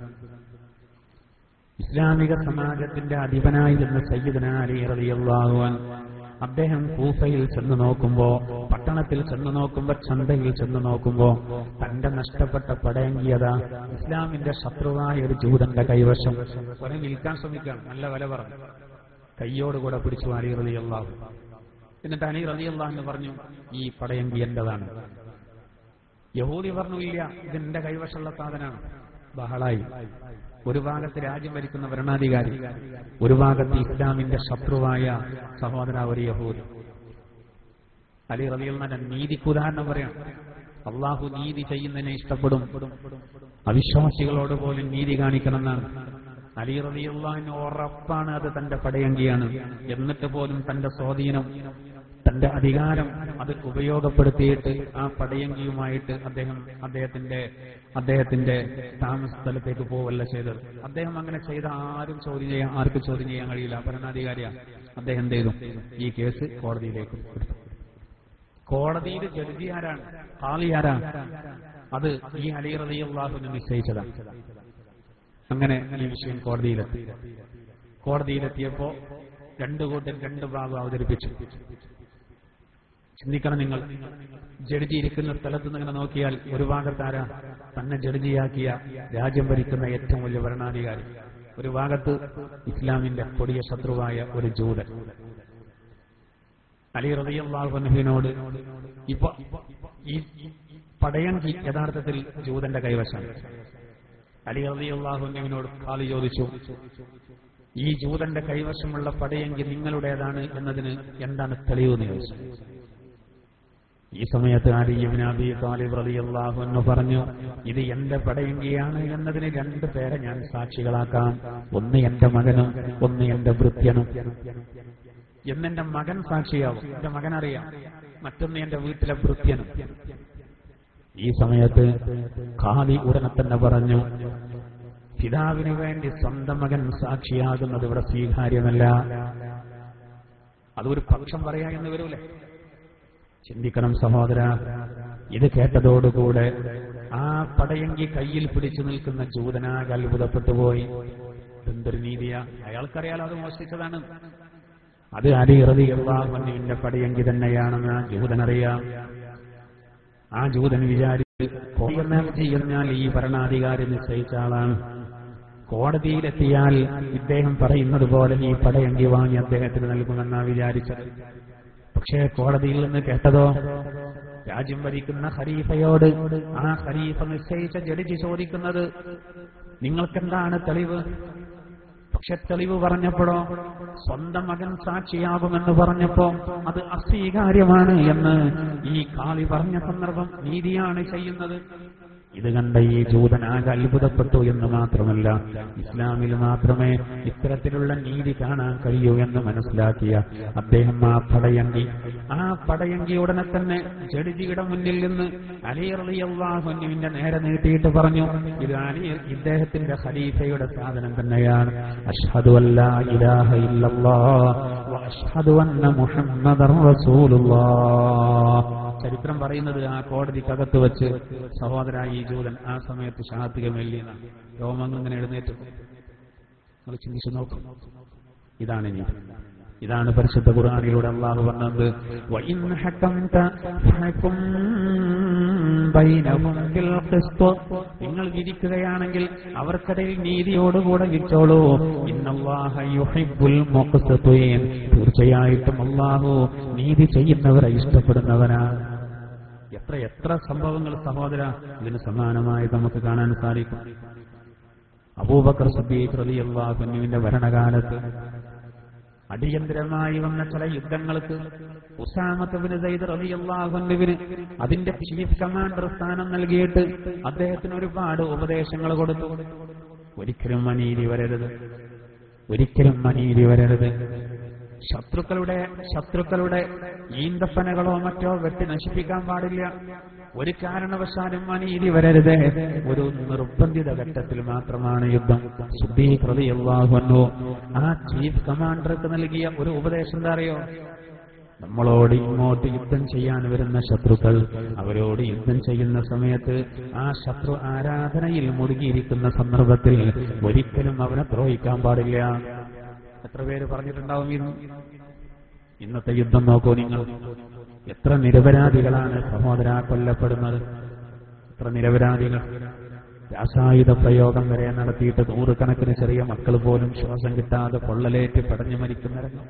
ഇസ്ലാമിക സമാജത്തിന്റെ അധിപനായിരുന്ന സയ്യിദന അലി റളിയല്ലാഹു അൻഹു അദ്ദേഹം കൂഫയിൽ ചെന്ന് നോക്കുമ്പോ പട്ടണത്തിൽ ചെന്ന് നോക്കുമ്പോ ചന്തയിൽ ചെന്ന് നോക്കുമ്പോ തന്റെ നഷ്ടപ്പെട്ട പടയങ്കിയത ഇസ്ലാമിന്റെ ശത്രുവായ ഒരു ജൂതന്റെ കൈവശം കുറെ വിൽക്കാൻ ശ്രമിക്കുകയാണ് നല്ല വില പറഞ്ഞു കയ്യോടുകൂടെ പിടിച്ചു അലി റളിയല്ലാഹു എന്നിട്ട് അലി റളിയല്ലാഹു എന്ന് പറഞ്ഞു ഈ പടയങ്കി എന്റേതാണ് യഹൂദി പറഞ്ഞു ഇല്ല ഇതെന്റെ കൈവശമുള്ള സാധനമാണ് ബഹളായി ഒരു ഭാഗത്ത് രാജ്യം ഭരിക്കുന്ന ഭരണാധികാരി ഒരു ഭാഗത്ത് ഇസ്ലാമിന്റെ ശത്രുവായ സഹോദര ഒരു യഹൂദി അലി റബിയുള്ള നീതിക്ക് ഉദാഹരണം പറയാം അള്ളാഹു നീതി ചെയ്യുന്നതിനെ ഇഷ്ടപ്പെടും അവിശ്വാസികളോട് പോലും നീതി കാണിക്കണമെന്നാണ് അലി റബിയുള്ളതിന് ഉറപ്പാണ് അത് തന്റെ പടയങ്കിയാണ് എന്നിട്ട് പോലും തന്റെ സ്വാധീനം തന്റെ അധികാരം അത് ഉപയോഗപ്പെടുത്തിയിട്ട് ആ പടയങ്കിയുമായിട്ട് അദ്ദേഹം അദ്ദേഹത്തിന്റെ അദ്ദേഹത്തിന്റെ താമസ സ്ഥലത്തേക്ക് പോവല്ല ചെയ്തത് അദ്ദേഹം അങ്ങനെ ചെയ്ത ആരും ചോദ്യം ചെയ്യാൻ ആർക്കും ചോദ്യം ചെയ്യാൻ കഴിയില്ല ഭരണാധികാരിയാ അദ്ദേഹം എന്ത് ചെയ്തു ഈ കേസ് കോടതിയിലേക്ക് കൊടുത്തു കോടതിയിൽ ജഡ്ജി ആരാണ് ഹാളി ആരാണ് അത് ഈ അലി റളിയല്ലാഹുവിനെ നിശ്ചയിച്ചതാണ് അങ്ങനെ ഈ വിഷയം കോടതിയിലെത്തി കോടതിയിലെത്തിയപ്പോ രണ്ടു കൂട്ടർ രണ്ട് ഭാഗം അവതരിപ്പിച്ചു ചിന്തിക്കണം നിങ്ങൾ ജഡ്ജി ഇരിക്കുന്ന സ്ഥലത്ത് നിന്ന് ഇങ്ങനെ നോക്കിയാൽ ഒരു ഭാഗത്താരാ തന്നെ ജഡ്ജിയാക്കിയ രാജ്യം ഭരിക്കുന്ന ഏറ്റവും വലിയ ഭരണാധികാരി ഒരു ഭാഗത്ത് ഇസ്ലാമിന്റെ കൊടിയ ശത്രുവായ ഒരു ജൂതൻ അലി റബിയല്ലാഹുനോട് ഇപ്പൊ ഈ പടയങ്കി യഥാർത്ഥത്തിൽ ജൂതന്റെ കൈവശമാണ് അലി റബിയല്ലാഹുവിനോട് കാലി ചോദിച്ചു ഈ ജൂതന്റെ കൈവശമുള്ള പടയെങ്കിൽ നിങ്ങളുടേതാണ് എന്നതിന് എന്താണ് തെളിവ് എന്ന് ചോദിച്ചു ഈ സമയത്ത് അലിബിൻ അബി താലിബ് റളിയല്ലാഹു എന്ന് പറഞ്ഞു ഇത് എന്റെ പടയങ്കിയാണ് എന്നതിന് രണ്ട് പേരെ ഞാൻ സാക്ഷികളാക്കാം ഒന്ന് എന്റെ മകനും ഒന്ന് എന്റെ ഭൃത്യനും എന്നെന്റെ മകൻ സാക്ഷിയാവും എന്റെ മകൻ അറിയാം മറ്റൊന്ന് എന്റെ വീട്ടിലെ ഭൃത്യനും ഈ സമയത്ത് ഖാദി ഉടനെ തന്നെ പറഞ്ഞു പിതാവിന് വേണ്ടി സ്വന്തം മകൻ സാക്ഷിയാകുന്നത് ഇവിടെ സ്വീകാര്യമല്ല അതൊരു പക്ഷം പറയാ എന്ന് വരൂലേ ചിന്തിക്കണം സഹോദര ഇത് കേട്ടതോടുകൂടെ ആ പടയങ്കി കയ്യിൽ പിടിച്ചു നിൽക്കുന്ന ജൂതനാകെ അത്ഭുതപ്പെട്ടുപോയി എന്തൊരു നീതിയാ അയാൾക്കറിയാലോ അത് മോഷ്ടിച്ചതാണ് അത് അലി റതിയുള്ള പടയങ്കി തന്നെയാണെന്ന് ആ ജൂതനറിയാം ആ ജൂതൻ വിചാരിച്ച് ചെയ്യുന്നാൽ ഈ ഭരണാധികാരി നിശ്ചയിച്ച ആളാണ് കോടതിയിലെത്തിയാൽ ഇദ്ദേഹം പറയുന്നത് പോലെ ഈ പടയങ്കി വാങ്ങി അദ്ദേഹത്തിന് നൽകുമെന്നാ വിചാരിച്ചത് പക്ഷേ കോടതിയിൽ നിന്ന് കേട്ടതോ രാജ്യം ഭരിക്കുന്ന ഖലീഫയോട് ആ ഖലീഫ നിശ്ചയിച്ച ജഡ്ജി ചോദിക്കുന്നത് നിങ്ങൾക്കെന്താണ് തെളിവ് പക്ഷെ തെളിവ് പറഞ്ഞപ്പോഴോ സ്വന്തം മകൻ സാക്ഷിയാകുമെന്ന് പറഞ്ഞപ്പോ അത് അസ്വീകാര്യമാണ് എന്ന് ഈ കാളി പറഞ്ഞ സന്ദർഭം നീതിയാണ് ചെയ്യുന്നത് ഇത് കണ്ട ഈ ജൂതനാകെ അത്ഭുതപ്പെട്ടു എന്ന് മാത്രമല്ല ഇസ്ലാമിൽ മാത്രമേ ഇത്തരത്തിലുള്ള നീതി കാണാൻ കഴിയൂ എന്ന് മനസ്സിലാക്കിയ അദ്ദേഹം ആ പടയങ്കി ആ പടയങ്കി ഉടനെ തന്നെ ജഡ്ജിയുടെ മുന്നിൽ നിന്ന് അലി അള്ളാഹുവിന്റെ നേരെ നീട്ടിയിട്ട് പറഞ്ഞു ഇത് അലി ഇദ്ദേഹത്തിന്റെ ഖലീഫയുടെ സാധനം തന്നെയാണ് അഷ്ഹദു അല്ലാ ഇലാഹ ഇല്ലല്ലാഹ് വ അഷ്ഹദു അന്ന മുഹമ്മദർ റസൂലുള്ളാഹ് ചരിത്രം പറയുന്നത് ആ കോടതിക്കകത്ത് വെച്ച് സഹോദര ഈ ജൂതൻ ആ സമയത്ത് ഷാത്തിക മെല്ലിയെന്നാണ് രോമങ്ങൾ ഇങ്ങനെ എഴുന്നേറ്റ് നിങ്ങൾ ചിന്തിച്ചു നോക്കും ഇതാണ് ഇനി ഇതാണ് പരിശുദ്ധ ഖുർആനിലൂടെ അള്ളാഹു പറഞ്ഞത് വഇൻ ഹക്കംത ഫഹകും ബൈനഹും ബിൽ ഖിസ്ത് നിങ്ങൾ വിധിക്കുകയാണെങ്കിൽ അവർക്കിടയിൽ നീതിയോടുകൂടെ വിധിച്ചോളൂ ഇന്നല്ലാഹ യുഹിബ്ബുൽ മുഖ്സിതീൻ തീർച്ചയായിട്ടും അള്ളാഹു നീതി ചെയ്യുന്നവരെ ഇഷ്ടപ്പെടുന്നവനാണ് എത്ര എത്ര സംഭവങ്ങൾ സഹോദര ഇതിന് സമാനമായി നമുക്ക് കാണാൻ സാധിക്കും അബൂബക്കർ സദ്ദീഖ് റളിയല്ലാഹു അൻഹുവിന്റെ ഭരണകാലത്ത് അടിയന്തരമായി വന്ന ചില യുദ്ധങ്ങൾക്ക് ഉസാമത്തബിന് സൈദ് റളിയല്ലാഹുവിന് അതിന്റെ ചീഫ് കമാൻഡർ സ്ഥാനം നൽകിയിട്ട് അദ്ദേഹത്തിന് ഒരുപാട് ഉപദേശങ്ങൾ കൊടുത്തു ഒരിക്കലും അനീതി വരരുത് ഒരിക്കലും അനീതി വരരുത് ശത്രുക്കളുടെ ശത്രുക്കളുടെ ഈന്തപ്പനകളോ മറ്റോ വെട്ടി നശിപ്പിക്കാൻ പാടില്ല ഒരു കാരണവശാലും അനീതി വരരുത് ഒരു നിർബന്ധിത ഘട്ടത്തിൽ മാത്രമാണ് യുദ്ധം ശുദ്ധീകൃതിയല്ലാഹുവന്നു ആ ചീഫ് കമാൻഡർക്ക് നൽകിയ ഒരു ഉപദേശം എന്താ അറിയോ നമ്മളോട് ഇങ്ങോട്ട് യുദ്ധം ചെയ്യാൻ വരുന്ന ശത്രുക്കൾ അവരോട് യുദ്ധം ചെയ്യുന്ന സമയത്ത് ആ ശത്രു ആരാധനയിൽ മുഴുകിയിരിക്കുന്ന സന്ദർഭത്തിൽ ഒരിക്കലും അവനെ ദ്രോഹിക്കാൻ പാടില്ല എത്ര പേര് പറഞ്ഞിട്ടുണ്ടാവും ഇത് ഇന്നത്തെ യുദ്ധം നോക്കൂ നിങ്ങൾ എത്ര നിരപരാധികളാണ് സഹോദര കൊല്ലപ്പെടുന്നത് എത്ര നിരപരാധികൾ രാസായുധ പ്രയോഗം വരെ നടത്തിയിട്ട് നൂറുകണക്കിന് ചെറിയ മക്കൾ പോലും ശ്വാസം കിട്ടാതെ പൊള്ളലേറ്റ് പടഞ്ഞു മരിക്കുന്ന രംഗം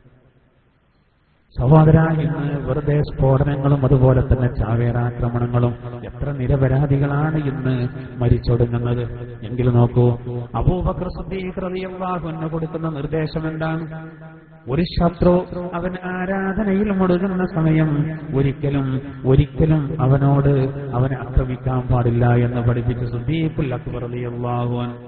സഹോദര ഇന്ന് വെറുതെ സ്ഫോടനങ്ങളും അതുപോലെ തന്നെ ചാവേറാക്രമണങ്ങളും എത്ര നിരപരാധികളാണ് ഇന്ന് മരിച്ചൊടുങ്ങുന്നത് എങ്കിൽ നോക്കൂ അബൂബക്കർ സിദ്ദീഖ് റളിയല്ലാഹു അൻഹു കൊടുക്കുന്ന നിർദ്ദേശം എന്താണ് ഒരു ശത്രു അവൻ ആരാധനയിൽ മുഴുകുന്ന സമയം ഒരിക്കലും ഒരിക്കലും അവനോട് അവനെ ആക്രമിക്കാൻ പാടില്ല എന്ന് പഠിപ്പിച്ച സുദ്ദീഖുൽ അക്ബർ റളിയല്ലാഹു അൻഹു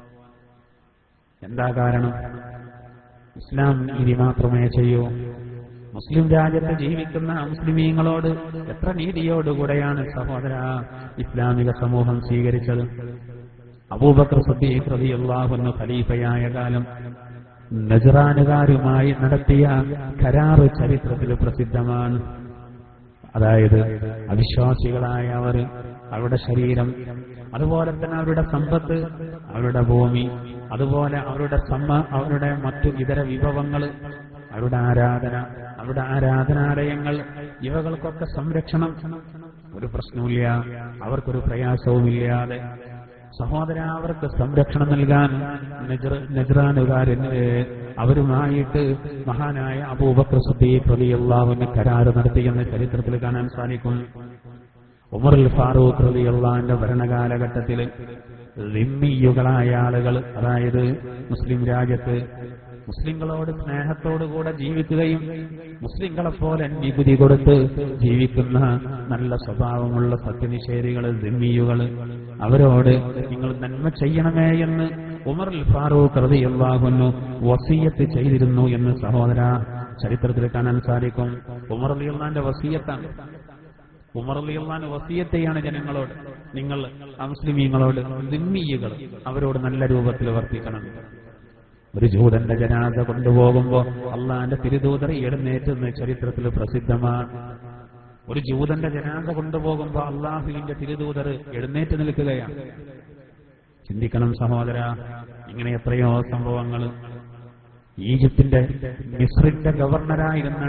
എന്താ കാരണം ഇസ്ലാം ഇനി മാത്രമേ ചെയ്യൂ മുസ്ലിം രാജ്യത്ത് ജീവിക്കുന്ന മുസ്ലിമീങ്ങളോട് എത്ര നീതിയോടുകൂടെയാണ് സഹോദര ഇസ്ലാമിക സമൂഹം സ്വീകരിച്ചത് അബൂബക്കർ സദ്ദീഖ് റളിയല്ലാഹു ഖലീഫയായ കാലം നജറാനുകാരുമായി നടത്തിയ കരാറ് ചരിത്രത്തിൽ പ്രസിദ്ധമാണ് അതായത് അവിശ്വാസികളായ അവർ അവരുടെ ശരീരം അതുപോലെ തന്നെ അവരുടെ സമ്പത്ത് അവരുടെ ഭൂമി അതുപോലെ അവരുടെ സമ്മ അവരുടെ മറ്റു ഇതര വിഭവങ്ങൾ അവരുടെ ആരാധന അവരുടെ ആരാധനാലയങ്ങൾ ഇവകൾക്കൊക്കെ സംരക്ഷണം ഒരു പ്രശ്നവുമില്ല അവർക്കൊരു പ്രയാസവുമില്ലാതെ സഹോദര അവർക്ക് സംരക്ഷണം നൽകാൻ നജ്റാനുകാരൻ അവരുമായിട്ട് മഹാനായ അബൂബക്കർ സുദ്ദീഖ് റളിയല്ലാഹുവിന് കരാറ് നടത്തിയെന്ന് ചരിത്രത്തിൽ കാണാൻ സാധിക്കും ഉമറുൽ ഫാറൂഖ് റളിയല്ലാഹുവിന്റെ ഭരണകാലഘട്ടത്തിൽ റിമ്മിയുകളായ ആളുകൾ അതായത് മുസ്ലിം രാജ്യത്ത് മുസ്ലിങ്ങളോട് സ്നേഹത്തോടുകൂടെ ജീവിക്കുകയും മുസ്ലിങ്ങളെ പോലെ നികുതി കൊടുത്ത് ജീവിക്കുന്ന നല്ല സ്വഭാവമുള്ള സത്യനിഷേധികൾ ദിമ്മിയുകൾ അവരോട് നിങ്ങൾ നന്മ ചെയ്യണമേ എന്ന് ഉമർ ഫാറൂഖ് റളിയല്ലാഹുവിനു വസീയത്ത് ചെയ്തിരുന്നു എന്ന് സഹോദര ചരിത്രത്തിൽ കാണാൻ സാധിക്കും ഉമർ അലിയുള്ളാന്റെ വസീയത്താണ് ഉമർ അലിയുള്ളാൻ വസീയത്തെയാണ് ജനങ്ങളോട് നിങ്ങൾ അമുസ്ലിമീങ്ങളോട് ദിമ്മിയുകൾ അവരോട് നല്ല രൂപത്തിൽ വർത്തിക്കണം ഒരു ജൂതന്റെ ജനാസ കൊണ്ടുപോകുമ്പോ അള്ളാന്റെ തിരുദൂതർ എഴുന്നേറ്റെന്ന് ചരിത്രത്തിൽ പ്രസിദ്ധമാണ് ഒരു ജൂതന്റെ ജനാസ കൊണ്ടുപോകുമ്പോ അള്ളാഹുവിന്റെ തിരുദൂതർ എഴുന്നേറ്റ് നിൽക്കുകയാണ് ചിന്തിക്കണം സഹോദര ഇങ്ങനെ എത്രയോ സംഭവങ്ങൾ ഈജിപ്തിന്റെ മിസ്രിന്റെ ഗവർണറായിരുന്ന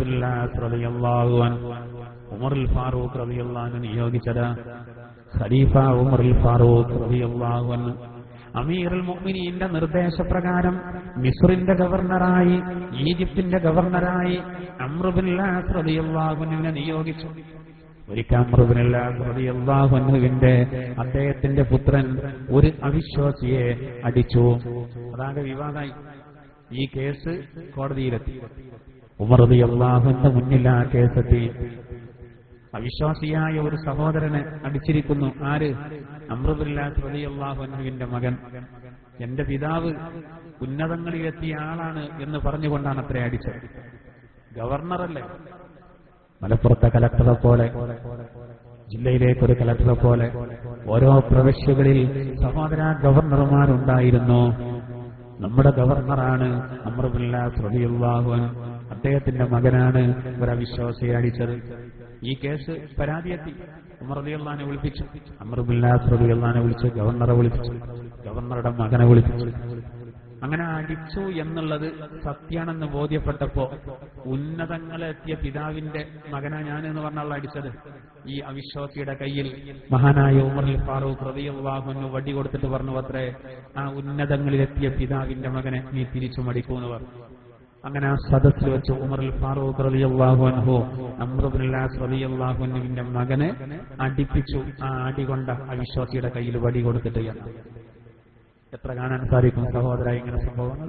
ഉമറുൽ ഫാറൂഖ് റളിയല്ലാഹു നിയോഗിച്ചത് ഖലീഫ ഉമറുൽ ഫാറൂഖ് റളിയല്ലാഹു അമീറുൽ മുഅ്മിനീന്റെ നിർദ്ദേശപ്രകാരം മിസ്രിന്റെ ഗവർണറായി ഈജിപ്തിന്റെ ഗവർണറായി അമ്രുബിൻ റളിയല്ലാഹുവിനെ നിയോഗിച്ചു ഒരിക്കൽ അദ്ദേഹത്തിന്റെ പുത്രൻ ഒരു അവിശ്വാസിയെ അടിച്ചു അതാകെ വിവാദമായി ഈ കേസ് കോടതിയിലെത്തി ഉമർദി അള്ളാഹുന്റെ മുന്നിൽ ആ കേസെത്തി അവിശ്വാസിയായ ഒരു സഹോദരനെ അടിച്ചിരിക്കുന്നു ആര് അമൃതുല്ലാസ് റലി അള്ളാഹുവിന്റെ മകൻ എന്റെ പിതാവ് ഉന്നതങ്ങളിലെത്തിയ ആളാണ് എന്ന് പറഞ്ഞുകൊണ്ടാണ് അത്ര അടിച്ചത് ഗവർണറല്ലേ മലപ്പുറത്തെ കലക്ടറെ പോലെ ജില്ലയിലേക്ക് ഒരു കലക്ടറെ പോലെ ഓരോ പ്രവിശ്യകളിൽ സഹോദര ഗവർണർമാരുണ്ടായിരുന്നു നമ്മുടെ ഗവർണറാണ് അമൃബുല്ലാസ് റലിയുള്ളാഹുൻ അദ്ദേഹത്തിന്റെ മകനാണ് ഒരു അവിശ്വാസിയെ അടിച്ചത് ഈ കേസ് പരാതിയെത്തി ഉമർ റളിയല്ലാഹുവിനെ വിളിപ്പിച്ചു അമൃബുല്ലാസ് റളിയല്ലാഹുവിനെ വിളിച്ച് ഗവർണറെ വിളിപ്പിച്ചു ഗവർണറുടെ മകനെ വിളിപ്പിച്ചു അങ്ങനെ അടിച്ചു എന്നുള്ളത് സത്യാണെന്ന് ബോധ്യപ്പെട്ടപ്പോ ഉന്നതങ്ങളെത്തിയ പിതാവിന്റെ മകനാ ഞാൻ എന്ന് പറഞ്ഞാൽ അടിച്ചത് ഈ അവിശ്വാസിയുടെ കയ്യിൽ മഹാനായ ഉമറിൽ ഫാറൂഖ് റളിയല്ലാഹുവിന് വടി കൊടുത്തിട്ട് പറഞ്ഞു അത്രേ ആ ഉന്നതങ്ങളിലെത്തിയ പിതാവിന്റെ മകനെ നീ തിരിച്ചു മടിക്കൂ എന്ന് പറഞ്ഞു അങ്ങനെ ആ സദസ്സിൽ വെച്ച് ഉമറിൽ ഫാറൂഖ് റളിയല്ലാഹു അൻഹു അമ്രുബിൻലാസ് റളിയല്ലാഹുവിന്റെ മകനെ അടിപ്പിച്ചു ആ അടി കൊണ്ട അവിശ്വാസിയുടെ കയ്യിൽ വടി കൊടുത്തിട്ട് എന്ന് എത്ര കാണാൻ സാധിക്കും സഹോദര ഇങ്ങനെ സംഭവങ്ങൾ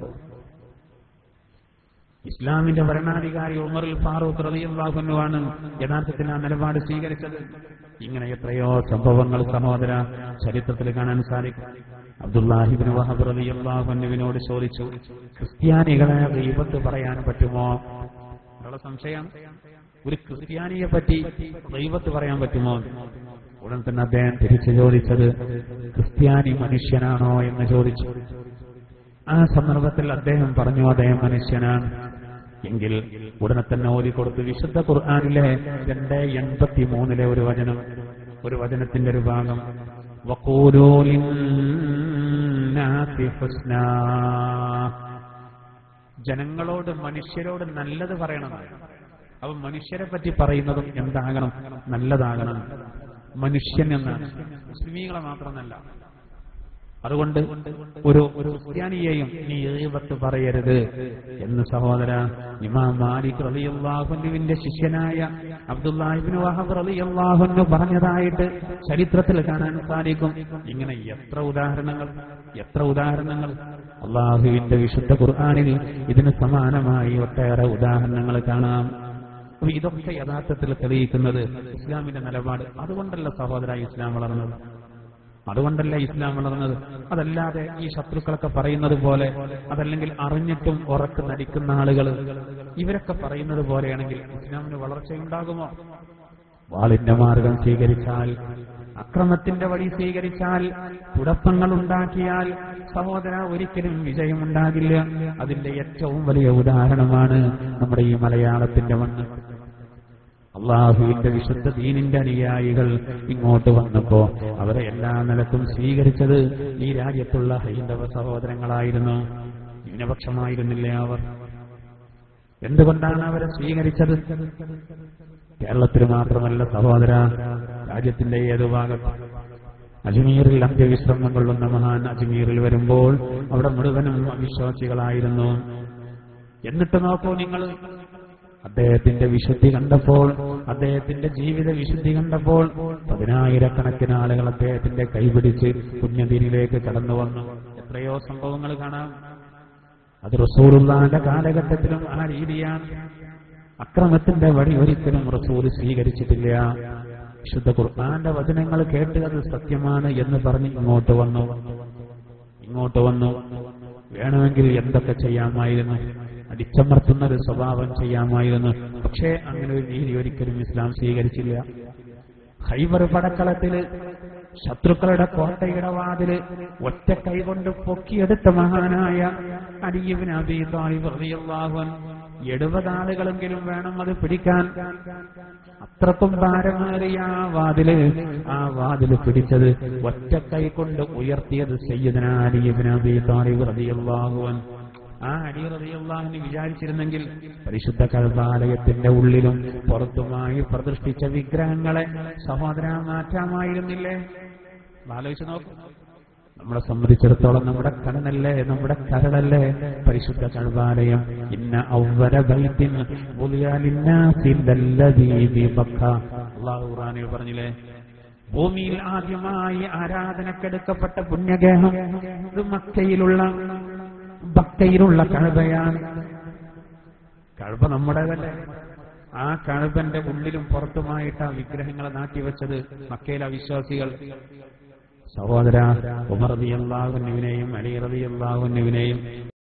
ഇസ്ലാമിന്റെ ഭരണാധികാരി ഉമറിൽ ഫാറൂഖ് റളിയല്ലാഹുവിനുമാണ് യഥാർത്ഥത്തിൽ ആ നിലപാട് സ്വീകരിച്ചത് ഇങ്ങനെ എത്രയോ സംഭവങ്ങൾ സഹോദര ചരിത്രത്തിൽ കാണാൻ സാധിക്കും അബ്ദുല്ലാഹിബിൻ വഹബ് റളിയല്ലാഹുവിനോട് ചോദിച്ചു ക്രിസ്ത്യാനികളെ ഗീബത്ത് പറയാൻ പറ്റുമോ ഉള്ള സംശയം ഒരു ക്രിസ്ത്യാനിയെ പറ്റി ദൈവത്ത് പറയാൻ പറ്റുമോ ഉടൻ തന്നെ അദ്ദേഹം തിരിച്ചു ചോദിച്ചത് ക്രിസ്ത്യാനി മനുഷ്യനാണോ എന്ന് ചോദിച്ചു ആ സന്ദർഭത്തിൽ അദ്ദേഹം പറഞ്ഞു അദ്ദേഹം മനുഷ്യനാണ് എങ്കിൽ ഉടനെ തന്നെ ഓതിക്കൊടുത്തു വിശുദ്ധ ഖുർആാനിലെ രണ്ട് എൺപത്തി മൂന്നിലെ ഒരു വചനം ഒരു വചനത്തിന്റെ ഒരു ഭാഗം وقولوا للناس حسنا ജനങ്ങളോട് മനുഷ്യരോട് നല്ലത് പറയണം അപ്പൊ മനുഷ്യരെ പറ്റി പറയുന്നതും എന്താകണം നല്ലതാകണം മനുഷ്യൻ എന്നാണ് മുസ്ലിമീങ്ങളെ മാത്രമല്ല അതുകൊണ്ട് ഒരു ഒരു ക്രിസ്ത്യാനിയെയും നീ ഏവത്ത് പറയരുത് എന്ന് സഹോദര ഇമാം മാലിക് റളിയല്ലാഹുവിന്റെ ശിഷ്യനായ അബ്ദുല്ലാഹിബിൻ വഹബ് റളിയല്ലാഹുവിന് പറഞ്ഞതായിട്ട് ചരിത്രത്തിൽ കാണാൻ സാധിക്കും ഇങ്ങനെ എത്ര ഉദാഹരണങ്ങൾ എത്ര ഉദാഹരണങ്ങൾ അള്ളാഹുവിന്റെ വിശുദ്ധ ഖുർആാനിൽ ഇതിന് സമാനമായി ഒട്ടേറെ ഉദാഹരണങ്ങൾ കാണാം അപ്പൊ ഇതൊക്കെ യഥാർത്ഥത്തിൽ തെളിയിക്കുന്നത് ഇസ്ലാമിന്റെ നിലപാട് അതുകൊണ്ടല്ല സഹോദര ഇസ്ലാം വളർന്നത് അതുകൊണ്ടല്ല ഇസ്ലാം വളർന്നത് അതല്ലാതെ ഈ ശത്രുക്കളൊക്കെ പറയുന്നത് പോലെ അതല്ലെങ്കിൽ അറിഞ്ഞിട്ടും ഉറക്ക് നടിക്കുന്ന ആളുകൾ ഇവരൊക്കെ പറയുന്നത് പോലെയാണെങ്കിൽ ഇസ്ലാമിന് വളർച്ചയുണ്ടാകുമോ വാളിന്റെ മാർഗം സ്വീകരിച്ചാൽ അക്രമത്തിന്റെ വഴി സ്വീകരിച്ചാൽ കുഴപ്പങ്ങൾ ഉണ്ടാക്കിയാൽ സഹോദര ഒരിക്കലും വിജയമുണ്ടാകില്ല അതിന്റെ ഏറ്റവും വലിയ ഉദാഹരണമാണ് നമ്മുടെ ഈ മലയാളത്തിന്റെ മണ്ണ് അള്ളാഹുവിന്റെ വിശുദ്ധ ദീനിന്റെ അനുയായികൾ ഇങ്ങോട്ട് വന്നപ്പോ അവരെ എല്ലാ നിലക്കും സ്വീകരിച്ചത് ഈ രാജ്യത്തുള്ള ഹൈന്ദവ സഹോദരങ്ങളായിരുന്നു ന്യൂനപക്ഷമായിരുന്നില്ലേ അവർ എന്തുകൊണ്ടാണ് അവരെ സ്വീകരിച്ചത് കേരളത്തിൽ മാത്രമല്ല സഹോദര രാജ്യത്തിന്റെ ഏതു ഭാഗത്ത് അജ്മീറിൽ അന്ത്യവിശ്രമം കൊള്ളുന്ന മഹാൻ അജ്മീറിൽ വരുമ്പോൾ അവിടെ മുഴുവനും അവിശ്വാസികളായിരുന്നു എന്നിട്ട് നോക്കൂ നിങ്ങൾ അദ്ദേഹത്തിന്റെ വിശുദ്ധി കണ്ടപ്പോൾ അദ്ദേഹത്തിന്റെ ജീവിത വിശുദ്ധി കണ്ടപ്പോൾ പതിനായിരക്കണക്കിന് ആളുകൾ അദ്ദേഹത്തിന്റെ കൈപിടിച്ച് പുണ്യതിരിലേക്ക് കടന്നു വന്നു എത്രയോ സംഭവങ്ങൾ കാണാം അത് റസൂറുള്ളാന്റെ കാലഘട്ടത്തിലും ആ രീതിയാണ് അക്രമത്തിന്റെ വഴി ഒരിക്കലും റസൂൽ സ്വീകരിച്ചിട്ടില്ല വിശുദ്ധ ഖുർആന്റെ വചനങ്ങൾ കേട്ട് അത് സത്യമാണ് എന്ന് പറഞ്ഞ് ഇങ്ങോട്ട് വന്നു ഇങ്ങോട്ട് വന്നു വേണമെങ്കിൽ എന്തൊക്കെ ചെയ്യാമായിരുന്നു അടിച്ചമർത്തുന്ന ഒരു സ്വഭാവം ചെയ്യാമായിരുന്നു പക്ഷേ അങ്ങനെ ഒരു രീതി ഒരിക്കലും ഇസ്ലാം സ്വീകരിച്ചില്ല ഹൈബർ പടക്കളത്തില് ശത്രുക്കളുടെ കോട്ടയുടെ വാതില് ഒറ്റ കൈകൊണ്ട് പൊക്കിയെടുത്ത മഹാനായ അടിയവൻ അബി താലിബ് റളിയല്ലാഹു എഴുപത് ആളുകളെങ്കിലും വേണം അത് പിടിക്കാൻ അത്രക്കും ഭാരമേറിയ ആ വാതില് ആ വാതില് പിടിച്ചത് ഒറ്റ കൈ കൊണ്ട് ഉയർത്തിയത് സയ്യിദന അലിയബിൻ അബി താലിബ് റളിയല്ലാഹു അൻഹു ആ അടിയറിയാഹുവിന് വിചാരിച്ചിരുന്നെങ്കിൽ പരിശുദ്ധ കൽബാലയത്തിന്റെ ഉള്ളിലും പുറത്തുമായി പ്രതിഷ്ഠിച്ച വിഗ്രഹങ്ങളെ സഹോദര മാറ്റാമായിരുന്നില്ലേ ആലോചിച്ച് നോക്കും നമ്മളെ സംബന്ധിച്ചിടത്തോളം നമ്മുടെ കടനല്ലേ നമ്മുടെ കരളല്ലേ പരിശുദ്ധ കൽബാലയം ഇന്ന ഔവല ബൈത്തിൻ അള്ളാഹു ഖുർആനിൽ പറഞ്ഞില്ലേ ഭൂമിയിൽ ആദ്യമായി ആരാധനക്കെടുക്കപ്പെട്ട പുണ്യഗേഹം ഇത് മക്കയിലുള്ള ബക്കയിലുള്ള കഴബയാണ് കഴബ നമ്മുടേതല്ലേ ആ കഴബന്റെ ഉള്ളിലും പുറത്തുമായിട്ട് ആ വിഗ്രഹങ്ങളെ നാട്ടിവെച്ചത് മക്കയിലെ അവിശ്വാസികൾ സഹോദര ഉമർ റളിയല്ലാഹുവിനെയും അലി റളിയല്ലാഹുവിനെയും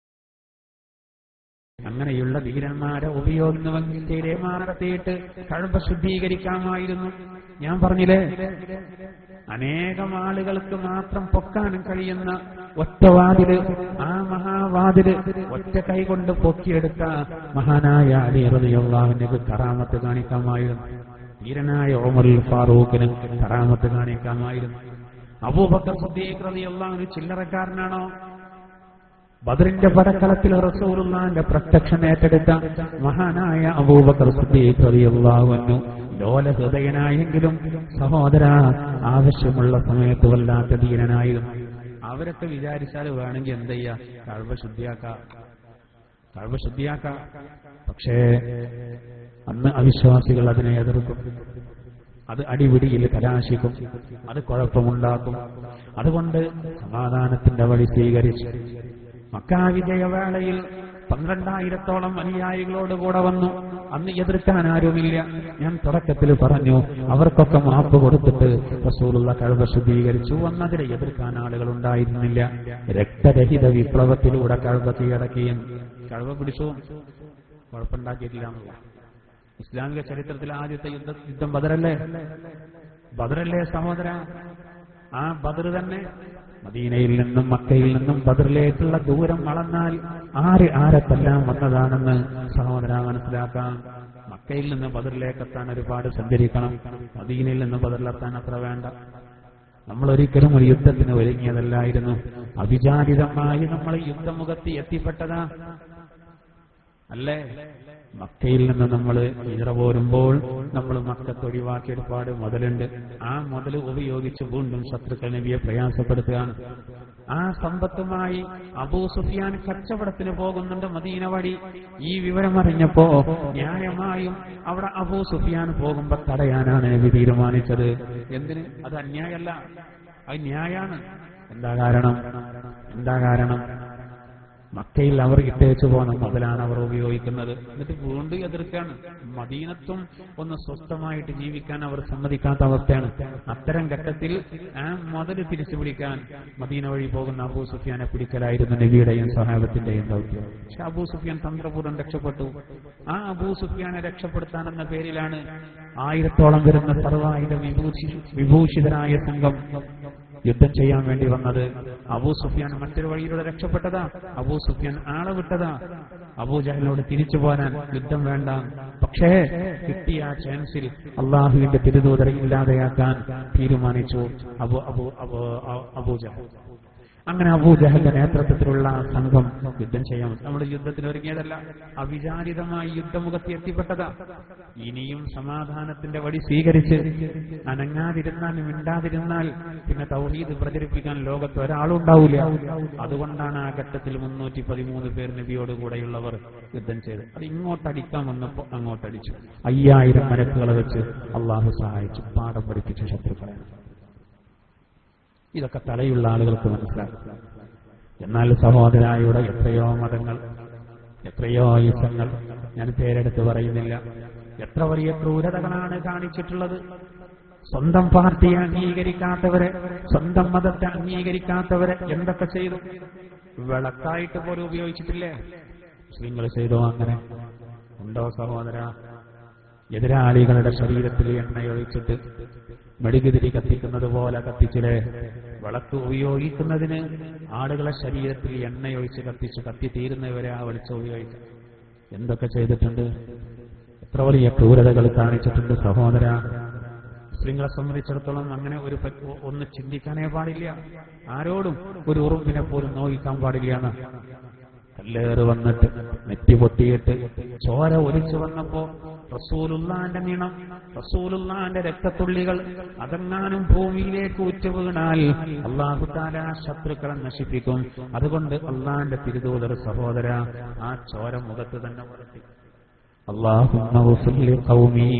അങ്ങനെയുള്ള ധീരന്മാരെ ഉപയോഗിക്കുമെങ്കിൽ തീരേമാർ നടത്തിയിട്ട് കഴമ്പ ശുദ്ധീകരിക്കാമായിരുന്നു ഞാൻ പറഞ്ഞില്ലേ അനേകം ആളുകൾക്ക് മാത്രം പൊക്കാനും കഴിയുന്ന ഒറ്റ വാതില് ആ മഹാവാതില് ഒറ്റ കൈകൊണ്ട് പൊക്കിയെടുത്ത മഹാനായ അലി റളിയല്ലാഹുവിന് കറാമത്ത് കാണിക്കാമായിരുന്നു ധീരനായ ഓമർ ഫാറൂഖിന് കറാമത്ത് കാണിക്കാമായിരുന്നു അബൂബക്കർ സിദ്ദീഖ് റളിയല്ലാഹു ചില്ലറക്കാരനാണോ ബദറിന്റെ പടക്കളത്തിൽ റസൂലുള്ളാന്റെ പ്രത്യക്ഷം ഏറ്റെടുത്ത മഹാനായ അബൂബക്കർ സിദ്ദീഖ് റളിയല്ലാഹു അൻഹു ലോല ഹൃദയനായെങ്കിലും സഹോദര ആവശ്യമുള്ള സമയത്ത് വല്ലാത്ത ധീരനായിരുന്നു അവരൊക്കെ വിചാരിച്ചാൽ വേണമെങ്കിൽ എന്ത് ചെയ്യാ കഴിവ് ശുദ്ധിയാക്കാം കഴിവ് ശുദ്ധിയാക്കാം പക്ഷേ അന്ന് അവിശ്വാസികൾ അതിനെ എതിർക്കും അത് അടിപിടിയിൽ കലാശിക്കും അത് കുഴപ്പമുണ്ടാക്കും അതുകൊണ്ട് സമാധാനത്തിന്റെ വഴി സ്വീകരിച്ചു മക്കാവിജയവേളയിൽ പന്ത്രണ്ടായിരത്തോളം അനുയായികളോട് കൂടെ വന്നു അന്ന് എതിർക്കാൻ ആരുമില്ല ഞാൻ തുടക്കത്തിൽ പറഞ്ഞു അവർക്കൊക്കെ മാപ്പ് കൊടുത്തിട്ട് റസൂലുള്ള കഴിവ് ശുദ്ധീകരിച്ചു അന്നതിനെ എതിർക്കാൻ ആളുകൾ ഉണ്ടായിരുന്നില്ല രക്തരഹിത വിപ്ലവത്തിലൂടെ കഴിവ് കീഴടക്കിയും കഴിവ് പിടിച്ചു കുഴപ്പമുണ്ടാക്കിയിട്ടില്ല എന്നുള്ള ഇസ്ലാമിക ചരിത്രത്തിൽ ആദ്യത്തെ യുദ്ധ യുദ്ധം ബദറല്ലേ ബദറല്ലേ സഹോദര ആ ബദർ തന്നെ മദീനയിൽ നിന്നും മക്കയിൽ നിന്നും ബദറിലേക്കുള്ള ദൂരം വളർന്നാൽ ആര് ആരത്തെല്ലാം വന്നതാണെന്ന് സഹോദര മനസ്സിലാക്കാം മക്കയിൽ നിന്ന് ബദറിലേക്ക് എത്താൻ ഒരുപാട് സഞ്ചരിക്കണം മദീനയിൽ നിന്ന് ബദറിലെത്താൻ അത്ര വേണ്ട നമ്മൾ ഒരിക്കലും ഒരു യുദ്ധത്തിന് ഒരുങ്ങിയതല്ലായിരുന്നു അവിചാരിതമായി നമ്മൾ യുദ്ധമുഖത്ത് എത്തിപ്പെട്ടതാ അല്ലേ മക്കയിൽ നിന്ന് നമ്മൾ ഇറ പോരുമ്പോൾ നമ്മൾ മക്കത്ത് ഒഴിവാക്കിയ ഒരുപാട് മുതലുണ്ട് ആ മുതൽ ഉപയോഗിച്ച് വീണ്ടും ശത്രുക്കൾ നബിയെ പ്രയാസപ്പെടുത്തുകയാണ് ആ സമ്പത്തുമായി അബൂ സുഫിയാൻ കച്ചവടത്തിന് പോകുന്നുണ്ട് മദീന വഴി ഈ വിവരം അറിഞ്ഞപ്പോ ന്യായമായും അവിടെ അബൂ സുഫിയാൻ പോകുമ്പോ തടയാനാണ് നബി തീരുമാനിച്ചത് എന്തിന് അത് അന്യായമല്ല അത് ന്യായാണ് എന്താ കാരണം എന്താ കാരണം മക്കയിൽ അവർ ഇട്ടേച്ചു പോകുന്ന മുതലാണ് അവർ ഉപയോഗിക്കുന്നത് എന്നിട്ട് വീണ്ടും എതിർക്കാണ് മദീനത്തും ഒന്ന് സ്വസ്ഥമായിട്ട് ജീവിക്കാൻ അവർ സമ്മതിക്കാത്ത അവസ്ഥയാണ് അത്തരം ഘട്ടത്തിൽ ആ മുതൽ തിരിച്ചു പിടിക്കാൻ മദീന വഴി പോകുന്ന അബൂ സുഫിയാനെ പിടിക്കലായിരുന്നു നബിയുടെയും സഹാബത്തിന്റെയും ദൗത്യം പക്ഷെ അബൂ സുഫിയാൻ തന്ത്രപൂർവ്വം രക്ഷപ്പെട്ടു ആ അബൂ സുഫിയാനെ രക്ഷപ്പെടുത്താൻ എന്ന പേരിലാണ് ആയിരത്തോളം വരുന്ന സർവായുധ വിഭൂഷി വിഭൂഷിതരായ സംഘം യുദ്ധം ചെയ്യാൻ വേണ്ടി വന്നത് അബൂ സുഫിയാൻ മറ്റൊരു വഴിയിലൂടെ രക്ഷപ്പെട്ടതാ അബൂ സുഫിയാൻ ആളെ വിട്ടതാ അബൂ ജഹലിനോട് തിരിച്ചു പോരാൻ യുദ്ധം വേണ്ട പക്ഷേ കിട്ടിയ ആ ചാൻസിൽ അള്ളാഹുവിന്റെ തിരുദൂതരെ ഇല്ലാതെയാക്കാൻ തീരുമാനിച്ചു അബു അബു അബു അബൂ ജഹൽ അങ്ങനെ അബൂ ജഹലിന്റെ നേതൃത്വത്തിലുള്ള സംഘം യുദ്ധം ചെയ്യാൻ നമ്മൾ യുദ്ധത്തിന് ഒരുങ്ങിയതല്ല അവിചാരിതമായി യുദ്ധമുഖത്ത് എത്തിപ്പെട്ടതാ ഇനിയും സമാധാനത്തിന്റെ വഴി സ്വീകരിച്ച് അനങ്ങാതിരുന്നാൽ മിണ്ടാതിരുന്നാൽ പിന്നെ തൗഹീദ് പ്രചരിപ്പിക്കാൻ ലോകത്ത് ഒരാളുണ്ടാവില്ല അതുകൊണ്ടാണ് ആ ഘട്ടത്തിൽ മുന്നൂറ്റി പതിമൂന്ന് പേർ നബിയോട് കൂടെയുള്ളവർ യുദ്ധം ചെയ്ത് അത് ഇങ്ങോട്ട് അടിക്കാൻ വന്നപ്പോ അങ്ങോട്ടടിച്ചു അയ്യായിരം മരക്കുകളെ വെച്ച് അള്ളാഹു സഹായിച്ചു പാഠം പഠിപ്പിച്ച ശത്രുക്കളെ ഇതൊക്കെ തലയുള്ള ആളുകൾക്ക് മനസ്സിലാക്കും എന്നാൽ സഹോദരായുടെ എത്രയോ മതങ്ങൾ എത്രയോ യുദ്ധങ്ങൾ ഞാൻ പേരെടുത്ത് പറയുന്നില്ല എത്ര വലിയ ക്രൂരതകളാണ് കാണിച്ചിട്ടുള്ളത് സ്വന്തം പാർട്ടിയെ അംഗീകരിക്കാത്തവരെ സ്വന്തം മതത്തെ അംഗീകരിക്കാത്തവരെ എന്തൊക്കെ ചെയ്തു വിളക്കായിട്ട് പോലും ഉപയോഗിച്ചിട്ടില്ലേ മുസ്ലിങ്ങൾ ചെയ്തോ അങ്ങനെ ഉണ്ടോ സഹോദര എതിരാളികളുടെ ശരീരത്തിൽ എണ്ണയൊഴിച്ചിട്ട് മെഴുകുതിരി കത്തിക്കുന്നത് പോലെ കത്തിച്ചിലെ വിളക്ക് ഉപയോഗിക്കുന്നതിന് ആളുകളെ ശരീരത്തിൽ എണ്ണയൊഴിച്ച് കത്തിച്ച് കത്തി തീരുന്നവരെ ആ വെളിച്ചം ഉപയോഗിക്കും എന്തൊക്കെ ചെയ്തിട്ടുണ്ട് എത്ര വലിയ ക്രൂരതകൾ കാണിച്ചിട്ടുണ്ട് സഹോദര മുസ്ലിങ്ങളെ സംബന്ധിച്ചിടത്തോളം അങ്ങനെ ഒരു പ- ഒന്ന് ചിന്തിക്കാനേ പാടില്ല ആരോടും ഒരു ഉറുമ്പിനെ പോലും നോക്കിക്കാൻ പാടില്ല എന്ന് കല്ലേറ് വന്നിട്ട് നെറ്റി പൊട്ടിയിട്ട് ചോര ഒലിച്ചു വന്നപ്പോ റസൂലുള്ളാന്റെ നിണം റസൂലുള്ളാന്റെ രക്തത്തുള്ളികൾ അതെങ്ങാനും ഭൂമിയിലേക്ക് ഉറ്റു വീണാൽ അള്ളാഹു താല ആ ശത്രുക്കളെ നശിപ്പിക്കും അതുകൊണ്ട് അള്ളാന്റെ തിരുദൂതർ സഹോദര ആ ചോര മുഖത്ത് തന്നെ വളർത്തി اللهم اغفر لقومي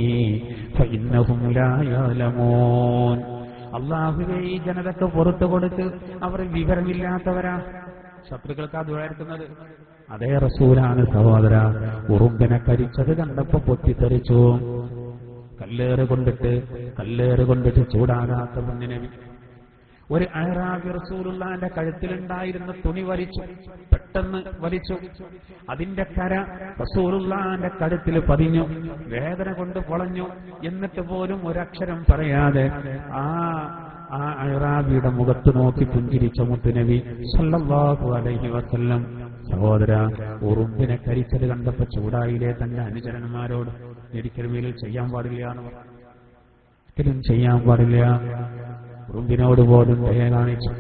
فإنهم لا يعلمون അള്ളാഹുവെ ഈ ജനതക്ക് പുറത്തു കൊടുത്ത് അവർ വിവരമില്ലാത്തവരാ ശത്രുക്കൾക്ക് അത് ഉയർത്തുന്നത് അതേ റസൂലാണ് സഹോദര ഉറുമ്പിനെ കരിച്ചത് കണ്ടപ്പോ പൊട്ടിത്തെറിച്ചു കല്ലേറ് കൊണ്ടിട്ട് കല്ലേറ് കൊണ്ടിട്ട് ചൂടാകാത്ത മുന്നിനെ ഒരു അയറാബി റസൂലുള്ളാന്റെ കഴുത്തിലുണ്ടായിരുന്ന തുണി വലിച്ചു പെട്ടെന്ന് വലിച്ചു അതിന്റെ കര റസൂലുള്ളാന്റെ കഴുത്തിൽ പതിഞ്ഞു വേദന കൊണ്ട് പൊളഞ്ഞു എന്നിട്ട് പോലും ഒരക്ഷരം പറയാതെ ആ ആ അയറാബിയുടെ മുഖത്ത് നോക്കി പുഞ്ചിരിച്ച മുത്തുനബി സല്ലല്ലാഹു അലൈഹി വസല്ലം സഹോദര ഉറുമ്പിനെ കരിച്ചത് കണ്ടപ്പോ ചൂടായില്ലേ തന്റെ അനുചരന്മാരോട് ഒരിക്കലും മേലിൽ ചെയ്യാൻ പാടില്ല എന്ന് പറഞ്ഞു ഒരിക്കലും ചെയ്യാൻ പാടില്ല ഉറുമ്പിനോട് പോലും ദയ കാണിച്ചു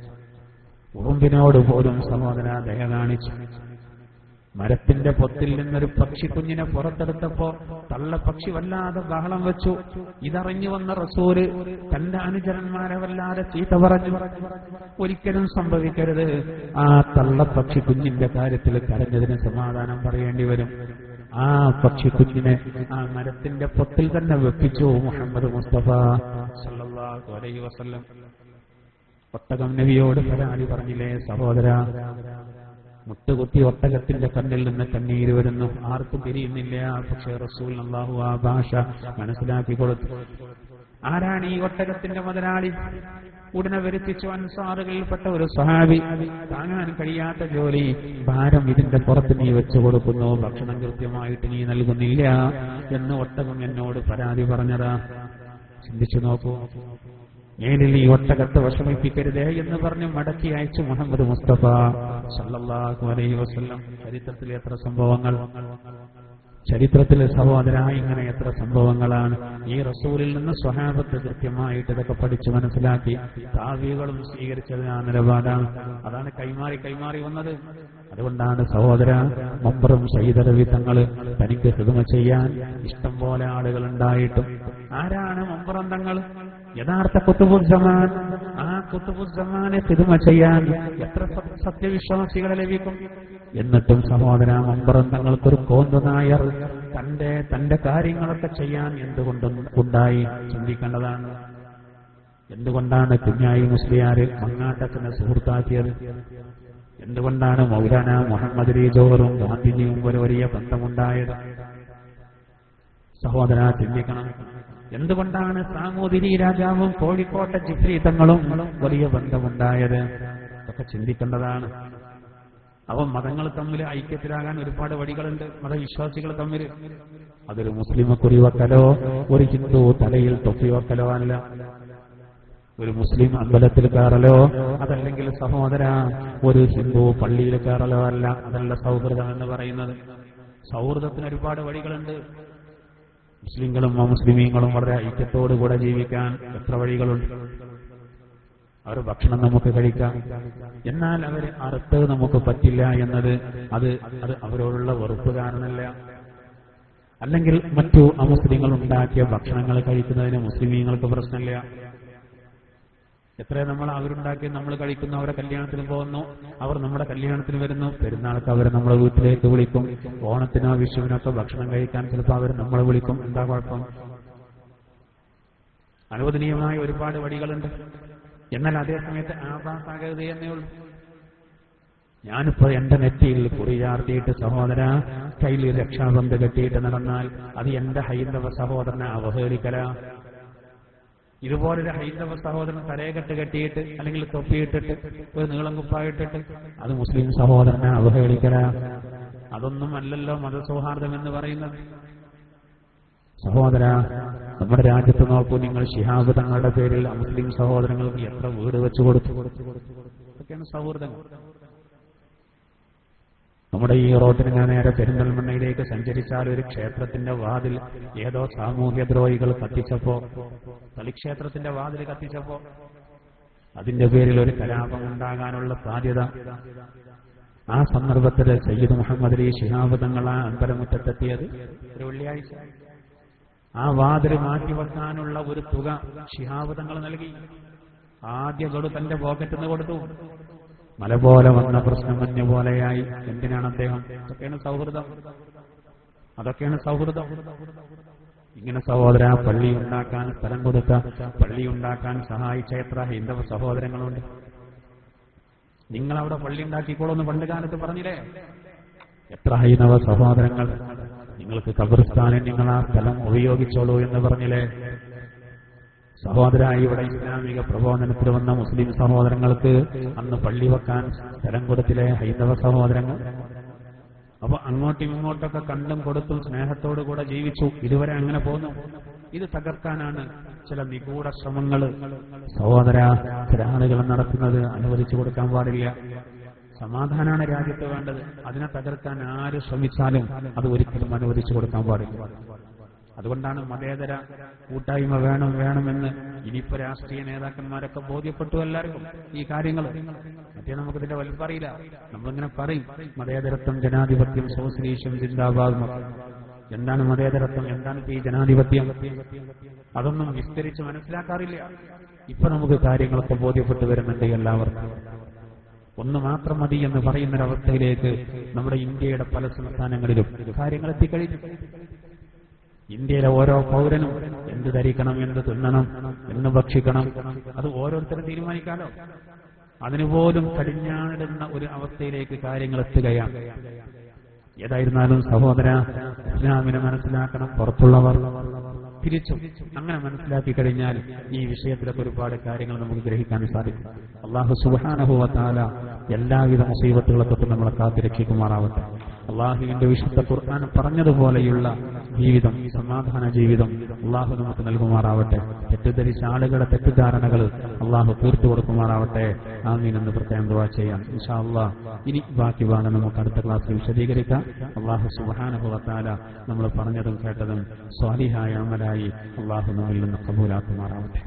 ഉറുമ്പിനോട് പോലും സഹോദര ദയ കാണിച്ചു മരത്തിന്റെ പൊത്തിൽ നിന്നൊരു പക്ഷിക്കുഞ്ഞിനെ പുറത്തെടുത്തപ്പോ തള്ളപ്പക്ഷി വല്ലാതെ ബഹളം വെച്ചു ഇതറിഞ്ഞു വന്ന റസൂല് തന്റെ അനുചരന്മാരെ വല്ലാതെ ചീത്ത പറഞ്ഞു ഒരിക്കലും സംഭവിക്കരുത് ആ തള്ളപ്പക്ഷി കുഞ്ഞിന്റെ കാര്യത്തിൽ കരഞ്ഞതിന് സമാധാനം പറയേണ്ടി വരും ആ പക്ഷിക്കുഞ്ഞിനെ ആ മരത്തിന്റെ പൊത്തിൽ തന്നെ വെപ്പിച്ചു മുഹമ്മദ് മുസ്തഫ സല്ലല്ലാഹു അലൈഹി വസല്ലം ഒട്ടകം നബിയോട് പരാതി പറഞ്ഞില്ലേ സഹോദര മുട്ടുകുത്തി ഒട്ടകത്തിന്റെ കണ്ണിൽ നിന്ന് കണ്ണീര് വരുന്നു ആർക്കും തിരിയുന്നില്ല പക്ഷേ റസൂൽ അള്ളാഹു ആ ഭാഷ മനസ്സിലാക്കി കൊടുത്തു ആരാണ് ഈ ഒട്ടകത്തിന്റെ മുതലാളി ഉടനെ വരുത്തിച്ചു അൻസാറുകളിൽപ്പെട്ട ഒരു സഹാബി താങ്ങാൻ കഴിയാത്ത ജോലി ഭാരം ഇതിന്റെ പുറത്ത് നീ വെച്ചു കൊടുക്കുന്നു ഭക്ഷണം കൃത്യമായിട്ട് നീ നൽകുന്നില്ല എന്ന് ഒട്ടകം എന്നോട് പരാതി പറഞ്ഞതാ ചിന്തിച്ചു നോക്കൂ മേലിൽ ഈ ഒട്ടകത്തെ വിഷമിപ്പിക്കരുതേ എന്ന് പറഞ്ഞ് മടക്കി അയച്ചു മുഹമ്മദ് മുസ്തഫ സല്ലല്ലാഹു അലൈഹി വസല്ലം ചരിത്രത്തിലെ എത്ര സംഭവങ്ങൾ ചരിത്രത്തിലെ സഹോദര ഇങ്ങനെ എത്ര സംഭവങ്ങളാണ് ഈ റസൂലിൽ നിന്ന് സ്വഹാബത്ത് കൃത്യമായിട്ട് ഇതൊക്കെ പഠിച്ചു മനസ്സിലാക്കി താവികളും സ്വീകരിച്ചത് ആ നിലപാടാണ് അതാണ് കൈമാറി കൈമാറി വന്നത് അതുകൊണ്ടാണ് സഹോദര മമ്പറും സൈതരവി തങ്ങള് തനിക്ക് ഹിതമ ചെയ്യാൻ ഇഷ്ടം പോലെ ആളുകൾ ഉണ്ടായിട്ടും ആരാണ് മമ്പറം തങ്ങൾ യഥാർത്ഥ കുത്തുബുദ്ധമാൻ ആ കുത്തുബുദ്ധമാനെ ഹിതമ ചെയ്യാൻ എത്ര സ- സത്യവിശ്വാസികളെ ലഭിക്കും എന്നിട്ടും സഹോദര മമ്പറം തങ്ങൾക്കൊരു കോന്തു നായർ തന്റെ തന്റെ കാര്യങ്ങളൊക്കെ ചെയ്യാൻ എന്തുകൊണ്ടും ഉണ്ടായി ചിന്തിക്കേണ്ടതാണ് എന്തുകൊണ്ടാണ് കുഞ്ഞായി മുസ്ലിയാര് മങ്ങാട്ടത്തിന് സുഹൃത്താക്കിയത് എന്തുകൊണ്ടാണ് മൗലാന മുഹമ്മദ് അലി ജോഹറും ഗാന്ധിജിയും ഒരു വലിയ ബന്ധമുണ്ടായത് സഹോദര ചിന്തിക്കണം എന്തുകൊണ്ടാണ് സാമൂതിരി രാജാവും കോഴിക്കോട്ടെ ജിഫ്രി തങ്ങളും വലിയ ബന്ധമുണ്ടായത് ഇതൊക്കെ ചിന്തിക്കേണ്ടതാണ് അവ മതങ്ങൾ തമ്മിൽ ഐക്യത്തിലാകാൻ ഒരുപാട് വഴികളുണ്ട് മതവിശ്വാസികൾ തമ്മിൽ അതൊരു മുസ്ലിമെ കുറിവെക്കലോ ഒരു ഹിന്ദു തലയിൽ തൊപ്പി വെക്കലോ അല്ല ഒരു മുസ്ലിം അമ്പലത്തിൽ കയറലോ അതല്ലെങ്കിൽ സഹോദര ഒരു ഹിന്ദു പള്ളിയിൽ കയറലോ അല്ല അതല്ല സൗഹൃദം എന്ന് പറയുന്നത് സൗഹൃദത്തിന് ഒരുപാട് വഴികളുണ്ട് മുസ്ലിങ്ങളും അമുസ്ലിമീങ്ങളും വളരെ ഐക്യത്തോടു കൂടെ ജീവിക്കാൻ എത്ര വഴികളുണ്ട് അവർ ഭക്ഷണം നമുക്ക് കഴിക്കാം എന്നാൽ അവർ അറുത്ത് നമുക്ക് പറ്റില്ല എന്നത് അത് അത് അവരോടുള്ള വെറുപ്പ് കാരണമല്ല അല്ലെങ്കിൽ മറ്റു അമുസ്ലിങ്ങൾ ഉണ്ടാക്കിയ ഭക്ഷണങ്ങൾ കഴിക്കുന്നതിന് മുസ്ലിമീങ്ങൾക്ക് പ്രശ്നമില്ല എത്ര നമ്മൾ അവരുണ്ടാക്കി നമ്മൾ കഴിക്കുന്നു അവരെ കല്യാണത്തിന് പോകുന്നു അവർ നമ്മുടെ കല്യാണത്തിന് വരുന്നു പെരുന്നാൾക്ക് അവരെ നമ്മളെ വീട്ടിലേക്ക് വിളിക്കും ഓണത്തിനോ വിഷുവിനോ ഒക്കെ ഭക്ഷണം കഴിക്കാൻ ചിലപ്പോൾ അവർ നമ്മളെ വിളിക്കും എന്താ കുഴപ്പം അനുവദനീയമായ ഒരുപാട് വഴികളുണ്ട് എന്നാൽ അതേ സമയത്ത് ആഭാസാകരുത് എന്നേ ഉള്ളൂ ഞാനിപ്പോ എന്റെ നെറ്റിയിൽ കുറി ചാർത്തിയിട്ട് സഹോദര കയ്യിൽ രക്ഷാബന്ധ കെട്ടിയിട്ട് നടന്നാൽ അത് എന്റെ ഹൈന്ദവ സഹോദരനെ അവഹേളിക്കല ഇതുപോലൊരു ഹൈന്ദവ സഹോദരൻ തലയെക്കെട്ട് കെട്ടിയിട്ട് അല്ലെങ്കിൽ തൊപ്പിയിട്ടിട്ട് ഒരു നീളം കുപ്പായിട്ടിട്ട് അത് മുസ്ലിം സഹോദരനെ അവഹേളിക്കല അതൊന്നും അല്ലല്ലോ മതസൗഹാർദ്ദം എന്ന് പറയുന്നത് സഹോദര നമ്മുടെ രാജ്യത്ത് നോക്കൂ നിങ്ങൾ ശിഹാബ് തങ്ങളുടെ പേരിൽ മുസ്ലിം സഹോദരങ്ങൾക്ക് എത്ര വീട് വെച്ചു കൊടുത്തു ഇതൊക്കെയാണ് സൗഹൃദങ്ങൾ നമ്മുടെ ഈ റോഡിന് ഞാൻ നേരെ പെരിന്തൽമണ്ണയിലേക്ക് സഞ്ചരിച്ചാൽ ഒരു ക്ഷേത്രത്തിന്റെ വാതിൽ ഏതോ സാമൂഹ്യ ദ്രോഹികൾ കത്തിച്ചപ്പോ തളിക്ഷേത്രത്തിന്റെ വാതിൽ കത്തിച്ചപ്പോ അതിന്റെ പേരിൽ ഒരു കലാപം ഉണ്ടാകാനുള്ള സാധ്യത ആ സന്ദർഭത്തിൽ സയ്യിദ് മുഹമ്മദ് അലി ശിഹാബ് തങ്ങൾ ആ അമ്പലമുറ്റത്തെത്തിയത് ഒരു വെള്ളിയാഴ്ച ആ വാതിൽ മാറ്റിവെക്കാനുള്ള ഒരു തുക ശിഹാബ് തങ്ങൾ നൽകി ആദ്യ ഗഡു തന്റെ പോക്കറ്റിൽ നിന്ന് കൊടുത്തു മല പോലെ വന്ന പ്രശ്നം മഞ്ഞ പോലെയായി എന്തിനാണ് അദ്ദേഹം ഇതൊക്കെയാണ് സൗഹൃദം അതൊക്കെയാണ് സൗഹൃദം ഇങ്ങനെ സഹോദര പള്ളി ഉണ്ടാക്കാൻ സ്ഥലം കൊടുത്ത പള്ളി ഉണ്ടാക്കാൻ സഹായിച്ച എത്ര ഹൈന്ദവ സഹോദരങ്ങളുണ്ട് നിങ്ങൾ അവിടെ പള്ളി ഉണ്ടാക്കിക്കോളൂന്ന് പണ്ട് കാലത്ത് പറഞ്ഞില്ലേ എത്ര ഹൈന്ദവ സഹോദരങ്ങൾ നിങ്ങൾക്ക് കബർസ്ഥാനിൽ നിങ്ങൾ ആ സ്ഥലം ഉപയോഗിച്ചോളൂ എന്ന് പറഞ്ഞില്ലേ സഹോദര ഇവിടെ ഇസ്ലാമിക പ്രബോധനത്തിൽ വന്ന മുസ്ലിം സഹോദരങ്ങൾക്ക് അന്ന് പള്ളി വെക്കാൻ സ്ഥലം കൊടുത്തില്ലേ ഹൈന്ദവ സഹോദരങ്ങൾ അപ്പൊ അങ്ങോട്ടും ഇങ്ങോട്ടൊക്കെ കണ്ടും കൊടുത്തും സ്നേഹത്തോടു കൂടെ ജീവിച്ചു ഇതുവരെ അങ്ങനെ പോന്നു ഇത് തകർക്കാനാണ് ചില നിഗൂഢ ശ്രമങ്ങൾ സഹോദര ചില ആളുകൾ നടത്തുന്നത് അനുവദിച്ചു കൊടുക്കാൻ പാടില്ല സമാധാനമാണ് രാജ്യത്ത് വേണ്ടത് അതിനെ തകർക്കാൻ ആര് ശ്രമിച്ചാലും അത് ഒരിക്കലും അനുവദിച്ചു കൊടുക്കാൻ പാടില്ല അതുകൊണ്ടാണ് മതേതര കൂട്ടായ്മ വേണം വേണമെന്ന് ഇനിയിപ്പോ രാഷ്ട്രീയ നേതാക്കന്മാരൊക്കെ ബോധ്യപ്പെട്ടു എല്ലാവർക്കും ഈ കാര്യങ്ങൾ മറ്റേ നമുക്കിതിന്റെ വലുപ്പറിയില്ല നമ്മളിങ്ങനെ പറയും മതേതരത്വം ജനാധിപത്യം സോഷ്യലിസം ചിന്താഭാഗം എന്താണ് മതേതരത്വം എന്താണ് ഇപ്പൊ ഈ ജനാധിപത്യം അതൊന്നും വിസ്തരിച്ച് മനസ്സിലാക്കാറില്ല ഇപ്പൊ നമുക്ക് കാര്യങ്ങളൊക്കെ ബോധ്യപ്പെട്ടു വരുന്നുണ്ട് എല്ലാവർക്കും ഒന്ന് മാത്രം മതി എന്ന് പറയുന്നൊരവസ്ഥയിലേക്ക് നമ്മുടെ ഇന്ത്യയുടെ പല സംസ്ഥാനങ്ങളിലും കാര്യങ്ങൾ എത്തിക്കഴിഞ്ഞു ഇന്ത്യയിലെ ഓരോ പൗരനും എന്ത് ധരിക്കണം എന്ത് തിന്നണം എന്ന് ഭക്ഷിക്കണം അത് ഓരോരുത്തരും തീരുമാനിക്കാലോ അതിനുപോലും കടിഞ്ഞാണിടുന്ന ഒരു അവസ്ഥയിലേക്ക് കാര്യങ്ങൾ എത്തുകയാണ് ഏതായിരുന്നാലും സഹോദര ഇസ്ലാമിനെ മനസ്സിലാക്കണം പുറത്തുള്ളവർ തിരിച്ചും അങ്ങനെ മനസ്സിലാക്കി കഴിഞ്ഞാൽ ഈ വിഷയത്തിലൊക്കെ ഒരുപാട് കാര്യങ്ങൾ നമുക്ക് ഗ്രഹിക്കാൻ സാധിക്കും അള്ളാഹു സുബാനഹുവത്താല എല്ലാവിധ മുസീബത്തുകളെ തൊട്ട് നമ്മളെ കാത്തിരക്ഷിക്കുമാറാവട്ടെ അള്ളാഹുവിന്റെ വിശുദ്ധ ഖുർആൻ പറഞ്ഞതുപോലെയുള്ള ജീവിതം സമാധാന ജീവിതം അള്ളാഹു നമുക്ക് നൽകുമാറാവട്ടെ തെറ്റിദ്ധരിച്ച ആളുകളുടെ തെറ്റിദ്ധാരണകൾ അള്ളാഹു തീർത്തു കൊടുക്കുമാറാവട്ടെ ആമീൻ എന്ന് പ്രത്യേകം ദുവാ ചെയ്യാം ഇൻഷാ അള്ളാഹ് ഇനി ബാക്കി ഭാഗം നമുക്ക് അടുത്ത ക്ലാസ്സിൽ വിശദീകരിക്കാം അള്ളാഹു സുബാനുഭവത്താല നമ്മൾ പറഞ്ഞതും കേട്ടതും സ്വാലിഹായ അമലായി അള്ളാഹു നമ്മിൽ നിന്ന് കബൂലാക്കുമാറാവട്ടെ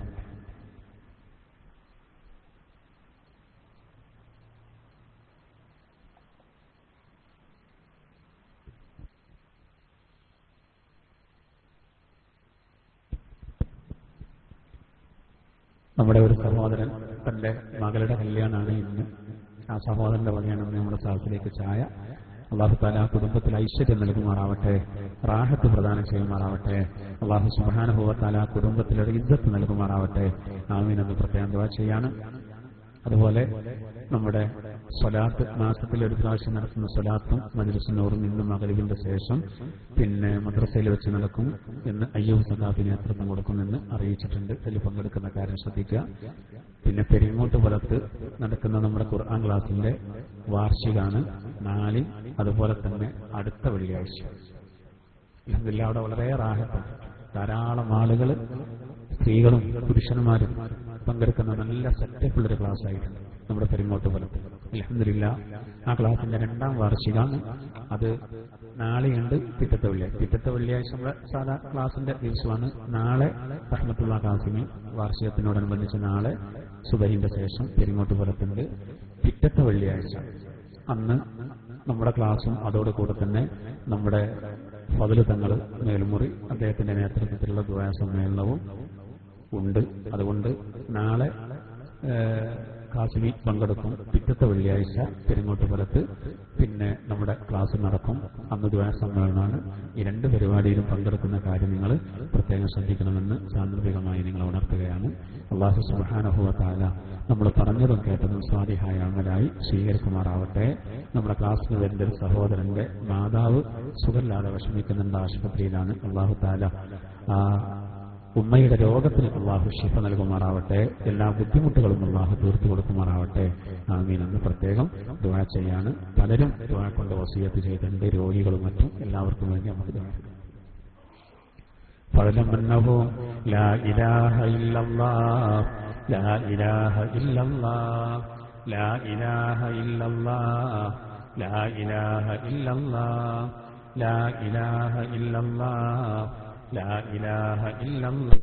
നമ്മുടെ ഒരു സഹോദരൻ തന്റെ മകളുടെ കല്യാണമാണ് ഇന്ന് ആ സഹോദരന്റെ വകയാണ് ഇന്ന് നമ്മുടെ സാഹസിലേക്ക് ചായ അള്ളാഹു താല ആ കുടുംബത്തിൽ ഐശ്വര്യം നൽകുമാറാവട്ടെ റാഹത്ത് പ്രദാനം ചെയ്യുമാറാവട്ടെ അള്ളാഹു സുബാനുഭവത്താല ആ കുടുംബത്തിൽ ഒരു ഇജ്ജത്ത് നൽകുമാറാവട്ടെ ആമീൻ എന്ന് പ്രത്യേകം ദുആ ചെയ്യാണ് അതുപോലെ നമ്മുടെ സ്വലാത്ത് മാസത്തിൽ ഒരു പ്രാവശ്യം നടത്തുന്ന സ്വലാത്തും മജ്ലിസിനോറും ഇന്ന് മകലിവിന്റെ ശേഷം പിന്നെ മദ്രസയിൽ വെച്ച് നടക്കും എന്ന് അയ്യൂബ് സദാബി നേതൃത്വം കൊടുക്കുമെന്ന് അറിയിച്ചിട്ടുണ്ട് അതിൽ പങ്കെടുക്കുന്ന കാര്യം ശ്രദ്ധിക്കുക പിന്നെ പെരിങ്ങോട്ട് പുറത്ത് നടക്കുന്ന നമ്മുടെ ഖുർആൻ ക്ലാസിന്റെ വാർഷികമാണ് നാലിൽ അതുപോലെ തന്നെ അടുത്ത വെള്ളിയാഴ്ച ഇതിൽ അവിടെ വളരെ റാഹത്താണ് ധാരാളം ആളുകൾ സ്ത്രീകളും പുരുഷന്മാരും പങ്കെടുക്കുന്ന നല്ല സെറ്റപ്പുള്ളൊരു ക്ലാസ് ആയിട്ടുണ്ട് നമ്മുടെ പെരുങ്ങോട്ട് ഫലത്ത് അലഹമില്ല ആ ക്ലാസിന്റെ രണ്ടാം വാർഷികമാണ് അത് നാളെയുണ്ട് പിറ്റത്തെ വെള്ളിയാഴ്ച പിറ്റത്തെ വെള്ളിയാഴ്ച നമ്മുടെ സാധാ ക്ലാസിന്റെ ദിവസമാണ് നാളെ റഹ്മത്തുള്ള കാസിമി വാർഷികത്തിനോടനുബന്ധിച്ച് നാളെ സുബഹിന്റെ ശേഷം പെരുങ്ങോട്ട് ഫലത്തുണ്ട് പിറ്റത്തെ വെള്ളിയാഴ്ച അന്ന് നമ്മുടെ ക്ലാസ്സും അതോടുകൂടെ തന്നെ നമ്മുടെ ഫതില് തങ്ങൾ മേൽമുറി അദ്ദേഹത്തിന്റെ നേതൃത്വത്തിലുള്ള ദ്വയ സമ്മേളനവും ഉണ്ട് അതുകൊണ്ട് നാളെ കാസിമി പങ്കെടുക്കും പിറ്റത്തെ വെള്ളിയാഴ്ച പെരുങ്ങോട്ട് ഫലത്ത് പിന്നെ നമ്മുടെ ക്ലാസ് നടക്കും അന്ന് ദ്വയ സമ്മേളനമാണ് ഈ രണ്ട് പരിപാടിയിലും പങ്കെടുക്കുന്ന കാര്യം നിങ്ങൾ പ്രത്യേകം ശ്രദ്ധിക്കണമെന്ന് സാന്ദർഭികമായി നിങ്ങൾ ഉണർത്തുകയാണ് അള്ളാഹു സുബാനഹുവ താല നമ്മൾ പറഞ്ഞതും കേട്ടതും സ്വാധിഹായ അമലായി സ്വീകരിക്കുമാറാവട്ടെ നമ്മുടെ ക്ലാസ്സിൽ വരുന്ന ഒരു സഹോദരന്റെ മാതാവ് സുഖമില്ലാതെ വിഷമിക്കുന്നുണ്ട് ആശുപത്രിയിലാണ് അള്ളാഹു താല ആ ഉമ്മയുടെ രോഗത്തിന് അള്ളാഹു ശിഫ നൽകുമാറാവട്ടെ എല്ലാ ബുദ്ധിമുട്ടുകളും അള്ളാഹു തീർത്തു കൊടുക്കുമാറാവട്ടെ ആമീൻ എന്ന് പ്രത്യേകം ദുവാ ചെയ്യാണ് പലരും ദുവാ കൊണ്ട് വസീയത്ത് ചെയ്തിട്ടുണ്ട് രോഗികളും മറ്റും എല്ലാവർക്കും വേണ്ടി നമുക്ക് ദുആ ചെയ്യാം. فاعلم أنه لا إله إلا الله لا إله إلا الله لا إله إلا الله لا إله إلا الله لا إله إلا الله لا إله إلا الله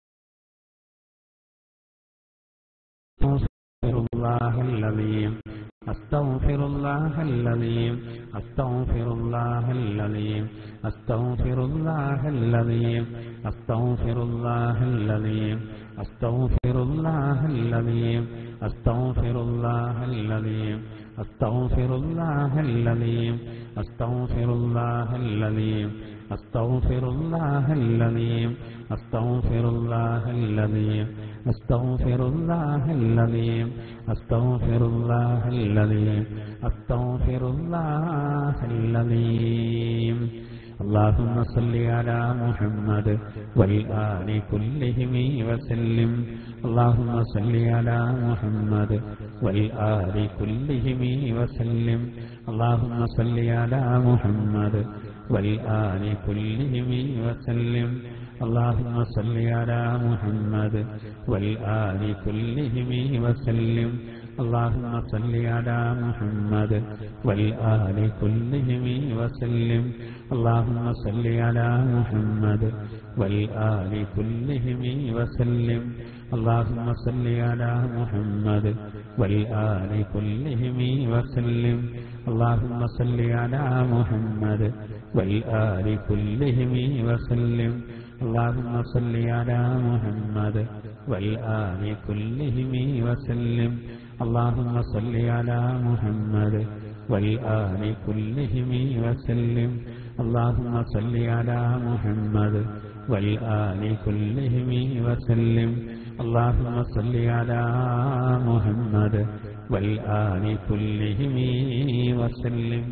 الله العظيم أستغفر الله العظيم أستغفر الله العظيم أستغفر الله العظيم أستغفر الله العظيم أستغفر الله العظيم أستغفر الله العظيم أستغفر الله العظيم أستغفر الله العظيم أستغفر الله العظيم أستغفر الله العظيم أستغفر الله العظيم أستغفر الله العظيم أستغفر الله العظيم اللهم صل على محمد والآل كلهم وسلم اللهم صل على محمد والآل كلهم وسلم اللهم صل على محمد والآل كلهم وسلم اللهم صل على محمد والآل كلهم وسلم اللهم صل على محمد والآل كلهم وسلم اللهم صل على محمد والآل كلهم وسلم اللهم صل على محمد والآل كلهم وسلم اللهم صل على محمد والآل كلهم وسلم اللهم صل على محمد والآل كلهم وسلم اللهم صل على محمد والآل كلهم وسلم اللهم صل على محمد والآل كلهم وسلم اللهم صل على محمد والآل كلهم وسلم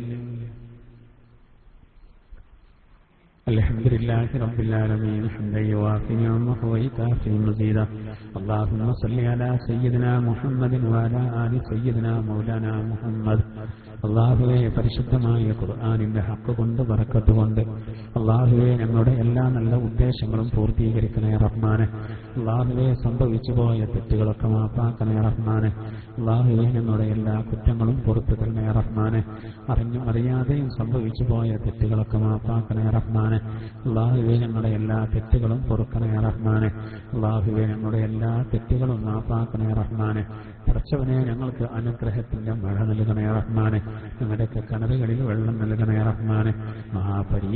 الحمد لله رب العالمين حمدا يوافي نعمه ويكافي مزيدا اللهم صل على سيدنا محمد وعلى آل سيدنا مولانا محمد അള്ളാഹുവെ പരിശുദ്ധമായ ഖുർആാനിന്റെ ഹക്ക് കൊണ്ട് പറക്കത്ത് കൊണ്ട് അള്ളാഹുവെ ഞങ്ങളുടെ എല്ലാ നല്ല ഉദ്ദേശങ്ങളും പൂർത്തീകരിക്കണേ റഹ്മാനെ അള്ളാഹുവെ സംഭവിച്ചു പോയ തെറ്റുകളൊക്കെ മാപ്പാക്കണേ റഹ്മാനെ അള്ളാഹുവെ ഞങ്ങളുടെ എല്ലാ കുറ്റങ്ങളും പുറത്തു തരണേ റഹ്മാനെ അറിഞ്ഞും അറിയാതെയും സംഭവിച്ചു പോയ തെറ്റുകളൊക്കെ മാപ്പാക്കണേ റഹ്മാനെ അള്ളാഹുവെ ഞങ്ങളുടെ എല്ലാ തെറ്റുകളും പൊറുക്കണേ റഹ്മാനെ അള്ളാഹുവെ ഞങ്ങളുടെ എല്ലാ തെറ്റുകളും മാപ്പാക്കണേ റഹ്മാനെ പടച്ചവനെ ഞങ്ങൾക്ക് അനുഗ്രഹത്തിന്റെ മഴ നൽകണേ റഹ്മാനെ ഞങ്ങളുടെയൊക്കെ കനവുകളിൽ വെള്ളം നൽകണേ റഹ്മാനെ മഹാപരി